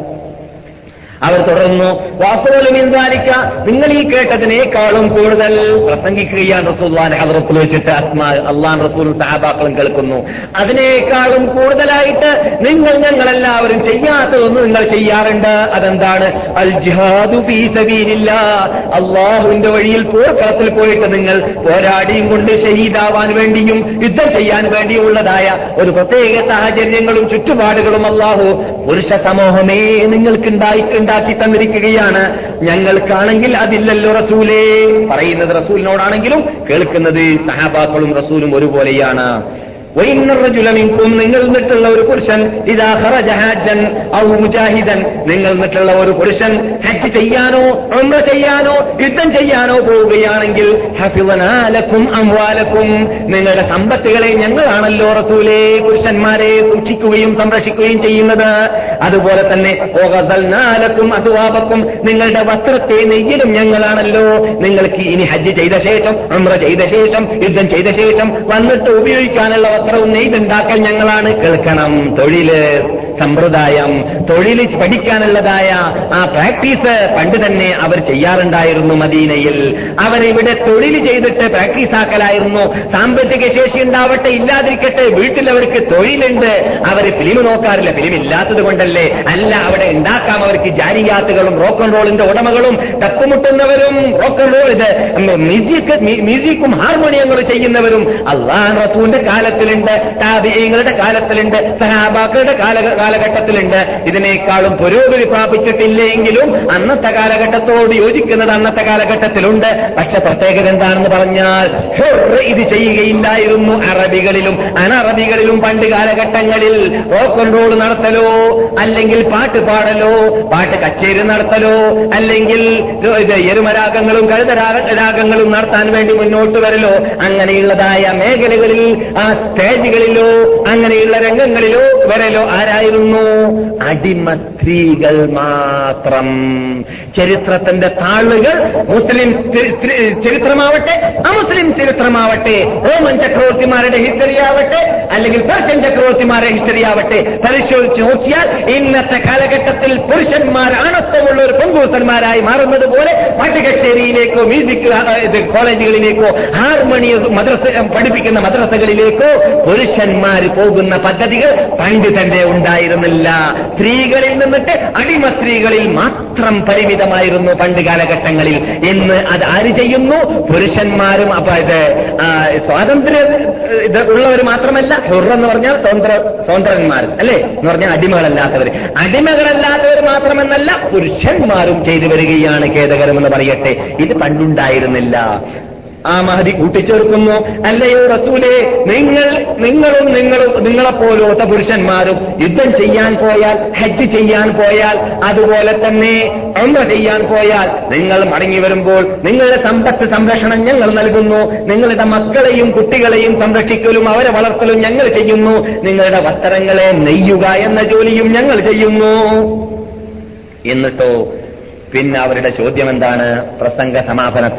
അവർ തുടർന്നു വാക്കുകളും ഇൻസാരിക്ക നിങ്ങൾ ഈ കേട്ടതിനേക്കാളും കൂടുതൽ പ്രസംഗിക്കുകയാണ് റസൂൽവാന്റെ ഹദ്രത്തിൽ വെച്ചിട്ട് അസ്മാ അള്ളാൻ റസൂലും സഹാബാക്കളും കേൾക്കുന്നു അതിനേക്കാളും കൂടുതലായിട്ട് നിങ്ങൾ ഞങ്ങളെല്ലാവരും ചെയ്യാത്തതൊന്നും നിങ്ങൾ ചെയ്യാറുണ്ട് അതെന്താണ് അൽ ജിഹാദു ഫീ സബീലില്ല അള്ളാഹുവിന്റെ വഴിയിൽ പോർക്കളത്തിൽ പോയിട്ട് നിങ്ങൾ പോരാടിയും കൊണ്ട് ഷഹീദാവാൻ വേണ്ടിയും യുദ്ധം ചെയ്യാൻ വേണ്ടിയുള്ളതായ ഒരു പ്രത്യേക സാഹചര്യങ്ങളും ചുറ്റുപാടുകളും അള്ളാഹു പുരുഷ സമൂഹമേ നിങ്ങൾക്ക് ഉണ്ടായി ഉണ്ടാക്കി തന്നിരിക്കുകയാണ് ഞങ്ങൾക്കാണെങ്കിൽ അതില്ലല്ലോ റസൂലേ പറയുന്നത് റസൂലിനോടാണെങ്കിലും കേൾക്കുന്നത് സഹാബാക്കളും റസൂലും ഒരുപോലെയാണ് وإن الرجل منكم നിങ്ങൾ നിട്ടുള്ള ഒരു പുരുഷൻ ഇതാ ഖറജ ഹാജൻ ഔ മുജാഹിദൻ നിങ്ങൾ നിട്ടുള്ള ഒരു പുരുഷൻ ഹജ്ജ് ചെയ്യാനോ ഉംറ ചെയ്യാനോ യുദ്ധം ചെയ്യാനോ പോവുകയാണെങ്കിൽ ഹഫിളനാ ലക്കും അംവാലക്കും നിങ്ങളുടെ സമ്പത്തുകളെ ഞങ്ങളാണല്ലോ റസൂലേ പുരുഷന്മാരെ സൂക്ഷിക്കുകയും സംരക്ഷിക്കുകയും ചെയ്യുന്നത് അതുപോലെ തന്നെ ഓഗസൽനാലക്കും അതുവാപക്കും നിങ്ങളുടെ വസ്ത്രത്തെ നെയ്യലും ഞങ്ങളാണല്ലോ നിങ്ങൾക്ക് ഇനി ഹജ്ജ് ചെയ്ത ശേഷം ഉംറ ചെയ്ത ശേഷം യുദ്ധം ചെയ്ത ശേഷം വന്നിട്ട് ഉപയോഗിക്കാനുള്ള വസ്ത്രവും നെയ്തുണ്ടാക്കൽ ഞങ്ങളാണ് കേൾക്കണം തൊഴില് സമ്പ്രദായം തൊഴിൽ പഠിക്കാനുള്ളതായ ആ പ്രാക്ടീസ് പണ്ട് തന്നെ അവർ ചെയ്യാറുണ്ടായിരുന്നു മദീനയിൽ അവരിവിടെ തൊഴിൽ ചെയ്തിട്ട് പ്രാക്ടീസ് ആക്കലായിരുന്നു സാമ്പത്തിക ശേഷി ഉണ്ടാവട്ടെ ഇല്ലാതിരിക്കട്ടെ വീട്ടിൽ അവർക്ക് തൊഴിലുണ്ട് അവർ ഫിലിം നോക്കാറില്ല ഫിലിം ഇല്ലാത്തത് കൊണ്ടല്ലേ അല്ല അവിടെ ഉണ്ടാക്കാം അവർക്ക് ജാരിയാത്തുകളും റോക്ക് ആൻഡ് റോളിന്റെ ഉടമകളും തപ്പുമുട്ടുന്നവരും റോക്ക് ആൻഡ് റോൾ ഇത് മ്യൂസിക് മ്യൂസിക്കും ഹാർമോണിയങ്ങളും ചെയ്യുന്നവരും അള്ളാഹ് റസൂന്റെ കാലത്തിലുണ്ട് താബിയങ്ങളുടെ കാലത്തിലുണ്ട് സഹാബാക്കളുടെ കാല കാലഘട്ടത്തിലുണ്ട് ഇതിനേക്കാളും പുരോഗതി പ്രാപിച്ചിട്ടില്ലെങ്കിലും അന്നത്തെ കാലഘട്ടത്തോട് യോജിക്കുന്നത് അന്നത്തെ കാലഘട്ടത്തിലുണ്ട് പക്ഷെ പ്രത്യേകത എന്താണെന്ന് പറഞ്ഞാൽ ഹുർറ് ഇത് ചെയ്യുകയില്ലായിരുന്നു അറബികളിലും അനറബികളിലും പണ്ട് കാലഘട്ടങ്ങളിൽ റോക്ക് ആൻഡ് റോൾ നടത്തലോ അല്ലെങ്കിൽ പാട്ട് പാടലോ പാട്ട് കച്ചേരി നടത്തലോ അല്ലെങ്കിൽ ഇത് എരുമരാഗങ്ങളും കഴുതരാഗ രാഗങ്ങളും നടത്താൻ വേണ്ടി മുന്നോട്ട് വരലോ അങ്ങനെയുള്ളതായ മേഖലകളിൽ ആ സ്റ്റേജുകളിലോ അങ്ങനെയുള്ള രംഗങ്ങളിലോ വരലോ ആരായിരുന്നു അടിമ സ്ത്രീകൾ മാത്രം ചരിത്രത്തിന്റെ താളുകൾ മുസ്ലിം ചരി- ചരി- ചരിത്രമാവട്ടെ അമുസ്ലിം ചരിത്രമാവട്ടെ റോമൻ ചക്രവർത്തിമാരുടെ ഹിസ്റ്ററി ആവട്ടെ അല്ലെങ്കിൽ പേർഷ്യൻ ചക്രവർത്തിമാരുടെ ഹിസ്റ്ററി ആവട്ടെ പരിശോധിച്ച് നോക്കിയാൽ ഇന്നത്തെ കാലഘട്ടത്തിൽ പുരുഷന്മാർ അണത്വമുള്ള ഒരു പെൺകൂസന്മാരായി മാറുന്നത് പോലെ പാട്ടുകച്ചേരിയിലേക്കോ മ്യൂസിക് ആ, ഇത് കോളേജുകളിലേക്കോ ഹാർമോണിയം മദ്രസ പഠിപ്പിക്കുന്ന മദ്രസകളിലേക്കോ പുരുഷന്മാർ പോകുന്ന പദ്ധതികൾ പണ്ട് തന്നെ ഉണ്ടായിരുന്നില്ല സ്ത്രീകളിൽ നിന്നിട്ട് അടിമ സ്ത്രീകളിൽ മാത്രം പരിമിതമായിരുന്നു പണ്ട് കാലഘട്ടങ്ങളിൽ ഇന്ന് അത് ആര് ചെയ്യുന്നു പുരുഷന്മാരും അപ്പൊ ഇത് ആ, സ്വാതന്ത്ര്യ ഇത് ഉള്ളവർ മാത്രമല്ല ഹുർ എന്ന് പറഞ്ഞാൽ സ്വതന്ത്ര സ്വതന്ത്രന്മാർ അല്ലേ എന്ന് പറഞ്ഞാൽ അടിമകളല്ലാത്തവർ അടിമകളല്ലാത്തവർ മാത്രമെന്നല്ല പുരുഷന്മാരും ചെയ്തു വരികയാണ് ഖേദകരമെന്ന് പറയട്ടെ ഇത് പണ്ടുണ്ടായിരുന്നില്ല ആ മഹതി കൂട്ടിച്ചേർക്കുന്നു അല്ലയോ റസൂലേ നിങ്ങൾ നിങ്ങളും നിങ്ങളും നിങ്ങളെപ്പോലത്തെ പുരുഷന്മാരും യുദ്ധം ചെയ്യാൻ പോയാൽ ഹജ്ജ് ചെയ്യാൻ പോയാൽ അതുപോലെ തന്നെ ഉംറ ചെയ്യാൻ പോയാൽ നിങ്ങൾ മടങ്ങി വരുമ്പോൾ നിങ്ങളുടെ സമ്പത്ത് സംരക്ഷണം ഞങ്ങൾ നൽകുന്നു നിങ്ങളുടെ മക്കളെയും കുട്ടികളെയും സംരക്ഷിക്കലും അവരെ വളർത്തലും ഞങ്ങൾ ചെയ്യുന്നു നിങ്ങളുടെ വസ്ത്രങ്ങളെ നെയ്യുക എന്ന ജോലിയും ഞങ്ങൾ ചെയ്യുന്നു എന്നിട്ടോ പിന്നെ അവരുടെ ചോദ്യം എന്താണ് പ്രസംഗ സമാപനത്തിൽ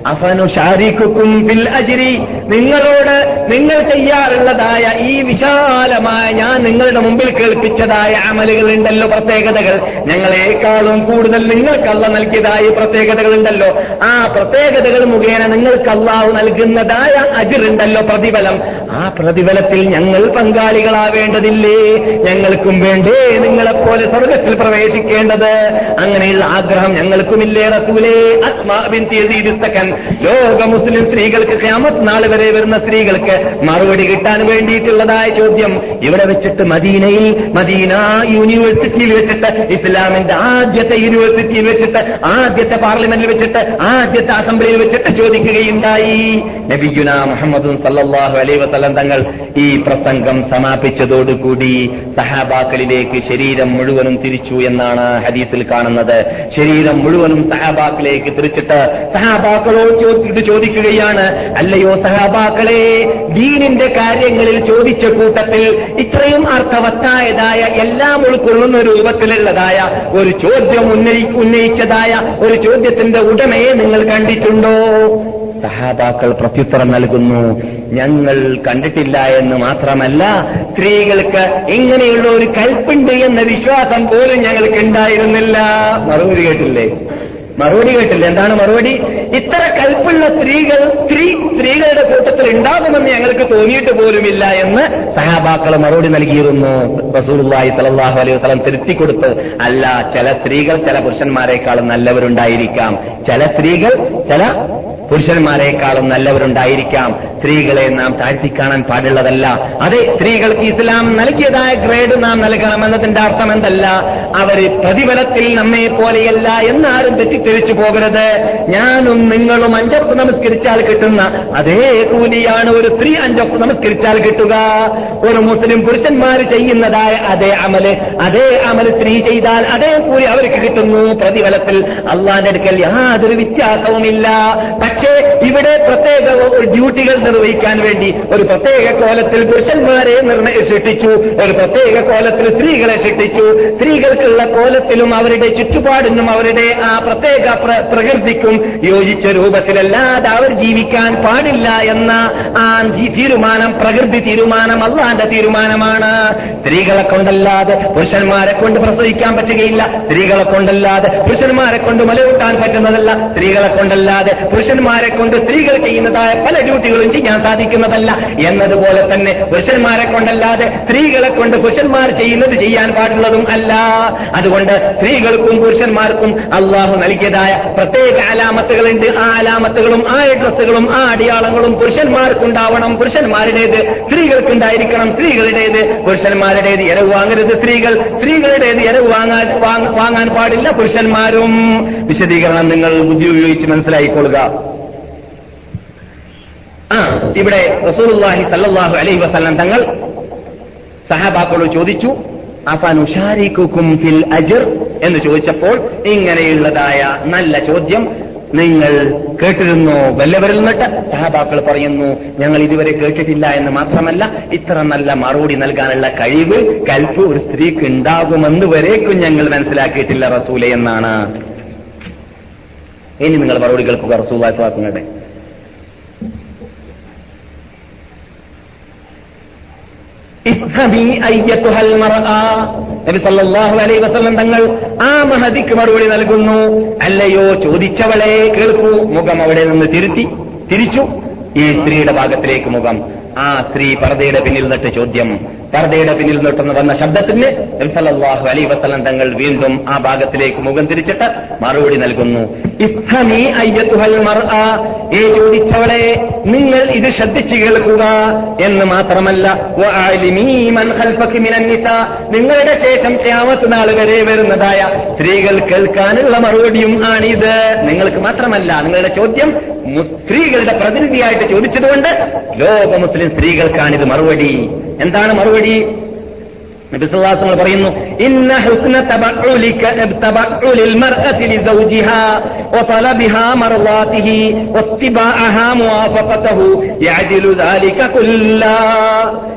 അഫനുഷാരിക്കും ഫിൽ അജ്രി നിങ്ങളോട് നിങ്ങൾ ചെയ്യാറുള്ളതായ ഈ വിശാലമായ ഞാൻ നിങ്ങളുടെ മുമ്പിൽ കേൾപ്പിച്ചതായ അമലുകൾ ഉണ്ടല്ലോ പ്രത്യേകതകൾ ഞങ്ങളെക്കാളും കൂടുതൽ നിങ്ങൾക്ക് അല്ല നൽകിയതായ പ്രത്യേകതകൾ ഉണ്ടല്ലോ ആ പ്രത്യേകതകൾ മുഖേന നിങ്ങൾക്ക് അള്ളാഹു നൽകുന്നതായ അജിറുണ്ടല്ലോ പ്രതിഫലം ആ പ്രതിഫലത്തിൽ ഞങ്ങൾ പങ്കാളികളാവേണ്ടതില്ലേ ഞങ്ങൾക്കും വേണ്ടേ നിങ്ങളെപ്പോലെ സ്വർഗത്തിൽ പ്രവേശിക്കേണ്ടത് അങ്ങനെയുള്ള ആഗ്രഹം ഞങ്ങൾക്കുമില്ലേ റസൂലേ ആത്മാവിൻ തീയതിരുത്തക്കൻ ലോക മുസ്ലിം സ്ത്രീകൾക്ക് ക്യാമത്ത് നാൾ വരെ വരുന്ന സ്ത്രീകൾക്ക് മറുപടി കിട്ടാൻ വേണ്ടിയിട്ടുള്ളതായ ചോദ്യം ഇവിടെ വെച്ചിട്ട് മദീനയിൽ മദീന യൂണിവേഴ്സിറ്റിയിൽ വെച്ചിട്ട് ഇസ്ലാമിന്റെ ആദ്യത്തെ യൂണിവേഴ്സിറ്റിയിൽ വെച്ചിട്ട് ആദ്യത്തെ പാർലമെന്റിൽ വെച്ചിട്ട് ആദ്യത്തെ അസംബ്ലിയിൽ വെച്ചിട്ട് ചോദിക്കുകയുണ്ടായി നബിഗുന മുഹമ്മദ് സല്ലല്ലാഹു അലൈഹി വസല്ലം തങ്ങൾ ഈ പ്രസംഗം സമാപിച്ചതോടുകൂടി സഹാബാക്കളിലേക്ക് ശരീരം മുഴുവനും തിരിച്ചു എന്നാണ് ഹദീസിൽ കാണുന്നത് ശരീരം മുഴുവനും സഹാബാക്കളിലേക്ക് തിരിച്ചിട്ട് സഹാബാക്കളോട് ചോദിച്ചിട്ട് ചോദിക്കുകയാണ് അല്ലയോ സഹാബാക്കളെ ദീനിന്റെ കാര്യങ്ങളിൽ ചോദിച്ച കൂട്ടത്തിൽ ഇത്രയും അർത്ഥവത്തായതായ എല്ലാം ഉൾക്കൊള്ളുന്ന രൂപത്തിലുള്ളതായ ഒരു ചോദ്യം ഉന്നയി ഉന്നയിച്ചതായ ഒരു ചോദ്യത്തിന്റെ ഉടമയെ നിങ്ങൾ കണ്ടിട്ടുണ്ടോ സഹാബാക്കൾ പ്രത്യുത്തരം നൽകുന്നു ഞങ്ങൾ കണ്ടിട്ടില്ല എന്ന് മാത്രമല്ല സ്ത്രീകൾക്ക് ഇങ്ങനെയുള്ള ഒരു കൽപ്പുണ്ട് എന്ന വിശ്വാസം പോലും ഞങ്ങൾക്ക് ഉണ്ടായിരുന്നില്ല മറുപടി കേട്ടില്ലേ മറുപടി കേട്ടില്ല എന്താണ് മറുപടി ഇത്ര കൽപ്പുള്ള സ്ത്രീകൾ സ്ത്രീ സ്ത്രീകളുടെ കൂട്ടത്തിൽ ഉണ്ടാകുമെന്ന് ഞങ്ങൾക്ക് തോന്നിയിട്ട് പോലുമില്ല എന്ന് സഹാബാക്കൾ മറുപടി നൽകിയിരുന്നു റസൂലുള്ളാഹി സ്വല്ലല്ലാഹു അലൈഹി വസല്ലം തിരുത്തി കൊടുത്തു അല്ല ചില സ്ത്രീകൾ ചില പുരുഷന്മാരെക്കാളും നല്ലവരുണ്ടായിരിക്കാം ചില സ്ത്രീകൾ ചില പുരുഷന്മാരെക്കാളും നല്ലവരുണ്ടായിരിക്കാം സ്ത്രീകളെ നാം താഴ്ത്തിക്കാണാൻ പാടുള്ളതല്ല അതെ സ്ത്രീകൾക്ക് ഇസ്ലാം നൽകിയതായ ഗ്രേഡ് നാം നൽകണമെന്നതിന്റെ അർത്ഥം എന്തല്ല അവര് പ്രതിഫലത്തിൽ നമ്മെ പോലെയല്ല എന്നാരും തെറ്റിദ്ധരിച്ചു പോകരുത് ഞാനും നിങ്ങളും അഞ്ചൊക്കെ നമസ്കരിച്ചാൽ കിട്ടുന്ന അതേ കൂലിയാണ് ഒരു സ്ത്രീ അഞ്ചൊക്കെ നമസ്കരിച്ചാൽ കിട്ടുക ഒരു മുസ്ലിം പുരുഷന്മാർ ചെയ്യുന്നതായ അതേ അമല് അതേ അമല് സ്ത്രീ ചെയ്താൽ അതേ കൂലി അവർക്ക് കിട്ടുന്നു പ്രതിഫലത്തിൽ അള്ളാന്റെ അടുക്കൽ യാതൊരു വ്യത്യാസവുമില്ല പക്ഷേ ഇവിടെ പ്രത്യേക ഡ്യൂട്ടികൾ നിർവഹിക്കാൻ വേണ്ടി ഒരു പ്രത്യേക കോലത്തിൽ പുരുഷന്മാരെ നിർണയ സൃഷ്ടിച്ചു ഒരു പ്രത്യേക കോലത്തിൽ സ്ത്രീകളെ സൃഷ്ടിച്ചു സ്ത്രീകൾക്കുള്ള കോലത്തിലും അവരുടെ ചുറ്റുപാടിനും അവരുടെ ആ പ്രത്യേക പ്ര- പ്രകൃതിക്കും യോജിച്ച രൂപത്തിലല്ലാതെ അവർ ജീവിക്കാൻ പാടില്ല എന്ന ആ ജി- തീരുമാനം പ്രകൃതി തീരുമാനം അള്ളാന്റെ തീരുമാനമാണ് സ്ത്രീകളെ കൊണ്ടല്ലാതെ പുരുഷന്മാരെ കൊണ്ട് പ്രസവിക്കാൻ പറ്റുകയില്ല സ്ത്രീകളെ കൊണ്ടല്ലാതെ പുരുഷന്മാരെ കൊണ്ട് മലയൂട്ടാൻ പറ്റുന്നതല്ല സ്ത്രീകളെ കൊണ്ടല്ലാതെ പുരുഷന്മാരെ കൊണ്ട് സ്ത്രീകൾ ചെയ്യുന്നതായ പല ഡ്യൂട്ടികളും ചെയ്യാൻ സാധിക്കുന്നതല്ല എന്നതുപോലെ തന്നെ പുരുഷന്മാരെ കൊണ്ടല്ലാതെ സ്ത്രീകളെ കൊണ്ട് പുരുഷന്മാർ ചെയ്യുന്നത് ചെയ്യാൻ പാടുള്ളതും അല്ല അതുകൊണ്ട് സ്ത്രീകൾക്കും പുരുഷന്മാർക്കും അള്ളാഹു നൽകിയതായ പ്രത്യേക അലാമത്തുകളുണ്ട് ആ അലാമത്തുകളും ആ അഡ്രസ്സുകളും ആ അടിയാളങ്ങളും പുരുഷന്മാർക്കുണ്ടാവണം പുരുഷന്മാരുടേത് സ്ത്രീകൾക്കുണ്ടായിരിക്കണം സ്ത്രീകളുടേത് പുരുഷന്മാരുടേത് ഇരവ് വാങ്ങരുത് സ്ത്രീകൾ സ്ത്രീകളുടേത് ഇരവ് വാങ്ങാൻ വാങ്ങ- വാങ്ങാൻ പാടില്ല പുരുഷന്മാരും വിശദീകരണം നിങ്ങൾ ബുദ്ധി ഉപയോഗിച്ച് മനസ്സിലായിക്കൊള്ളുക ആ ഇവിടെ റസൂലുള്ളാഹി സല്ലല്ലാഹു അലൈഹി വസല്ലം തങ്ങൾ സഹാബാക്കളോട് ചോദിച്ചു അഫനുഷാരിക്കും ഫിൽ അജർ എന്ന് ചോദിച്ചപ്പോൾ ഇങ്ങനെയുള്ളതായ നല്ല ചോദ്യം നിങ്ങൾ കേട്ടിരുന്നോ വല്ലവരിൽ നിന്നിട്ട് സഹാബാക്കൾ പറയുന്നു ഞങ്ങൾ ഇതുവരെ കേട്ടിട്ടില്ല എന്ന് മാത്രമല്ല ഇത്ര നല്ല മറുപടി നൽകാനുള്ള കഴിവ് കൽപ്പ് ഒരു സ്ത്രീക്ക് ഉണ്ടാകുമെന്ന് വരേക്കും ഞങ്ങൾ മനസ്സിലാക്കിയിട്ടില്ല റസൂലെ എന്നാണ് ഇനി നിങ്ങൾ മറുപടി കേൾക്കുക റസൂലാക്കുങ്ങളുടെ ഇസ്ഹബി അയ്യത്തുഹൽ മർആ. നബി സല്ലല്ലാഹു അലൈഹി വസല്ലം തങ്ങൾ ആ മഹദിക്ക് മറുപടി നൽകുന്നു അല്ലയോ ചോദിച്ചവളെ കേൾക്കൂ മുഖം അവിടെ നിന്ന് തിരുത്തി തിരിച്ചു ഈ സ്ത്രീയുടെ ഭാഗത്തിലേക്ക് മുഖം ആ സ്ത്രീ പർദയുടെ പിന്നിൽ നിന്നിട്ട് ചോദ്യം പർദയുടെ പിന്നിൽ നിന്നിട്ട് വന്ന ശബ്ദത്തിന് നബി സല്ലല്ലാഹു അലൈഹി വസല്ലം തങ്ങൾ വീണ്ടും ആ ഭാഗത്തിലേക്ക് മുഖം തിരിച്ചിട്ട് മറുപടി നൽകുന്നു ഇസ്ഹമി അയ്യത്തുഹൽ മർആ. ഏ ചോദിച്ചവളെ നിങ്ങൾ ഇത് ശ്രദ്ധിച്ചു കേൾക്കുക എന്ന് മാത്രമല്ല വഅലിമീ മൻ ഖൽഫകി മിനൻ നിസാ. നിങ്ങളുടെ ശേഷം ഖിയാമത്ത് നാൾ വരെ വരുന്നതായ സ്ത്രീകൾ കേൾക്കാനുള്ള മറുപടിയും ആണിത് നിങ്ങൾക്ക് മാത്രമല്ല നിങ്ങളുടെ ചോദ്യം മു- സ്ത്രീകളുടെ പ്രതിനിധിയായിട്ട് ചോദിച്ചതുകൊണ്ട് ലോക മുസ്ലിം സ്ത്രീകൾക്കാണിത് മറുപടി എന്താണ് മറുപടി നബി സല്ലല്ലാഹു അലൈഹി വസല്ലം പറയുന്നു ഇന്ന ഹുസ്ന തബഉലിക തബഉലിൽ മർഅതി ലിസൗജിഹാ വതലബിഹാ മർളാതിഹി വത്തിബാഅഹാ മുവാഫഖതഹു യഅദിലു ദാലിക കുല്ലാ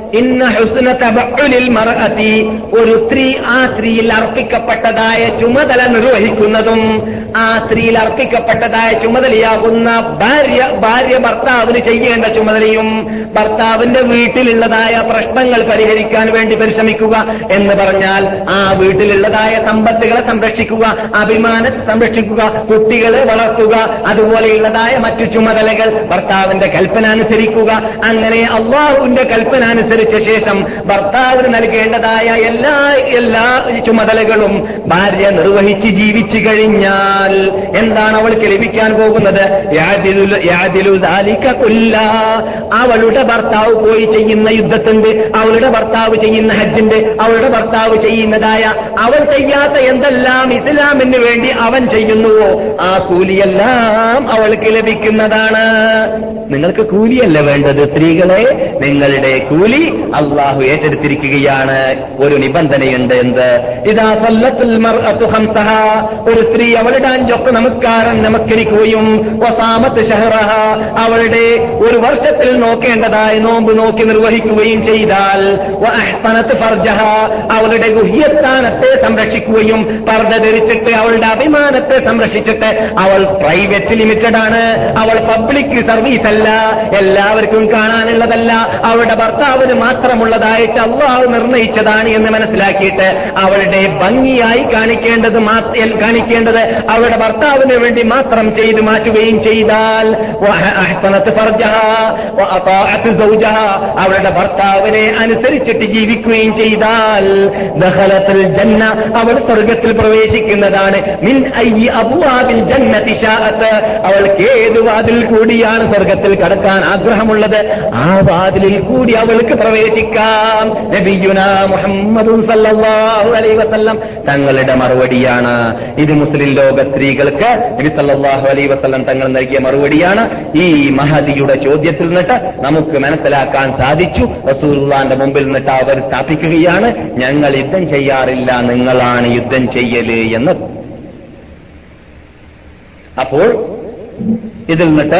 ഇന്ന ഹുസ്ന തബഉലിൽ മർഅതി ഒരു സ്ത്രീ ആ സ്ത്രീയിൽ അർപ്പിക്കപ്പെട്ടതായ ചുമതല നിർവഹിക്കുന്നതും ആ സ്ത്രീയിൽ അർപ്പിക്കപ്പെട്ടതായ ചുമതലയാകുന്ന ഭാര്യ ഭാര്യ ഭർത്താവിന് ചെയ്യേണ്ട ചുമതലയും ഭർത്താവിന്റെ വീട്ടിലുള്ളതായ പ്രശ്നങ്ങൾ പരിഹരിക്കാൻ വേണ്ടി പരിശ്രമിക്കുക എന്ന് പറഞ്ഞാൽ ആ വീട്ടിലുള്ളതായ സമ്പത്തുകളെ സംരക്ഷിക്കുക അഭിമാനത്തെ സംരക്ഷിക്കുക കുട്ടികളെ വളർത്തുക അതുപോലെയുള്ളതായ മറ്റു ചുമതലകൾ ഭർത്താവിന്റെ കൽപ്പന അനുസരിക്കുക അങ്ങനെ അള്ളാഹുവിന്റെ കൽപ്പന അനുസരിച്ച ശേഷം ഭർത്താവിന് നൽകേണ്ടതായ എല്ലാ എല്ലാ ചുമതലകളും ഭാര്യ നിർവഹിച്ച് ജീവിച്ചു കഴിഞ്ഞാൽ എന്താണ് അവൾക്ക് ലഭിക്കാൻ പോകുന്നത് യാദിലു- യാദിലു ദാലിക കുല്ല. അവളുടെ ഭർത്താവ് പോയി ചെയ്യുന്ന യുദ്ധത്തിന്റെ അവളുടെ ഭർത്താവ് ചെയ്യുന്ന ഹജ്ജിന്റെ അവളുടെ ഭർത്താവ് ചെയ്യുന്നതായ അവൾ ചെയ്യാത്ത എന്തെല്ലാം ഇസ്ലാമിന് വേണ്ടി അവൻ ചെയ്യുന്നുവോ ആ കൂലിയെല്ലാം അവൾക്ക് ലഭിക്കുന്നതാണ് നിങ്ങൾക്ക് കൂലിയല്ല വേണ്ടത് സ്ത്രീകളെ നിങ്ങളുടെ കൂലി അള്ളാഹു ഏറ്റെടുത്തിരിക്കുകയാണ് ഒരു നിബന്ധനയുണ്ട് എന്ത് ഇതാ സല്ലത്തുൽ മർഅത്തു ഖംസഹ ഒരു സ്ത്രീ അവളുടെ അഞ്ചൊക്കെ നമസ്കാരം നമസ്കരിക്കുകയും വസാമത്ത് ഷഹറഹ അവളുടെ ഒരു വർഷത്തിൽ നോക്കേണ്ടതായ നോമ്പ് നോക്കി നിർവഹിക്കുകയും ചെയ്താൽ വഅഹ്സനത്ത് ഫർജഹ അവളുടെ ഗുഹ്യസ്ഥാനത്തെ സംരക്ഷിക്കുകയും പർദ്ദ ധരിച്ചിട്ട് അവളുടെ അഭിമാനത്തെ സംരക്ഷിച്ചിട്ട് അവൾ പ്രൈവറ്റ് ലിമിറ്റഡ് ആണ് അവൾ പബ്ലിക് സർവീസ് അല്ല എല്ലാവർക്കും കാണാനുള്ളതല്ല അവളുടെ ഭർത്താവിന് മാത്രമുള്ളതായിട്ട് അള്ളാഹു നിർണയിച്ചതാണ് എന്ന് മനസ്സിലാക്കിയിട്ട് അവളുടെ ഭംഗിയായി കാണിക്കേണ്ടത് മാത്ര- കാണിക്കേണ്ടത് അവളുടെ ഭർത്താവിന് വേണ്ടി മാത്രം ചെയ്തു മാറ്റുകയും ചെയ്താൽ വഅഹ്സനത്ത് ഫർജഹ വഅതാഅത്ത് സൗജഹ അവളുടെ ഭർത്താവിനെ അനുസരിച്ചിട്ട് ജീവിക്കുകയും ചെയ്താൽ ദഖലത്തുൽ ജന്ന അവൾ സ്വർഗത്തിൽ പ്രവേശിക്കുന്നതാണ് മിൻ അയ്യി അബ്വാബിൽ ജന്നതി ശാഅത്ത് അവൾക്ക് ഏത് വാതിൽ കൂടിയാണ് സ്വർഗത്തിൽ കടക്കാൻ ആഗ്രഹമുള്ളത് ആ വാതിലിൽ കൂടി അവൾക്ക് പ്രവേശിക്കാം നബിയുന മുഹമ്മദ് സല്ലല്ലാഹു അലൈഹി വസല്ലം തങ്ങളുടെ മറുപടിയാണ് ഇത് മുസ്ലിം ലോക സ്ത്രീകൾക്ക് നബി സല്ലല്ലാഹു അലൈഹി വസല്ലം തങ്ങൾ നൽകിയ മറുപടിയാണ് ഈ മഹദിയുടെ ചോദ്യത്തിൽ നിന്നിട്ട് നമുക്ക് മനസ്സിലാക്കാൻ സാധിച്ചു റസൂലുള്ളാന്റെ മുമ്പിൽ നിന്നിട്ട് അവർ സ്ഥാപിക്കുകയാണ് ഞങ്ങൾ യുദ്ധം ചെയ്യാറില്ല നിങ്ങളാണ് യുദ്ധം ചെയ്യല് എന്ന് അപ്പോൾ ഇതിൽ നിന്നിട്ട്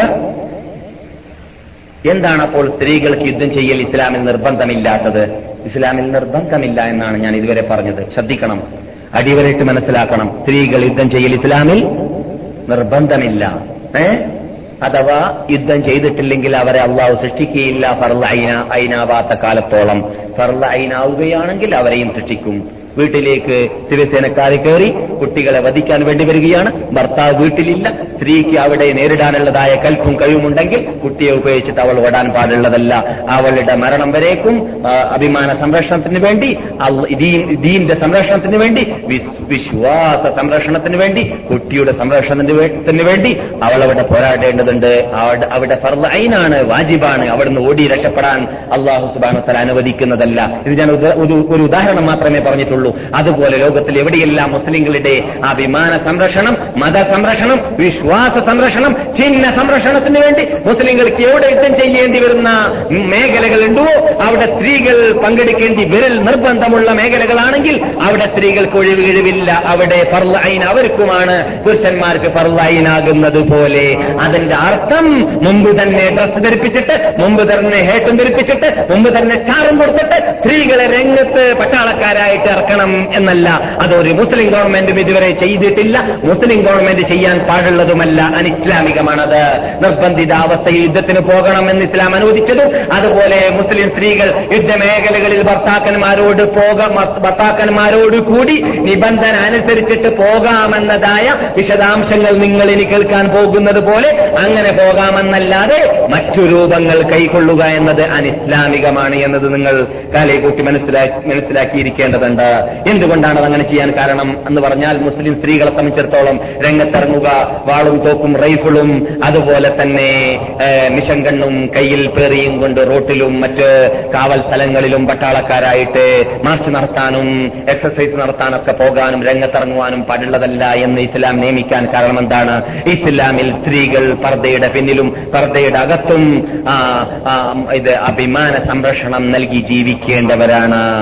എന്താണ് അപ്പോൾ സ്ത്രീകൾക്ക് യുദ്ധം ചെയ്യൽ ഇസ്ലാമിൽ നിർബന്ധമില്ലാത്തത് ഇസ്ലാമിൽ നിർബന്ധമില്ല എന്നാണ് ഞാൻ ഇതുവരെ പറഞ്ഞത് ശ്രദ്ധിക്കണം അടിവരയിട്ട് മനസ്സിലാക്കണം സ്ത്രീകൾ യുദ്ധം ചെയ്യൽ ഇസ്ലാമിൽ നിർബന്ധമില്ല ഏ അഥവാ യുദ്ധം ചെയ്തിട്ടില്ലെങ്കിൽ അവരെ അള്ളാഹു സൃഷ്ടിക്കുകയില്ല ഫർള ഐന ഐനാവാത്ത കാലത്തോളം ഫർള ഐനാവുകയാണെങ്കിൽ അവരെയും സൃഷ്ടിക്കും വീട്ടിലേക്ക് ശിവസേനക്കാരെ കയറി കുട്ടികളെ വധിക്കാൻ വേണ്ടി വരികയാണ് ഭർത്താവ് വീട്ടിലില്ല സ്ത്രീക്ക് അവിടെ നേരിടാനുള്ളതായ കൽപ്പും കഴിവുമുണ്ടെങ്കിൽ കുട്ടിയെ ഉപയോഗിച്ചിട്ട് അവൾ ഓടാൻ പാടുള്ളതല്ല അവളുടെ മരണം വരേക്കും ആ, അഭിമാന സംരക്ഷണത്തിന് വേണ്ടി അള്ള- ദീൻ- ദീന്റെ സംരക്ഷണത്തിന് വേണ്ടി വിസ്- വിശ്വാസ സംരക്ഷണത്തിന് വേണ്ടി കുട്ടിയുടെ സംരക്ഷണത്തിന് വേ- ത്തിന് വേണ്ടി അവൾ അവിടെ പോരാടേണ്ടതുണ്ട് അവിടെ അവിടെ ഫർദ് ഐനാണ് വാജിബാണ് അവിടുന്ന് ഓടി രക്ഷപ്പെടാൻ അള്ളാഹു സുബാനത്തല അനുവദിക്കുന്നതല്ല ഇത് ഞാൻ ഉദ- ഒരു ഒരു ഉദാഹരണം മാത്രമേ പറഞ്ഞിട്ടുള്ളൂ അതുപോലെ ലോകത്തിൽ എവിടെയെല്ലാം മുസ്ലിങ്ങളുടെ അഭിമാന സംരക്ഷണം മത സംരക്ഷണം വിശ്വാസ സംരക്ഷണം ചിഹ്ന സംരക്ഷണത്തിന് വേണ്ടി മുസ്ലിങ്ങൾക്ക് എവിടെ യുദ്ധം ചെയ്യേണ്ടി വരുന്ന മേഖലകളുണ്ടോ അവിടെ സ്ത്രീകൾ പങ്കെടുക്കേണ്ടി വിരൽ നിർബന്ധമുള്ള മേഖലകളാണെങ്കിൽ അവിടെ സ്ത്രീകൾക്ക് ഒഴിവ് കഴിവില്ല അവിടെ ഫർള് ഐൻ അവർക്കുമാണ് പുരുഷന്മാർക്ക് ഫർള് ഐനാകുന്നത് പോലെ അതിന്റെ അർത്ഥം മുമ്പ് തന്നെ ഡ്രസ് ധരിപ്പിച്ചിട്ട് മുമ്പ് തന്നെ ഹേട്ടും ധരിപ്പിച്ചിട്ട് മുമ്പ് തന്നെ സ്റ്റാറും കൊടുത്തിട്ട് സ്ത്രീകളെ രംഗത്ത് പട്ടാളക്കാരായിട്ട് ഇറക്കണം എന്നല്ല അതൊരു മുസ്ലിം ഗവൺമെന്റും ഇതുവരെ ചെയ്തിട്ടില്ല മുസ്ലിം ഗവൺമെന്റ് ചെയ്യാൻ പാടുള്ളതുമല്ല അനിസ്ലാമികമാണത് നിർബന്ധിതാവസ്ഥയിൽ യുദ്ധത്തിന് പോകണം എന്ന് ഇസ്ലാം അനുവദിച്ചതും അതുപോലെ മുസ്ലിം സ്ത്രീകൾ യുദ്ധമേഖലകളിൽ ഭർത്താക്കന്മാരോട് പോക ഭർത്താക്കന്മാരോട് കൂടി നിബന്ധന അനുസരിച്ചിട്ട് പോകാമെന്നതായ വിശദാംശങ്ങൾ നിങ്ങൾ ഇനി കേൾക്കാൻ പോകുന്നത് പോലെ അങ്ങനെ പോകാമെന്നല്ലാതെ മറ്റു രൂപങ്ങൾ കൈക്കൊള്ളുക എന്നത് അനിസ്ലാമികമാണ് എന്നത് നിങ്ങൾ കാലയെക്കൂട്ടി മനസ്സിലാക്കി മനസ്സിലാക്കിയിരിക്കേണ്ടതുണ്ട് എന്തുകൊണ്ടാണ് അത് അങ്ങനെ ചെയ്യാൻ കാരണം എന്ന് പറഞ്ഞാൽ മുസ്ലിം സ്ത്രീകളെ സംബന്ധിച്ചിടത്തോളം രംഗത്തിറങ്ങുക വാളും തോക്കും റൈഫിളും അതുപോലെ തന്നെ ഏഹ്, മിഷൻ ഗണ്ണും കയ്യിൽ പേറിയും കൊണ്ട് റോട്ടിലും മറ്റ് കാവൽ സ്ഥലങ്ങളിലും പട്ടാളക്കാരായിട്ട് മാർച്ച് നടത്താനും എക്സസൈസ് നടത്താനൊക്കെ പോകാനും രംഗത്തിറങ്ങുവാനും പാടുള്ളതല്ല എന്ന് ഇസ്ലാം നിയമിക്കാൻ കാരണം എന്താണ് ഇസ്ലാമിൽ സ്ത്രീകൾ പർദ്ദയുടെ പിന്നിലും പർദ്ദയുടെ അകത്തും ആ, ആ, ഇത് അഭിമാന സംരക്ഷണം നൽകി ജീവിക്കേണ്ടവരാണ്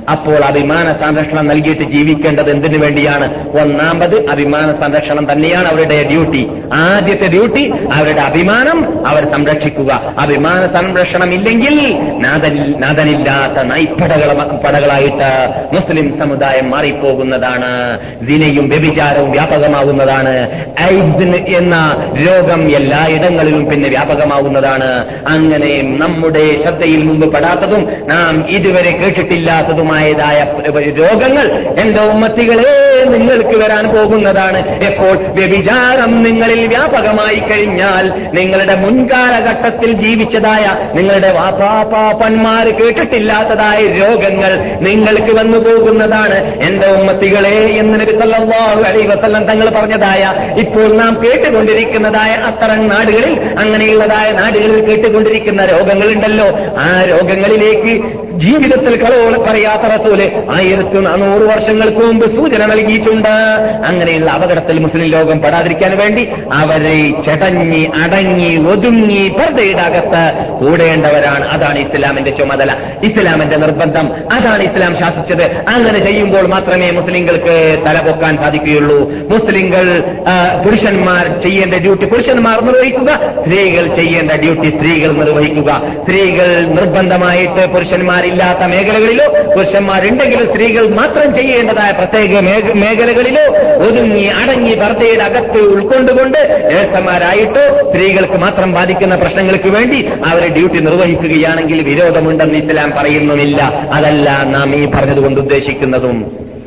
അപ്പോൾ അഭിമാന സംരക്ഷണം നൽകിയിട്ട് ജീവിക്കേണ്ടത് എന്തിനു വേണ്ടിയാണ് ഒന്നാമത് അഭിമാന സംരക്ഷണം തന്നെയാണ് അവരുടെ ഡ്യൂട്ടി ആദ്യത്തെ ഡ്യൂട്ടി അവരുടെ അഭിമാനം അവർ സംരക്ഷിക്കുക അഭിമാന സംരക്ഷണം ഇല്ലെങ്കിൽ നാഥനിൽ- നാഥനില്ലാത്ത നൈപ്പടകള പടകളായിട്ട് മുസ്ലിം സമുദായം മാറിപ്പോകുന്നതാണ് ദിനയും വ്യഭിചാരവും വ്യാപകമാകുന്നതാണ് ഐഡ്സ് എന്ന രോഗം എല്ലായിടങ്ങളിലും പിന്നെ വ്യാപകമാകുന്നതാണ് അങ്ങനെ നമ്മുടെ ശ്രദ്ധയിൽ മുമ്പ് പെടാത്തതും നാം ഇതുവരെ കേട്ടിട്ടില്ലാത്തതുമായതായ രോഗങ്ങൾ എന്റെ ഉമ്മത്തികളെ നിങ്ങൾക്ക് വരാൻ പോകുന്നതാണ് എപ്പോൾ വ്യഭിചാരം നിങ്ങളിൽ വ്യാപകമായി കഴിഞ്ഞാൽ നിങ്ങളുടെ മുൻകാലഘട്ടത്തിൽ ജീവിച്ചതായ നിങ്ങളുടെ വാപ്പാപ്പാപ്പന്മാർ കേട്ടിട്ടില്ലാത്തതായ രോഗങ്ങൾ നിങ്ങൾക്ക് വന്നു പോകുന്നതാണ് എന്റെ ഉമ്മത്തികളെ എന്ന് നബി സല്ലല്ലാഹു അലൈഹി വസല്ലം തങ്ങൾ പറഞ്ഞതായ ഇപ്പോൾ നാം കേട്ടുകൊണ്ടിരിക്കുന്നതായ അത്തരം നാടുകളിൽ അങ്ങനെയുള്ളതായ നാടുകളിൽ കേട്ടുകൊണ്ടിരിക്കുന്ന രോഗങ്ങളുണ്ടല്ലോ ആ രോഗങ്ങളിലേക്ക് ജീവിതത്തിൽ കളവോളം പറയാത്ത റസൂല് ആയിരത്തി നാനൂറ് വർഷങ്ങൾക്ക് മുമ്പ് സൂചന നൽകിയിട്ടുണ്ട് അങ്ങനെയുള്ള അപകടത്തിൽ മുസ്ലിം ലോകം പെടാതിരിക്കാൻ വേണ്ടി അവരെ ചടഞ്ഞി അടങ്ങി ഒതുങ്ങി പർദ്ദയിടകത്ത് കൂടേണ്ടവരാണ് അതാണ് ഇസ്ലാമിന്റെ ചുമതല ഇസ്ലാമിന്റെ നിർബന്ധം അതാണ് ഇസ്ലാം ശാസിച്ചത് അങ്ങനെ ചെയ്യുമ്പോൾ മാത്രമേ മുസ്ലിങ്ങൾക്ക് തലപൊക്കാൻ സാധിക്കുകയുള്ളൂ മുസ്ലിങ്ങൾ ആ, പുരുഷന്മാർ ചെയ്യേണ്ട ഡ്യൂട്ടി പുരുഷന്മാർ നിർവഹിക്കുക സ്ത്രീകൾ ചെയ്യേണ്ട ഡ്യൂട്ടി സ്ത്രീകൾ നിർവഹിക്കുക സ്ത്രീകൾ നിർബന്ധമായിട്ട് പുരുഷന്മാരില്ലാത്ത മേഖലകളിലോ പുരുഷന്മാരുണ്ടെങ്കിലും സ്ത്രീകൾ മാത്രം ചെയ്യേണ്ടതായ പ്രത്യേക മേഖ- മേഖലകളിലോ ഒതുങ്ങി അടങ്ങി ഭർത്തയുടെ അകത്ത് ഉൾക്കൊണ്ടുകൊണ്ട് നേഴ്സന്മാരായിട്ടോ സ്ത്രീകൾക്ക് മാത്രം ബാധിക്കുന്ന പ്രശ്നങ്ങൾക്ക് വേണ്ടി അവരെ ഡ്യൂട്ടി നിർവഹിക്കുകയാണെങ്കിൽ വിരോധമുണ്ടെന്ന് ഇസ്ലാം പറയുന്നുമില്ല അതല്ല നാം ഈ പറഞ്ഞതുകൊണ്ട് ഉദ്ദേശിക്കുന്നതും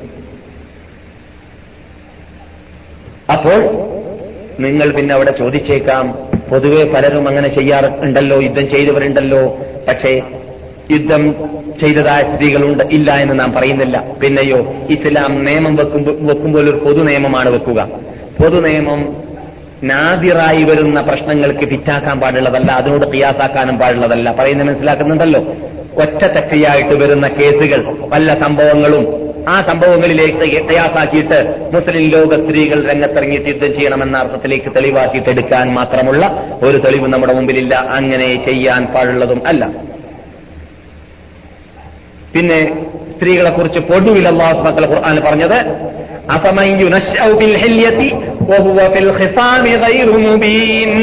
അപ്പോൾ നിങ്ങൾ പിന്നെ അവിടെ ചോദിച്ചേക്കാം പൊതുവെ പലരും അങ്ങനെ ചെയ്യാറുണ്ടല്ലോ യുദ്ധം ചെയ്തവരുണ്ടല്ലോ പക്ഷേ യുദ്ധം ചെയ്തതായ സ്ത്രീകളുണ്ട് ഇല്ല എന്ന് നാം പറയുന്നില്ല പിന്നെയോ ഇസ്ലാം നിയമം വെക്കുമ്പോൾ വെക്കുമ്പോൾ ഒരു പൊതു നിയമമാണ് വെക്കുക പൊതു നിയമം നാദിറായി വരുന്ന പ്രശ്നങ്ങൾക്ക് ഫിറ്റാക്കാൻ പാടുള്ളതല്ല അതിനോട് കിയാസാക്കാനും പാടുള്ളതല്ല പറയുന്നത് മനസ്സിലാക്കുന്നുണ്ടല്ലോ ഒറ്റ തെറ്റിയായിട്ട് വരുന്ന കേസുകൾ പല സംഭവങ്ങളും ആ സംഭവങ്ങളിലേക്ക് തയ്യാറാക്കിയിട്ട് മുസ്ലിം ലോക സ്ത്രീകൾ രംഗത്തിറങ്ങിയിട്ട് യുദ്ധം ചെയ്യണമെന്ന അർത്ഥത്തിലേക്ക് തെളിവാക്കിയിട്ട് എടുക്കാൻ മാത്രമുള്ള ഒരു തെളിവ് നമ്മുടെ മുമ്പിലില്ല അങ്ങനെ ചെയ്യാൻ പാടുള്ളതും അല്ല പിന്നെ സ്ത്രീകളെ കുറിച്ച് പൊതുവിൽ അള്ളാഹു സുബ്ഹാനഹു വ തആല ഖുർആനിൽ പറഞ്ഞത് അഫമൻ യുനശ്ശഉ ഫിൽ ഹില്യതി വഹുവ ഫിൽ ഖിസാമി ഗൈറു മുബീൻ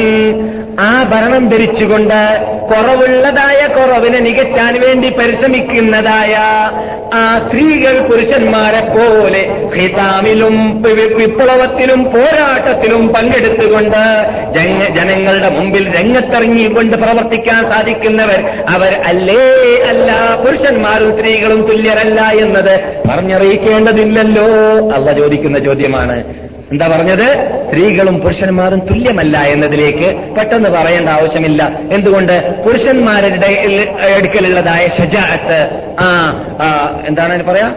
ആഭരണം ധരിച്ചുകൊണ്ട് കുറവുള്ളതായ കുറവിനെ നികറ്റാൻ വേണ്ടി പരിശ്രമിക്കുന്നതായ ആ സ്ത്രീകൾ പുരുഷന്മാരെ പോലെ ഹിതാമിലും വി- വിപ്ലവത്തിലും പോരാട്ടത്തിലും പങ്കെടുത്തുകൊണ്ട് ജന- ജനങ്ങളുടെ മുമ്പിൽ രംഗത്തിറങ്ങിക്കൊണ്ട് പ്രവർത്തിക്കാൻ സാധിക്കുന്നവർ അവർ അല്ലേ അല്ല പുരുഷന്മാരും സ്ത്രീകളും തുല്യരല്ല എന്നത് പറഞ്ഞറിയിക്കേണ്ടതില്ലല്ലോ അല്ല ചോദിക്കുന്ന ചോദ്യമാണ് എന്താ പറഞ്ഞത് സ്ത്രീകളും പുരുഷന്മാരും തുല്യമല്ല എന്നതിലേക്ക് പെട്ടെന്ന് പറയേണ്ട ആവശ്യമില്ല എന്തുകൊണ്ട് പുരുഷന്മാരുടെ അടുക്കലുള്ളതായ ഷജാഅത്ത് ആ ആ, എന്താണ് അതിന് പറയാ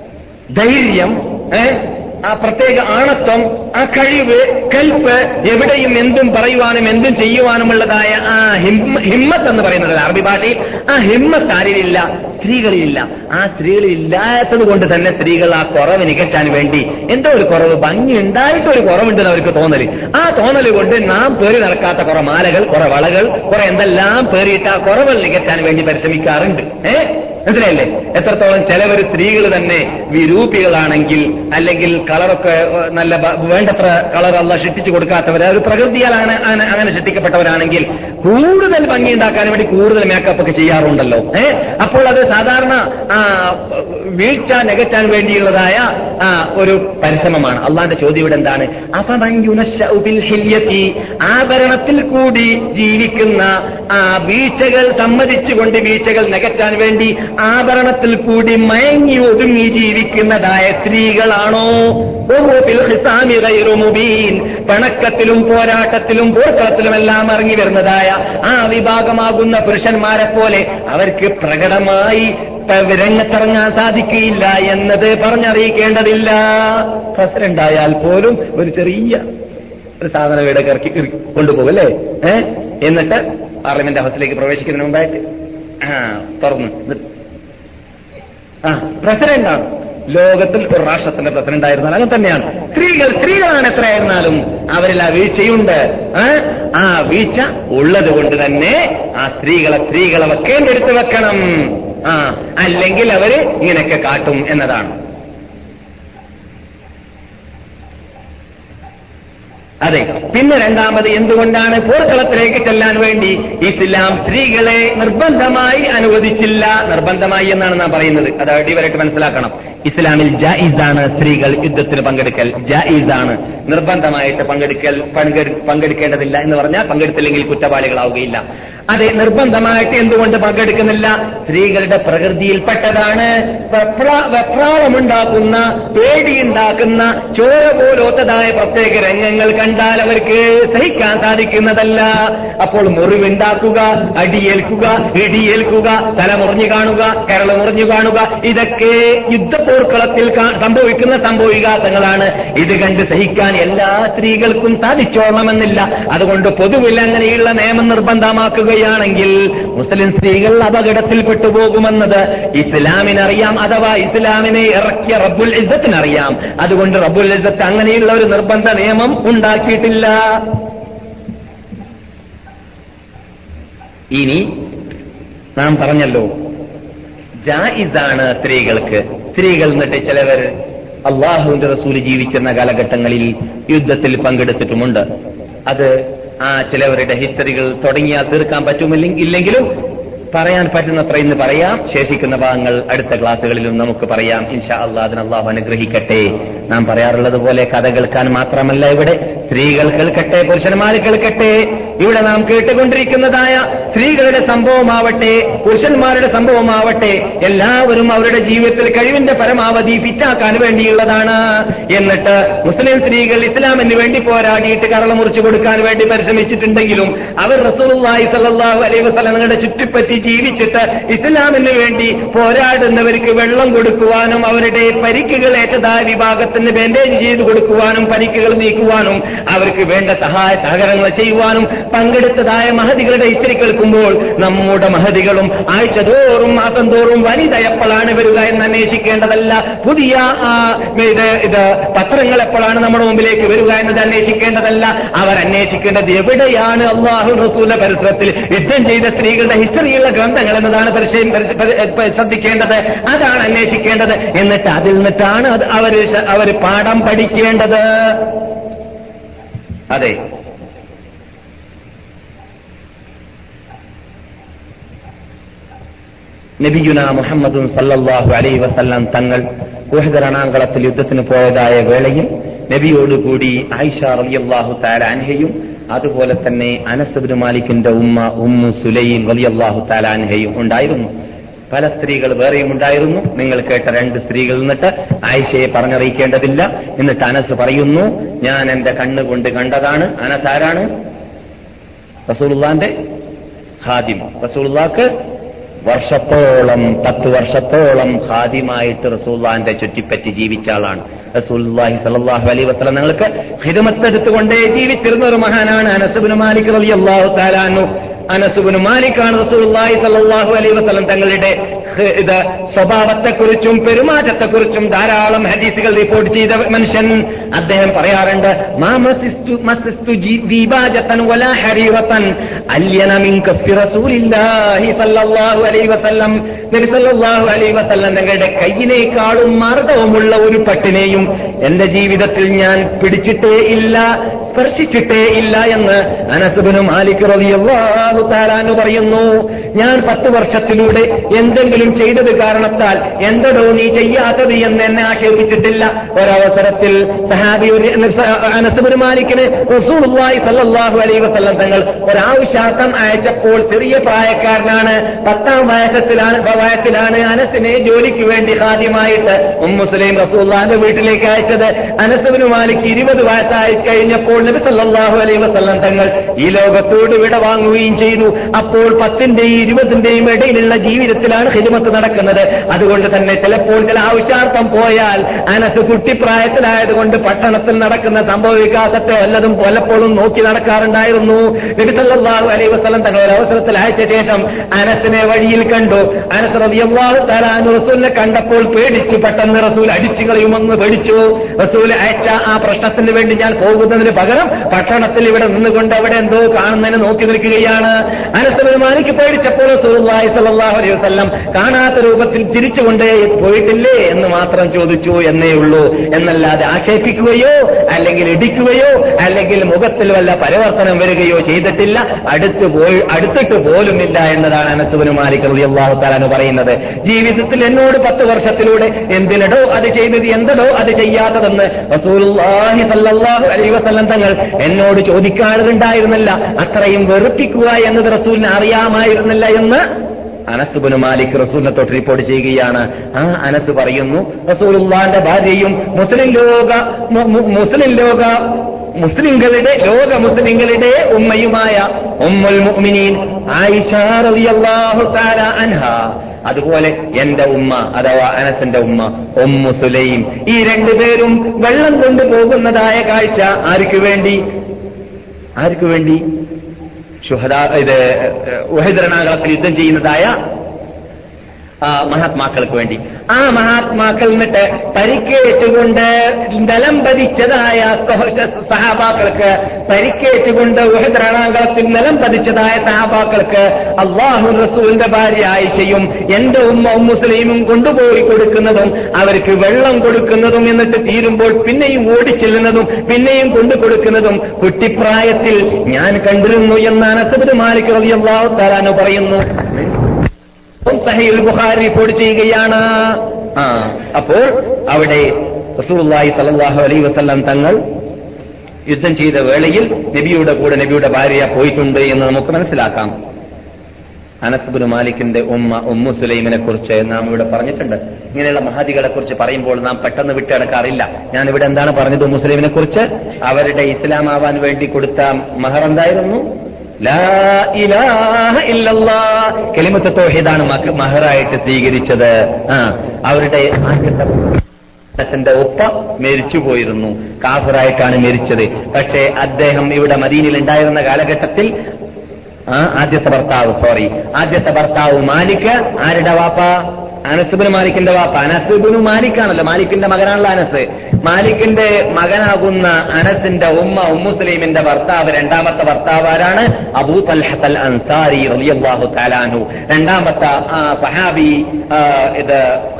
ധൈര്യം ഏ ആ പ്രത്യേക ആണത്വം ആ കഴിവ് കൽപ്പ് എവിടെയും എന്തും പറയുവാനും എന്തും ചെയ്യുവാനുമുള്ളതായ ആ ഹിമ്മ ഹിമ്മത്ത് എന്ന് പറയുന്നത് അറബി ഭാഷയിൽ ആ ഹിമ്മത്ത് ആരിലില്ല സ്ത്രീകളിലില്ല ആ സ്ത്രീകളിൽ ഇല്ലാത്തത് കൊണ്ട് തന്നെ സ്ത്രീകൾ ആ കുറവ് നികറ്റാൻ വേണ്ടി എന്തോ ഒരു കുറവ് ഭംഗി ഉണ്ടായിട്ട് ഒരു കുറവുണ്ടെന്ന് അവർക്ക് തോന്നല് ആ തോന്നല് കൊണ്ട് നാം പേറി നടക്കാത്ത കുറെ മാലകൾ കുറെ വളകൾ കുറെ എന്തെല്ലാം പേറിയിട്ട് ആ കുറവുകൾ നികറ്റാൻ വേണ്ടി പരിശ്രമിക്കാറുണ്ട് ഏ മനസ്സിലായില്ലേ എത്രത്തോളം ചിലവർ സ്ത്രീകൾ തന്നെ വിരൂപികളാണെങ്കിൽ അല്ലെങ്കിൽ കളറൊക്കെ ഏഹ്, നല്ല ബ- വേണ്ടത്ര കളർ അല്ല സൃഷ്ടിച്ചു കൊടുക്കാത്തവർ ഒരു പ്രകൃതിയാലാണ് അങ്ങനെ- അങ്ങനെ സൃഷ്ടിക്കപ്പെട്ടവരാണെങ്കിൽ കൂടുതൽ ഭംഗി ഉണ്ടാക്കാൻ വേണ്ടി കൂടുതൽ മേക്കപ്പ് ഒക്കെ ചെയ്യാറുണ്ടല്ലോ ഏ അപ്പോൾ അത് സാധാരണ ആ, വീഴ്ച നികറ്റാൻ വേണ്ടിയുള്ളതായ ആ, ഒരു പരിശ്രമമാണ് അള്ളാന്റെ ചോദ്യം ഇവിടെ എന്താണ് അഫമൻ യുനശ്ശഉ ഫിൽ ഹില്യതി ആഭരണത്തിൽ കൂടി ജീവിക്കുന്ന ആ വീഴ്ചകൾ സമ്മതിച്ചുകൊണ്ട് വീഴ്ചകൾ നികറ്റാൻ വേണ്ടി ആഭരണത്തിൽ കൂടി മയങ്ങി ഒതുങ്ങി ജീവിക്കുന്നതായ സ്ത്രീകളാണോ വഹുവ ഫിൽ ഖിസാമി ഗൈറു മുബീൻ പണക്കത്തിലും പോരാട്ടത്തിലും പോർക്കളത്തിലുമെല്ലാം ഇറങ്ങി വരുന്നതായ ആ വിഭാഗമാകുന്ന പുരുഷന്മാരെ പോലെ അവർക്ക് പ്രകടമായി പ- രംഗത്തിറങ്ങാൻ സാധിക്കുകയില്ല എന്നത് പറഞ്ഞറിയിക്കേണ്ടതില്ല പ്രസിഡന്റായാൽ പോലും ഒരു ചെറിയ ഒരു സാധനം ഇവിടെ ഇറക്കി ഇറക്കി കൊണ്ടുപോകും അല്ലേ ഏ എന്നിട്ട് പാർലമെന്റ് ഹൗസിലേക്ക് പ്രവേശിക്കുന്നതിന് മുമ്പായിട്ട് ആ തുറന്നു എന്നിട്ട് ആ പ്രസിഡന്റാണ് ലോകത്തിൽ ഒരു രാഷ്ട്രത്തിന്റെ പ്രസിഡന്റ് ആയിരുന്നാൽ അങ്ങനെ തന്നെയാണ് സ്ത്രീകൾ സ്ത്രീകളാണ് എത്രയായിരുന്നാലും അവരിൽ ആ വീഴ്ചയുണ്ട് ഏ? ആ വീഴ്ച ഉള്ളത് കൊണ്ട് തന്നെ ആ സ്ത്രീകളെ സ്ത്രീകളെ വെക്കേണ്ടെടുത്ത് വെക്കണം ആ അല്ലെങ്കിൽ അവര് ഇങ്ങനെയൊക്കെ കാട്ടും എന്നതാണ് അതെ പിന്നെ രണ്ടാമത് എന്തുകൊണ്ടാണ് പോർക്കളത്തിലേക്ക് ചെല്ലാൻ വേണ്ടി ഇസ്ലാം സ്ത്രീകളെ നിർബന്ധമായി അനുവദിച്ചില്ല നിർബന്ധമായി എന്നാണ് നാം പറയുന്നത് അത് അടിവരായിട്ട് മനസ്സിലാക്കണം ഇസ്ലാമിൽ ജായിസാണ് സ്ത്രീകൾ യുദ്ധത്തിന് പങ്കെടുക്കൽ ജായിസാണ് നിർബന്ധമായിട്ട് പങ്കെടുക്കൽ പങ്കെ- പങ്കെടുക്കേണ്ടതില്ല എന്ന് പറഞ്ഞാൽ പങ്കെടുത്തില്ലെങ്കിൽ കുറ്റവാളികളാവുകയില്ല അതെ നിർബന്ധമായിട്ട് എന്തുകൊണ്ട് പങ്കെടുക്കുന്നില്ല സ്ത്രീകളുടെ പ്രകൃതിയിൽപ്പെട്ടതാണ് വെപ്രാ- വെപ്രാളമുണ്ടാക്കുന്ന പേടിയുണ്ടാക്കുന്ന ചോര പോലോത്തതായ പ്രത്യേക രംഗങ്ങൾ കണ്ടാൽ അവർക്ക് സഹിക്കാൻ സാധിക്കുന്നതല്ല അപ്പോൾ മുറിവുണ്ടാക്കുക അടിയേൽക്കുക ഇടിയേൽക്കുക തല മുറിഞ്ഞു കാണുക കരള മുറിഞ്ഞു കാണുക ഇതൊക്കെ യുദ്ധപോർക്കളത്തിൽ കാ- സംഭവിക്കുന്ന സംഭവവികാസങ്ങളാണ് ഇത് കണ്ട് സഹിക്കാൻ എല്ലാ സ്ത്രീകൾക്കും സാധിച്ചോളണമെന്നില്ല അതുകൊണ്ട് പൊതുവിൽ അങ്ങനെയുള്ള നിയമം നിർബന്ധമാക്കുകയാണെങ്കിൽ മുസ്ലിം സ്ത്രീകൾ അപകടത്തിൽപ്പെട്ടു പോകുമെന്നത് ഇസ്ലാമിനറിയാം അഥവാ ഇസ്ലാമിനെ ഇറക്കിയ റബ്ബുൽ ഇസ്സത്തിനറിയാം അതുകൊണ്ട് റബ്ബുൽ ഇസ്സത്ത് അങ്ങനെയുള്ള ഒരു നിർബന്ധ നിയമം ഉണ്ടാക്കിയിട്ടില്ല ഇനി നാം പറഞ്ഞല്ലോ ജായിസാണ് സ്ത്രീകൾക്ക് സ്ത്രീകൾ എന്നിട്ട് ചിലവർ അള്ളാഹുവിന്റെ റസൂല് ജീവിക്കുന്ന കാലഘട്ടങ്ങളിൽ യുദ്ധത്തിൽ പങ്കെടുത്തിട്ടുമുണ്ട് അത് ആ ചിലവരുടെ ഹിസ്റ്ററികൾ തുടങ്ങിയാൽ തീർക്കാൻ പറ്റുമില്ലെങ്കിൽ ഇല്ലെങ്കിലും പറയാൻ പറ്റുന്നത്ര ഇന്ന് പറയാം ശേഷിക്കുന്ന ഭാഗങ്ങൾ അടുത്ത ക്ലാസ്സുകളിലും നമുക്ക് പറയാം ഇൻഷാ അള്ളാഹ് അതിന് അള്ളാഹു അനുഗ്രഹിക്കട്ടെ നാം പറയാറുള്ളത് പോലെ കഥ കേൾക്കാൻ മാത്രമല്ല ഇവിടെ സ്ത്രീകൾ കേൾക്കട്ടെ പുരുഷന്മാർ കേൾക്കട്ടെ ഇവിടെ നാം കേട്ടുകൊണ്ടിരിക്കുന്നതായ സ്ത്രീകളുടെ സംഭവമാവട്ടെ പുരുഷന്മാരുടെ സംഭവമാവട്ടെ എല്ലാവരും അവരുടെ ജീവിതത്തിൽ കഴിവിന്റെ പരമാവധി ഫിറ്റാക്കാൻ വേണ്ടിയുള്ളതാണ് എന്നിട്ട് മുസ്ലിം സ്ത്രീകൾ ഇസ്ലാമിന് വേണ്ടി പോരാടിയിട്ട് കരള മുറിച്ചു കൊടുക്കാൻ വേണ്ടി പരിശ്രമിച്ചിട്ടുണ്ടെങ്കിലും അവർ റസൂലുള്ളാഹി സ്വല്ലല്ലാഹു അലൈഹി വസല്ലമയുടെ ചുറ്റിപ്പറ്റി ജീവിച്ചിട്ട് ഇസ്ലാമിന് വേണ്ടി പോരാടുന്നവർക്ക് വെള്ളം കൊടുക്കുവാനും അവരുടെ പരിക്കുകൾ ഏറ്റതായ വിഭാഗത്തിന് ബാൻഡേജ് ചെയ്തു കൊടുക്കുവാനും പരിക്കുകൾ നീക്കുവാനും അവർക്ക് വേണ്ട സഹായ സഹകരണങ്ങൾ ചെയ്യുവാനും പങ്കെടുത്തതായ മഹതികളുടെ ഇച്ചിരി കേൾക്കുമ്പോൾ നമ്മുടെ മഹതികളും ആഴ്ച തോറും മാസം തോറും വനിത എപ്പോഴാണ് വരിക എന്ന് അന്വേഷിക്കേണ്ടതല്ല പുതിയ ആ, ഇത് ഇത് പത്രങ്ങൾ എപ്പോഴാണ് നമ്മുടെ മുമ്പിലേക്ക് വരിക എന്നത് അന്വേഷിക്കേണ്ടതല്ല അവർ അന്വേഷിക്കേണ്ടത് എവിടെയാണ് അള്ളാഹു റസൂല പരിസരത്തിൽ യുദ്ധം ചെയ്ത സ്ത്രീകളുടെ ഹിസ്റ്ററിയുള്ള ഗ്രന്ഥങ്ങൾ എന്നതാണ് പരിശയം- പരി- പരി- പരി- ശ്രദ്ധിക്കേണ്ടത് അതാണ് അന്വേഷിക്കേണ്ടത് എന്നിട്ട് അതിൽ നിന്നിട്ടാണ് അത് അവർ അവർ പാഠം പഠിക്കേണ്ടത് അതെ നബിയുന മുഹമ്മദും സല്ലല്ലാഹു അലൈഹി വസല്ലം തങ്ങൾ ഉഹദ് രണാങ്കളത്തിൽ യുദ്ധത്തിന് പോയതായ വേളയിൽ നബിയോടുകൂടി ആയിഷ റളിയല്ലാഹു തആല അൻഹയും അതുപോലെ തന്നെ അനസ് മാലിക്കിന്റെ ഉമ്മ ഉമ്മു സുലൈം റളിയല്ലാഹു തആല അൻഹയും ഉണ്ടായിരുന്നു പല സ്ത്രീകൾ വേറെയും ഉണ്ടായിരുന്നു നിങ്ങൾ കേട്ട രണ്ട് സ്ത്രീകൾ എന്നിട്ട് ആയിഷയെ പറഞ്ഞറിയിക്കേണ്ടതില്ല എന്നിട്ട് അനസ് പറയുന്നു ഞാൻ എന്റെ കണ്ണുകൊണ്ട് കണ്ടതാണ് അനസ് ആരാണ് റസൂലുള്ളാന്റെ ഖാദിം റസൂലുള്ളാക്ക് വർഷത്തോളം പത്ത് വർഷത്തോളം ഖാദിമായിട്ട് റസൂല്ലാന്റെ ചുറ്റിപ്പറ്റി ജീവിച്ച ആളാണ് റസൂലുള്ളാഹി സ്വല്ലല്ലാഹു അലൈഹി വസല്ലം നിങ്ങൾക്ക് ഹിദമത്തെടുത്തുകൊണ്ടേ ജീവിച്ചിരുന്ന ഒരു മഹാനാണ് അനസുബിന് മാലിക് റളിയല്ലാഹു തആല അൻഹു അനസുബിന് മാലിക്കാണ് റസൂലുള്ളാഹി സ്വല്ലല്ലാഹു അലൈഹി വസല്ലം തങ്ങളുടെ ഹ് ഇത് സ്വഭാവത്തെക്കുറിച്ചും പെരുമാറ്റത്തെക്കുറിച്ചും ധാരാളം ഹദീസുകൾ റിപ്പോർട്ട് ചെയ്ത മനുഷ്യൻ അദ്ദേഹം പറയാറുണ്ട് മാ മസിസ്തു മസിസ്തു ജി- ദീബാജത്തൻ വലാ ഹരീറത്തൻ അല്യന മിൻ കഫി റസൂലില്ലാഹി സല്ലല്ലാഹു അലൈഹി വസല്ലം നബി സല്ലല്ലാഹു അലൈഹി വസല്ലം തങ്ങളുടെ കയ്യിനേക്കാളും മാർദ്ദവമുള്ള ഒരു പട്ടിനെയും എന്റെ ജീവിതത്തിൽ ഞാൻ പിടിച്ചിട്ടേ ഇല്ല സ്പർശിച്ചിട്ടേ ഇല്ല എന്ന് അനസുബിന് മാലിക് റളിയല്ലാഹു തആലാന്ന് പറയുന്നു ഞാൻ പത്ത് വർഷത്തിലൂടെ എന്തെങ്കിലും ചെയ്തത് കാരണത്താൽ എന്തടോ നീ ചെയ്യാത്തത് എന്ന് എന്നെ ആക്ഷേപിച്ചിട്ടില്ല ഒരവസരത്തിൽ സഹാബി ഒരു അനസുബിന് മാലിക്കിന് റസൂലുള്ളാഹി സല്ലല്ലാഹു അലൈഹി വസല്ലം തങ്ങൾ ഒരാവശ്യാർത്ഥം അയച്ചപ്പോൾ ചെറിയ പ്രായക്കാരനാണ് പത്താം വയസ്സത്തിലാണ് വയസ്സിലാണ് അനസിനെ ജോലിക്ക് വേണ്ടി ആദ്യമായിട്ട് ഉമ്മുസ്ലീം റസൂള്ളാന്റെ വീട്ടിലേക്ക് അയച്ചത് അനസുബിന് മാലിക്ക് ഇരുപത് വയസ്സായി കഴിഞ്ഞപ്പോൾ നബി സല്ലല്ലാഹു അലൈഹി വസല്ലം തങ്ങൾ ഈ ലോകത്തോട് വിട വാങ്ങുകയും ചെയ്തു അപ്പോൾ പത്തിന്റെയും ഇരുപതിന്റെയും ഇടയിലുള്ള ജീവിതത്തിലാണ് ഹിദ്മത്ത് നടക്കുന്നത് അതുകൊണ്ട് തന്നെ ചിലപ്പോൾ ചില ആവശ്യാർത്ഥം പോയാൽ അനസ് കുട്ടിപ്രായത്തിലായതുകൊണ്ട് പട്ടണത്തിൽ നടക്കുന്ന സംഭവ വികാസത്തെ വല്ലതും പലപ്പോഴും നോക്കി നടക്കാറുണ്ടായിരുന്നു നബി സല്ലല്ലാഹു അലൈഹി വസല്ലം തങ്ങൾ ഒരു അവസരത്തിൽ അയച്ച ശേഷം അനസിനെ വഴിയിൽ കണ്ടു അനസ് റളിയല്ലാഹു തആല അൻഹു റസൂലിനെ കണ്ടപ്പോൾ പേടിച്ചു പെട്ടെന്ന് റസൂൽ അടിച്ചു കളയുമെന്ന് പേടിച്ചു റസൂൽ അയച്ച ആ പ്രശ്നത്തിന് വേണ്ടി ഞാൻ പോകുന്നതിന് പകരം പട്ടണത്തിൽ ഇവിടെ നിന്നുകൊണ്ട് അവിടെ എന്തോ കാണുന്നതിന് നോക്കി നിൽക്കുകയാണ് അനസ് ബിൻ മാലിക് പേടിച്ചപ്പോൾ റസൂലുള്ളാഹി സ്വല്ലല്ലാഹു അലൈഹി വസല്ലം കാണാത്ത രൂപത്തിൽ തിരിച്ചുകൊണ്ട് പോയിട്ടില്ലേ എന്ന് മാത്രം ചോദിച്ചു എന്നേ ഉള്ളൂ എന്നല്ലാതെ ആക്ഷേപിക്കുകയോ അല്ലെങ്കിൽ ഇടിക്കുകയോ അല്ലെങ്കിൽ മുഖത്തിൽ വല്ല പരിവർത്തനം വരികയോ ചെയ്തിട്ടില്ല അടുത്ത് പോയി അടുത്തിട്ട് പോലുമില്ല എന്നതാണ് അനസുബിന് മാലിക് റളിയല്ലാഹു തആല പറയുന്നത് ജീവിതത്തിൽ എന്നോട് പത്ത് വർഷത്തിലൂടെ എന്തിനടോ അത് ചെയ്തത് എന്തടോ അത് ചെയ്യാത്തതെന്ന് റസൂലുള്ളാഹി സല്ലല്ലാഹു അലൈഹി വസല്ലം തങ്ങൾ എന്നോട് ചോദിക്കാറുണ്ടായിരുന്നില്ല അത്രയും വെറുപ്പിക്കുക എന്നത് റസൂലിന് അറിയാമായിരുന്നില്ല എന്ന് അനസുബിന് മാലിക് റസൂലിനെ തൊട്ട് റിപ്പോർട്ട് ചെയ്യുകയാണ് ആ അനസ് പറയുന്നു റസൂലുള്ളാന്റെ ഭാര്യയും മുസ്ലിം ലോക മു- മു- മുസ്ലിം ലോക മുസ്ലിങ്ങളുടെ ലോക മുസ്ലിങ്ങളുടെ ഉമ്മയുമായ ഉമ്മുൽ മുഅ്മിനീൻ ആയിഷ റളിയല്ലാഹു തആല അൻഹ അതുപോലെ എന്റെ ഉമ്മ അഥവാ അനസിന്റെ ഉമ്മ ഉമ്മു സുലൈം ഈ രണ്ടുപേരും വെള്ളം കൊണ്ടുപോകുന്നതായ കാഴ്ച ആർക്കു വേണ്ടി ആർക്കു വേണ്ടി ഷുഹദ ഇത് ഉഹദ്രണാകളത്തിൽ യുദ്ധം ചെയ്യുന്നതായ ആ മഹാത്മാക്കൾക്ക് വേണ്ടി ആ മഹാത്മാക്കൾ എന്നിട്ട് പരിക്കേറ്റുകൊണ്ട് നിലം പതിച്ചതായ സഹ- സഹാബാക്കൾക്ക് പരിക്കേറ്റുകൊണ്ട് ഉഹദ്രണാകളത്തിൽ നിലം പതിച്ചതായ സഹാബാക്കൾക്ക് അള്ളാഹു റസൂലിന്റെ ഭാര്യ ആയിഷയും എന്റെ ഉമ്മ മുസ്ലിമും കൊണ്ടുപോയി കൊടുക്കുന്നതും അവർക്ക് വെള്ളം കൊടുക്കുന്നതും എന്നിട്ട് തീരുമ്പോൾ പിന്നെയും ഓടിച്ചെല്ലുന്നതും പിന്നെയും കൊണ്ടു കൊടുക്കുന്നതും കുട്ടിപ്രായത്തിൽ ഞാൻ കണ്ടിരുന്നു എന്നാണ് അസബ് മാലിക് റളിയല്ലാഹു തആല പറയുന്നു സഹീൽ ബുഖാരി റിപ്പോർട്ട് ചെയ്യുകയാണ് ആ അപ്പോൾ അവിടെ റസൂലുള്ളാഹി സ്വല്ലല്ലാഹു അലൈഹി വസല്ലം തങ്ങൾ യുദ്ധം ചെയ്ത വേളയിൽ നബിയുടെ കൂടെ നബിയുടെ ഭാര്യ പോയിട്ടുണ്ട് എന്ന് നമുക്ക് മനസ്സിലാക്കാം അനസ്ബുൻ മാലിക്കിന്റെ ഉമ്മ ഉമ്മു സുലൈമിനെ കുറിച്ച് നാം ഇവിടെ പറഞ്ഞിട്ടുണ്ട് ഇങ്ങനെയുള്ള മഹാദികളെ കുറിച്ച് പറയുമ്പോൾ നാം പെട്ടെന്ന് വിട്ടടക്കാറില്ല ഞാൻ ഇവിടെ എന്താണ് പറഞ്ഞത് ഉമ്മു സുലൈമിനെ കുറിച്ച് അവരുടെ ഇസ്ലാം ആവാൻ വേണ്ടി കൊടുത്ത മഹർ എന്തായിരുന്നു ലാ ഇലാഹ ഇല്ലല്ലാഹ് കലിമത്ത് തൗഹീദാണ് മക- മഹറായിട്ട് സ്വീകരിച്ചത് ആ അവരുടെ ആദ്യത്തെ ന്റെ ഉപ്പ മരിച്ചു പോയിരുന്നു കാഫറായിട്ടാണ് മരിച്ചത് പക്ഷേ അദ്ദേഹം ഇവിടെ മദീനിൽ ഉണ്ടായിരുന്ന കാലഘട്ടത്തിൽ ആ ആദ്യത്തെ ഭർത്താവ് സോറി ആദ്യത്തെ ഭർത്താവ് മാലിക് ആരുടെ വാപ്പ അനസുബിന് മാലിക്കിന്റെ വാപ്പ അനസുബിനു മാലിക്കാണല്ലോ മാലിക്കിന്റെ മകനാണല്ലോ അനസ് മാലിക്കിന്റെ മകനാകുന്ന അനസിന്റെ ഉമ്മ ഉമ്മുസ്ലീമിന്റെ ഭർത്താവ് രണ്ടാമത്തെ ഭർത്താവ് ആരാണ് അബൂ തൽഹത്തൽ അൻസാരി റളിയല്ലാഹു തആലാഹു രണ്ടാമത്തെ ആ, സഹാബി ആ, ഇത്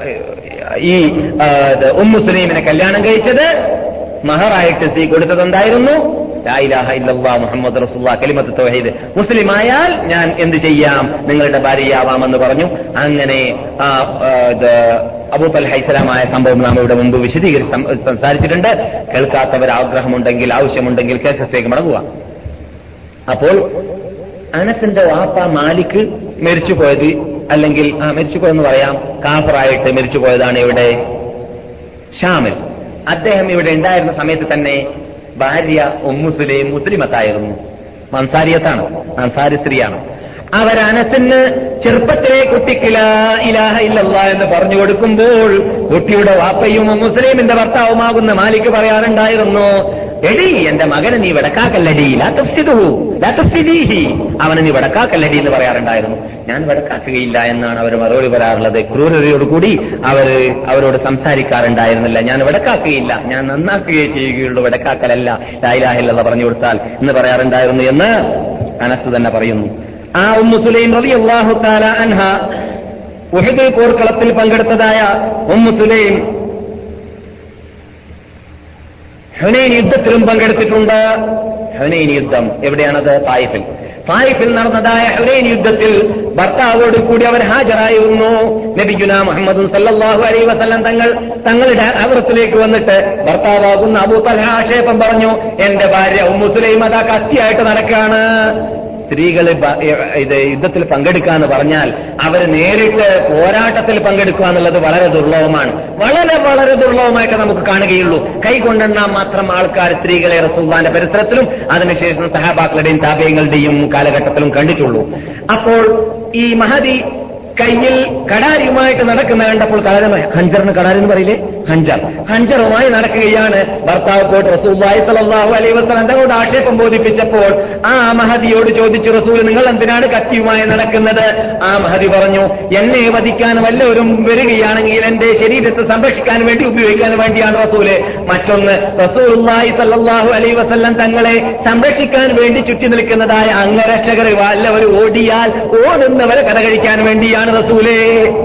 ഈ ആ, ഇത് ഉമ്മുസ്ലീമിനെ കല്യാണം കഴിച്ചത് മഹറായിട്ട് സ്വീ കൊടുത്തത് എന്തായിരുന്നു ലാ ഇലാഹ ഇല്ലല്ലാഹ് മുഹമ്മദ് റസൂലുള്ളാഹ് കലിമത്ത് തൗഹീദ് മുസ്ലിം ആയാൽ ഞാൻ എന്ത് ചെയ്യാം നിങ്ങളുടെ ഭാര്യയാവാമെന്ന് പറഞ്ഞു അങ്ങനെ ആ, ആ, ഇത് അബൂ തൽഹ ഇസ്ലാമായ സംഭവം നാം ഇവിടെ മുമ്പ് വിശദീകരിച്ച് സം- സംസാരിച്ചിട്ടുണ്ട് കേൾക്കാത്തവർ ആഗ്രഹമുണ്ടെങ്കിൽ ആവശ്യമുണ്ടെങ്കിൽ കേസത്തേക്ക് മടങ്ങുക അപ്പോൾ അനസിന്റെ വാപ്പ മാലിക് മരിച്ചുപോയത് അല്ലെങ്കിൽ ആ മരിച്ചുപോയെന്ന് പറയാം കാഫറായിട്ട് മരിച്ചുപോയതാണ് ഇവിടെ ഷാമിൽ അദ്ദേഹം ഇവിടെ ഉണ്ടായിരുന്ന സമയത്ത് തന്നെ ഭാര്യ ഉമ്മുസുലൈം മുസ്ലിമത്തായിരുന്നു അൻസാരിയത്താണ് അൻസാരി സ്ത്രീയാണ് അവർ അനസിന് ചെറുപ്പത്തിലെ കുട്ടിക്ക് ലാ ഇലാഹ ഇല്ലല്ലാ എന്ന് പറഞ്ഞു കൊടുക്കുമ്പോൾ കുട്ടിയുടെ വാപ്പയും മുസ്ലിമിന്റെ ഭർത്താവുമാകുന്ന മാലിക് പറയാറുണ്ടായിരുന്നു എടി എന്റെ മകനെ നീ വടക്കാക്കല്ലടി ലാത്തഫ്സിദുഹു ലാത്തഫ്സിദീഹി അവനെ നീ വടക്കാക്കല്ലടി എന്ന് പറയാറുണ്ടായിരുന്നു ഞാൻ വടക്കാക്കുകയില്ല എന്നാണ് അവർ മറുപടി പറയാറുള്ളത് ക്രൂരതയോട് കൂടി അവർ അവരോട് സംസാരിക്കാറുണ്ടായിരുന്നില്ല ഞാൻ വടക്കാക്കുകയില്ല ഞാൻ നന്നാക്കുകയേ ചെയ്യുകയുള്ളൂ വടക്കാക്കലല്ല ലായിലാഹില്ല പറഞ്ഞു കൊടുത്താൽ എന്ന് പറയാറുണ്ടായിരുന്നു എന്ന് അനസ് തന്നെ പറയുന്നു ആ ഉമ്മു സുലൈം റബി അള്ളാഹു താല അൻഹ ഉഹദ് പോർക്കളത്തിൽ പങ്കെടുത്തതായ ഉമ്മു സുലൈം ഹുനൈൻ യുദ്ധത്തിലും പങ്കെടുത്തിട്ടുണ്ട് ഹുനൈൻ യുദ്ധം എവിടെയാണത് തായിഫിൽ തായിഫിൽ നടന്നതായ ഹുനൈൻ യുദ്ധത്തിൽ ഭർത്താവോട് കൂടി അവർ ഹാജരായിരുന്നു നബിഗുന മുഹമ്മദ് സല്ലല്ലാഹു അലൈഹി വസല്ലം തങ്ങൾ തങ്ങളുടെ അവറത്തിലേക്ക് വന്നിട്ട് ഭർത്താവാകുന്ന അബൂ തൽഹ ആക്ഷേപം പറഞ്ഞു എന്റെ ഭാര്യ ഉമ്മുസുലൈം അതാ കത്തിയായിട്ട് നടക്കാണ് സ്ത്രീകൾ ഇത് യുദ്ധത്തിൽ പങ്കെടുക്കുക എന്ന് പറഞ്ഞാൽ അവർ നേരിട്ട് പോരാട്ടത്തിൽ പങ്കെടുക്കുക എന്നുള്ളത് വളരെ ദുർലഭമാണ് വളരെ വളരെ ദുർലഭമായിട്ട് നമുക്ക് കാണുകയുള്ളൂ കൈ കൊണ്ടെണ്ണാൻ മാത്രം ആൾക്കാർ സ്ത്രീകളെ റസൂല്ലാന്റെ പരിസരത്തിലും അതിനുശേഷം സഹാബാക്കളുടെയും താപയങ്ങളുടെയും കാലഘട്ടത്തിലും കണ്ടിട്ടുള്ളൂ അപ്പോൾ ഈ മഹതി കയ്യിൽ കടാരിയുമായിട്ട് നടക്കുന്ന കണ്ടപ്പോൾ കടാരമായി ഹഞ്ചറിന് കടാരി എന്ന് പറയില്ലേ ഹഞ്ചർ ഹഞ്ചറുമായി നടക്കുകയാണ് ഭർത്താവ് പോയിട്ട് റസൂല്ലായി സലല്ലാഹു അലൈഹി വസ്ലം തങ്ങളോട് ആക്ഷേപം ബോധിപ്പിച്ചപ്പോൾ ആ മഹദിയോട് ചോദിച്ചു റസൂൽ നിങ്ങൾ എന്തിനാണ് കത്തിയുമായി നടക്കുന്നത് ആ മഹദി പറഞ്ഞു എന്നെ വധിക്കാൻ വല്ലവരും വരികയാണെങ്കിൽ എന്റെ ശരീരത്തെ സംരക്ഷിക്കാൻ വേണ്ടി ഉപയോഗിക്കാൻ വേണ്ടിയാണ് റസൂല് മറ്റൊന്ന് റസൂലുള്ളാഹി സല്ലല്ലാഹു അലൈഹി വസല്ലം തങ്ങളെ സംരക്ഷിക്കാൻ വേണ്ടി ചുറ്റി നിൽക്കുന്നതായ അംഗരക്ഷകർ വല്ലവർ ഓടിയാൽ ഓടുന്നവരെ കഥ കഴിക്കാൻ വേണ്ടിയാണ് എന്താണ് റസൂലേ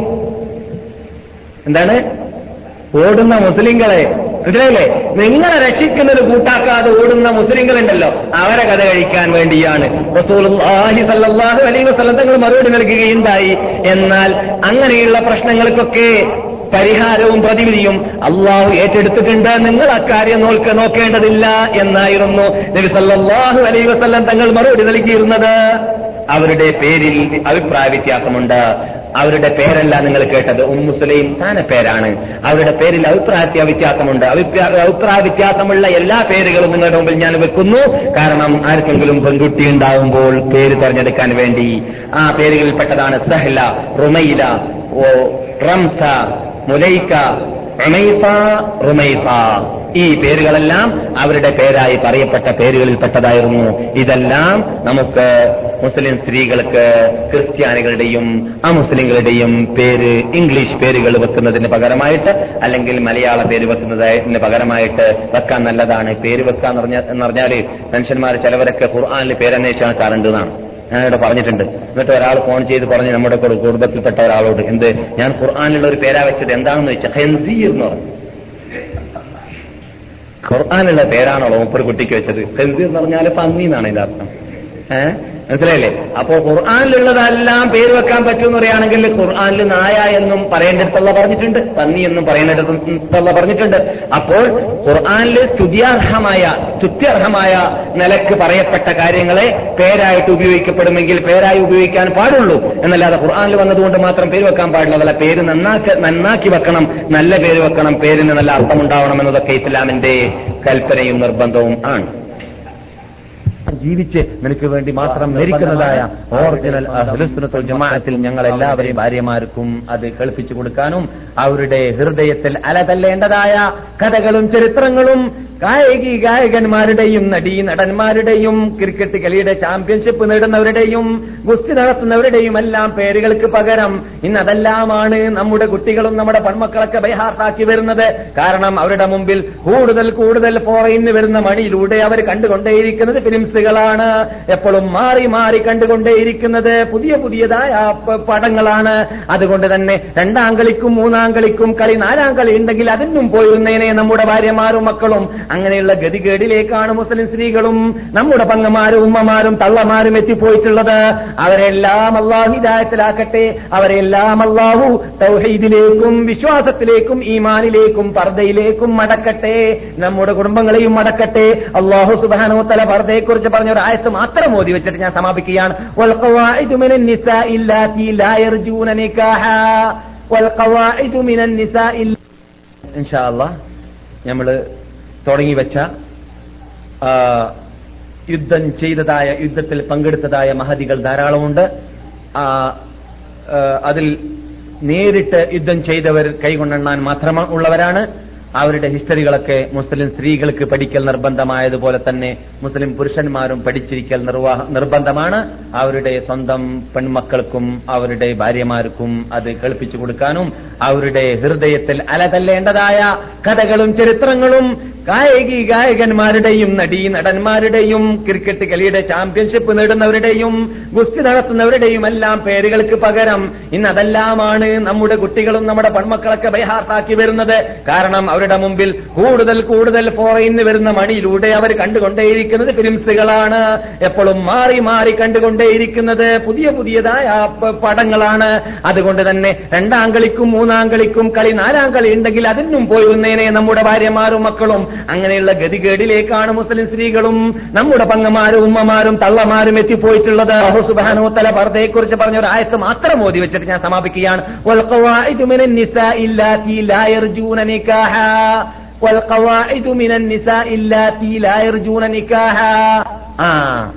എന്താണ് ഓടുന്ന മുസ്ലിങ്ങളെ മനസ്സിലായില്ലേ നിങ്ങളെ രക്ഷിക്കുന്നത് കൂട്ടാക്കാതെ ഓടുന്ന മുസ്ലിങ്ങളുണ്ടല്ലോ അവരെ കഥ കഴിക്കാൻ വേണ്ടിയാണ് റസൂലുള്ളാഹി സല്ലല്ലാഹു അലൈഹി വസല്ലം തങ്ങൾ മറുപടി നൽകുകയുണ്ടായി എന്നാൽ അങ്ങനെയുള്ള പ്രശ്നങ്ങൾക്കൊക്കെ പരിഹാരവും പ്രതിവിധിയും അള്ളാഹു ഏറ്റെടുത്തിട്ടുണ്ട് നിങ്ങൾ അക്കാര്യം നോക്ക നോക്കേണ്ടതില്ല എന്നായിരുന്നു നബി സല്ലല്ലാഹു അലൈഹി വസല്ലം തങ്ങൾ മറുപടി നൽകിയിരുന്നത് അവരുടെ പേരിൽ അഭിപ്രായ വ്യത്യാസമുണ്ട് അവരുടെ പേരല്ല നിങ്ങൾ കേട്ടത് ഉമ്മുസ്ലീം സ്ഥാന പേരാണ് അവരുടെ പേരിൽ അഭിപ്രായ വ്യത്യാസമുണ്ട് അഭിപ്രായ അഭിപ്രായ വ്യത്യാസമുള്ള എല്ലാ പേരുകളും നിങ്ങളുടെ മുമ്പിൽ ഞാൻ വെക്കുന്നു കാരണം ആർക്കെങ്കിലും പെൺകുട്ടി ഉണ്ടാകുമ്പോൾ പേര് തെരഞ്ഞെടുക്കാൻ വേണ്ടി ആ പേരുകളിൽപ്പെട്ടതാണ് സഹ്ല റുമൈല ഓ റംസ മുലൈക്ക റുമൈസ റുമൈസ ഈ പേരുകളെല്ലാം അവരുടെ പേരായി പറയപ്പെട്ട പേരുകളിൽപ്പെട്ടതായിരുന്നു ഇതെല്ലാം നമുക്ക് മുസ്ലിം സ്ത്രീകൾക്ക് ക്രിസ്ത്യാനികളുടെയും അമുസ്ലിങ്ങളുടെയും പേര് ഇംഗ്ലീഷ് പേരുകൾ വെക്കുന്നതിന് പകരമായിട്ട് അല്ലെങ്കിൽ മലയാള പേര് വെക്കുന്നതിന് പകരമായിട്ട് വെക്കാൻ നല്ലതാണ് പേര് വെക്കാന്ന് പറഞ്ഞ എന്ന് പറഞ്ഞാല് മനുഷ്യന്മാർ ചിലവരൊക്കെ ഖുർആാനിൽ പേരന്വേഷിച്ച് നടക്കാറുണ്ട് എന്നാണ് ഞാനിവിടെ പറഞ്ഞിട്ടുണ്ട് എന്നിട്ട് ഒരാൾ ഫോൺ ചെയ്ത് പറഞ്ഞ് നമ്മുടെ കുടു- കുടുംബത്തിൽപ്പെട്ട ഒരാളോട് എന്ത് ഞാൻ ഖുർആാനിലുള്ള ഒരു പേരാ വെച്ചത് എന്താണെന്ന് വെച്ചാൽ ഹെൻസീർ എന്ന് പറഞ്ഞു ഖുർആാനുള്ള പേരാണോ മൂപ്പർ കുട്ടിക്ക് വെച്ചത് ഹെൻസീർ എന്ന് പറഞ്ഞാൽ പന്നി എന്നാണ് ഇതിന്റെ അർത്ഥം ഏഹ് മനസ്സിലായില്ലേ അപ്പോ ഖുർആാനിലുള്ളതെല്ലാം പേര് വെക്കാൻ പറ്റുമെന്ന് പറയുകയാണെങ്കിൽ ഖുർആാനിൽ നായ എന്നും പറയേണ്ടിടത്തുള്ള പറഞ്ഞിട്ടുണ്ട് പന്നി എന്നും പറയേണ്ടിടത്തുള്ള പറഞ്ഞിട്ടുണ്ട് അപ്പോൾ ഖുർആാനിൽ സ്തുതിയാർഹമായ സ്തുത്യർഹമായ നിലക്ക് പറയപ്പെട്ട കാര്യങ്ങളെ പേരായിട്ട് ഉപയോഗിക്കപ്പെടുമെങ്കിൽ പേരായി ഉപയോഗിക്കാൻ പാടുള്ളൂ എന്നല്ലാതെ ഖുർആാനിൽ വന്നതുകൊണ്ട് മാത്രം പേര് വെക്കാൻ പാടില്ല അതല്ല പേര് നന്നാക്കി നന്നാക്കി വെക്കണം നല്ല പേര് വെക്കണം പേരിന് നല്ല അർത്ഥമുണ്ടാവണം എന്നതൊക്കെ ഇസ്ലാമിന്റെ കൽപ്പനയും നിർബന്ധവും ആണ് ജീവിച്ച് നിനക്ക് വേണ്ടി മാത്രം മരിക്കുന്നതായ ഒറിജിനൽ അഹ്ലുസുന്നത്തുൽ ജമാഅത്തിൽ ഞങ്ങൾ എല്ലാവരെയും ഭാര്യമാർക്കും അത് കേൾപ്പിച്ചു കൊടുക്കാനും അവരുടെ ഹൃദയത്തിൽ അലതല്ലേണ്ടതായ കഥകളും ചരിത്രങ്ങളും കായികി ഗായകന്മാരുടെയും നടീ നടന്മാരുടെയും ക്രിക്കറ്റ് കളിയുടെ ചാമ്പ്യൻഷിപ്പ് നേടുന്നവരുടെയും ഗുസ്തി നടത്തുന്നവരുടെയും എല്ലാം പേരുകൾക്ക് പകരം ഇന്ന് അതെല്ലാമാണ് നമ്മുടെ കുട്ടികളും നമ്മുടെ പെൺമക്കളൊക്കെ ബൈഹാർട്ടാക്കി വരുന്നത് കാരണം അവരുടെ മുമ്പിൽ കൂടുതൽ കൂടുതൽ ഫോറിന്ന് വരുന്ന മണിയിലൂടെ അവർ കണ്ടുകൊണ്ടേയിരിക്കുന്നത് ഫിലിംസുകളാണ് എപ്പോഴും മാറി മാറി കണ്ടുകൊണ്ടേയിരിക്കുന്നത് പുതിയ പുതിയതായ പ- പടങ്ങളാണ് അതുകൊണ്ട് തന്നെ രണ്ടാം കളിക്കും മൂന്നാം കളിക്കും കളി നാലാം കളി ഉണ്ടെങ്കിൽ അതിനും പോയിരുന്നേനെ നമ്മുടെ ഭാര്യമാരും മക്കളും അങ്ങനെയുള്ള ഗതികേടിലേക്കാണ് മുസ്ലിം സ്ത്രീകളും നമ്മുടെ പങ്ങമാരും ഉമ്മമാരും തള്ളമാരും എത്തിപ്പോയിട്ടുള്ളത് അവരെല്ലാം അള്ളാഹു ഹിദായത്തിലാക്കട്ടെ അവരെല്ലാം അള്ളാഹു തൗഹീദിലേക്കും വിശ്വാസത്തിലേക്കും ഈമാനിലേക്കും പർദ്ദയിലേക്കും മടക്കട്ടെ നമ്മുടെ കുടുംബങ്ങളെയും മടക്കട്ടെ അള്ളാഹു സുബാനോ തല പർദ്ദയെക്കുറിച്ച് പറഞ്ഞ ഒരു ആയത്ത് മാത്രം മോദി വെച്ചിട്ട് ഞാൻ സമാപിക്കുകയാണ് والقواعد من النساء اللاتي لا يرجون نكاحا والقواعد من النساء إن شاء الله നമ്മള് തുടങ്ങി വെച്ച ആ, യുദ്ധം ചെയ്തതായ യുദ്ധത്തിൽ പങ്കെടുത്തതായ മഹതികൾ ധാരാളമുണ്ട് ആ, ആ, അതിൽ നേരിട്ട് യുദ്ധം ചെയ്തവർ കൈകൊണ്ടെണ്ണാൻ മാത്രം ഉള്ളവരാണ് അവരുടെ ഹിസ്റ്ററികളൊക്കെ മുസ്ലിം സ്ത്രീകൾക്ക് പഠിക്കൽ നിർബന്ധമായതുപോലെ തന്നെ മുസ്ലിം പുരുഷന്മാരും പഠിച്ചിരിക്കൽ നിർവാഹ നിർബന്ധമാണ് അവരുടെ സ്വന്തം പെൺമക്കൾക്കും അവരുടെ ഭാര്യമാർക്കും അത് കേൾപ്പിച്ചു കൊടുക്കാനും അവരുടെ ഹൃദയത്തിൽ അലതല്ലേണ്ടതായ കഥകളും ചരിത്രങ്ങളും കായികി ഗായകന്മാരുടെയും നടീ നടന്മാരുടെയും ക്രിക്കറ്റ് കളിയുടെ ചാമ്പ്യൻഷിപ്പ് നേടുന്നവരുടെയും ഗുസ്തി നടത്തുന്നവരുടെയും എല്ലാം പേരുകൾക്ക് പകരം ഇന്ന് അതെല്ലാമാണ് നമ്മുടെ കുട്ടികളും നമ്മുടെ പെൺമക്കളൊക്കെ ബൈഹാർട്ടാക്കി വരുന്നത് കാരണം അവരുടെ മുമ്പിൽ കൂടുതൽ കൂടുതൽ ഫോറിന്ന് വരുന്ന മണിയിലൂടെ അവർ കണ്ടുകൊണ്ടേയിരിക്കുന്നത് ഫിലിംസുകളാണ് എപ്പോഴും മാറി മാറി കണ്ടുകൊണ്ടേയിരിക്കുന്നത് പുതിയ പുതിയതായ പ- പടങ്ങളാണ് അതുകൊണ്ട് തന്നെ രണ്ടാം കളിക്കും മൂന്നാം കളിക്കും കളി നാലാം കളി ഉണ്ടെങ്കിൽ അതിനും പോയി വന്നേനെ നമ്മുടെ ഭാര്യമാരും മക്കളും അങ്ങനെയുള്ള ഗതികേടിലേക്കാണ് മുസ്ലിം സ്ത്രീകളും നമ്മുടെ പങ്ങമാരും ഉമ്മമാരും തള്ളമാരും എത്തിപ്പോയിട്ടുള്ളത് സുബാനോത്തല പർദ്ദയെക്കുറിച്ച് പറഞ്ഞ ഒരു ആയത്ത് മാത്രം മോദി വെച്ചിട്ട് ഞാൻ സമാപിക്കുകയാണ് والقواعد من النساء اللاتي لا يرجون نكاحا والقواعد من النساء اللاتي لا يرجون نكاحا ആ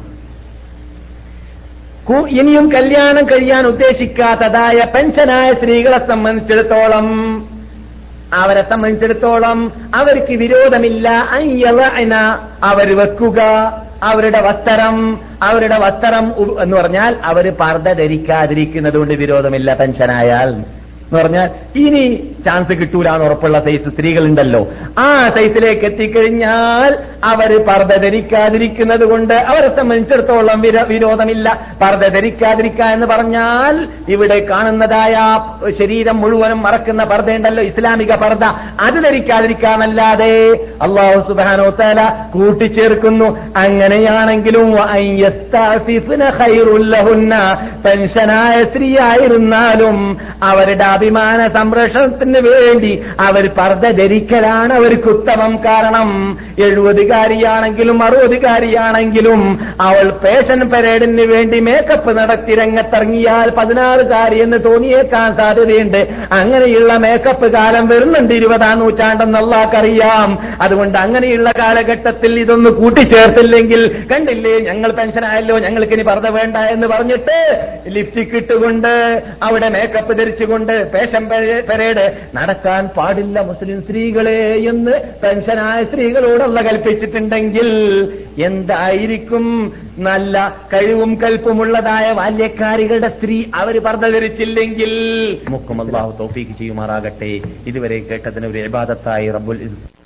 കു- ഇനിയും കല്യാണം കഴിയാൻ ഉദ്ദേശിക്കാത്തതായ പെൻഷനായ സ്ത്രീകളെ സംബന്ധിച്ചിടത്തോളം അവരെ സംബന്ധിച്ചിടത്തോളം അവർക്ക് വിരോധമില്ല അയ്യലഅന അവർ വെക്കുക അവരുടെ വസ്ത്രം അവരുടെ വസ്ത്രം ഉ- എന്ന് പറഞ്ഞാൽ അവർ പർദ്ദ ധരിക്കാതിരിക്കുന്നത് കൊണ്ട് വിരോധമില്ല പെൻഷനായാൽ എന്ന് പറഞ്ഞാൽ ഇനി ചാൻസ് കിട്ടൂലാന്ന് ഉറപ്പുള്ള സൈസ് സ്ത്രീകളുണ്ടല്ലോ ആ സൈസിലേക്ക് എത്തിക്കഴിഞ്ഞാൽ അവര് പർദ്ദ ധരിക്കാതിരിക്കുന്നത് കൊണ്ട് അവരെ സംബന്ധിച്ചിടത്തോളം വിര- വിരോധമില്ല പർദ്ദ ധരിക്കാതിരിക്കുക എന്ന് പറഞ്ഞാൽ ഇവിടെ കാണുന്നതായ ശരീരം മുഴുവനും മറക്കുന്ന പർദ്ദയുണ്ടല്ലോ ഇസ്ലാമിക പർദ്ദ അത് ധരിക്കാതിരിക്കാമല്ലാതെ അള്ളാഹു സുബാനോ തല കൂട്ടിച്ചേർക്കുന്നു അങ്ങനെയാണെങ്കിലും വഅൻ യസ്തഅഫിഫ്ന ഖൈറുൽ ലഹുന്ന. പെൻഷനായ സ്ത്രീയായിരുന്നാലും അവരുടെ അഭിമാന സംരക്ഷണത്തിന് വേണ്ടി അവർ പർദ്ദ ധരിക്കലാണ് അവർക്ക് ഉത്തമം കാരണം എഴുപതുകാരിയാണെങ്കിലും അറുപതുകാരിയാണെങ്കിലും അവൾ പേഷൻ പരേഡിന് വേണ്ടി മേക്കപ്പ് നടത്തി രംഗത്തിറങ്ങിയാൽ പതിനാറുകാരി എന്ന് തോന്നിയേക്കാൻ സാധ്യതയുണ്ട് അങ്ങനെയുള്ള മേക്കപ്പ് കാലം വരുന്നുണ്ട് ഇരുപതാം നൂറ്റാണ്ടെന്ന് അള്ളാഹ്ക്കറിയാം അതുകൊണ്ട് അങ്ങനെയുള്ള കാലഘട്ടത്തിൽ ഇതൊന്ന് കൂട്ടിച്ചേർത്തില്ലെങ്കിൽ കണ്ടില്ലേ ഞങ്ങൾ പെൻഷനായല്ലോ ഞങ്ങൾക്ക് ഇനി പർദ്ദ വേണ്ട എന്ന് പറഞ്ഞിട്ട് ലിപ്സ്റ്റിക് ഇട്ടുകൊണ്ട് അവിടെ മേക്കപ്പ് ധരിച്ചുകൊണ്ട് പേഷൻ പരേ- പരേഡ് നടക്കാൻ പാടില്ല മുസ്ലിം സ്ത്രീകളെ എന്ന് പെൻഷനായ സ്ത്രീകളോടുള്ള കൽപ്പിച്ചിട്ടുണ്ടെങ്കിൽ എന്തായിരിക്കും നല്ല കഴിവും കൽപ്പുമുള്ളതായ ബാല്യക്കാരികളുടെ സ്ത്രീ അവർ പർദ്ദ ധരിച്ചില്ലെങ്കിൽ മുക്കും അള്ളാഹു തോഫീക്ക് ചെയ്യുമാറാകട്ടെ ഇതുവരെ കേട്ടതിന് ഒരു ഇബാദത്തായി റബ്ബുൽ ഇസ്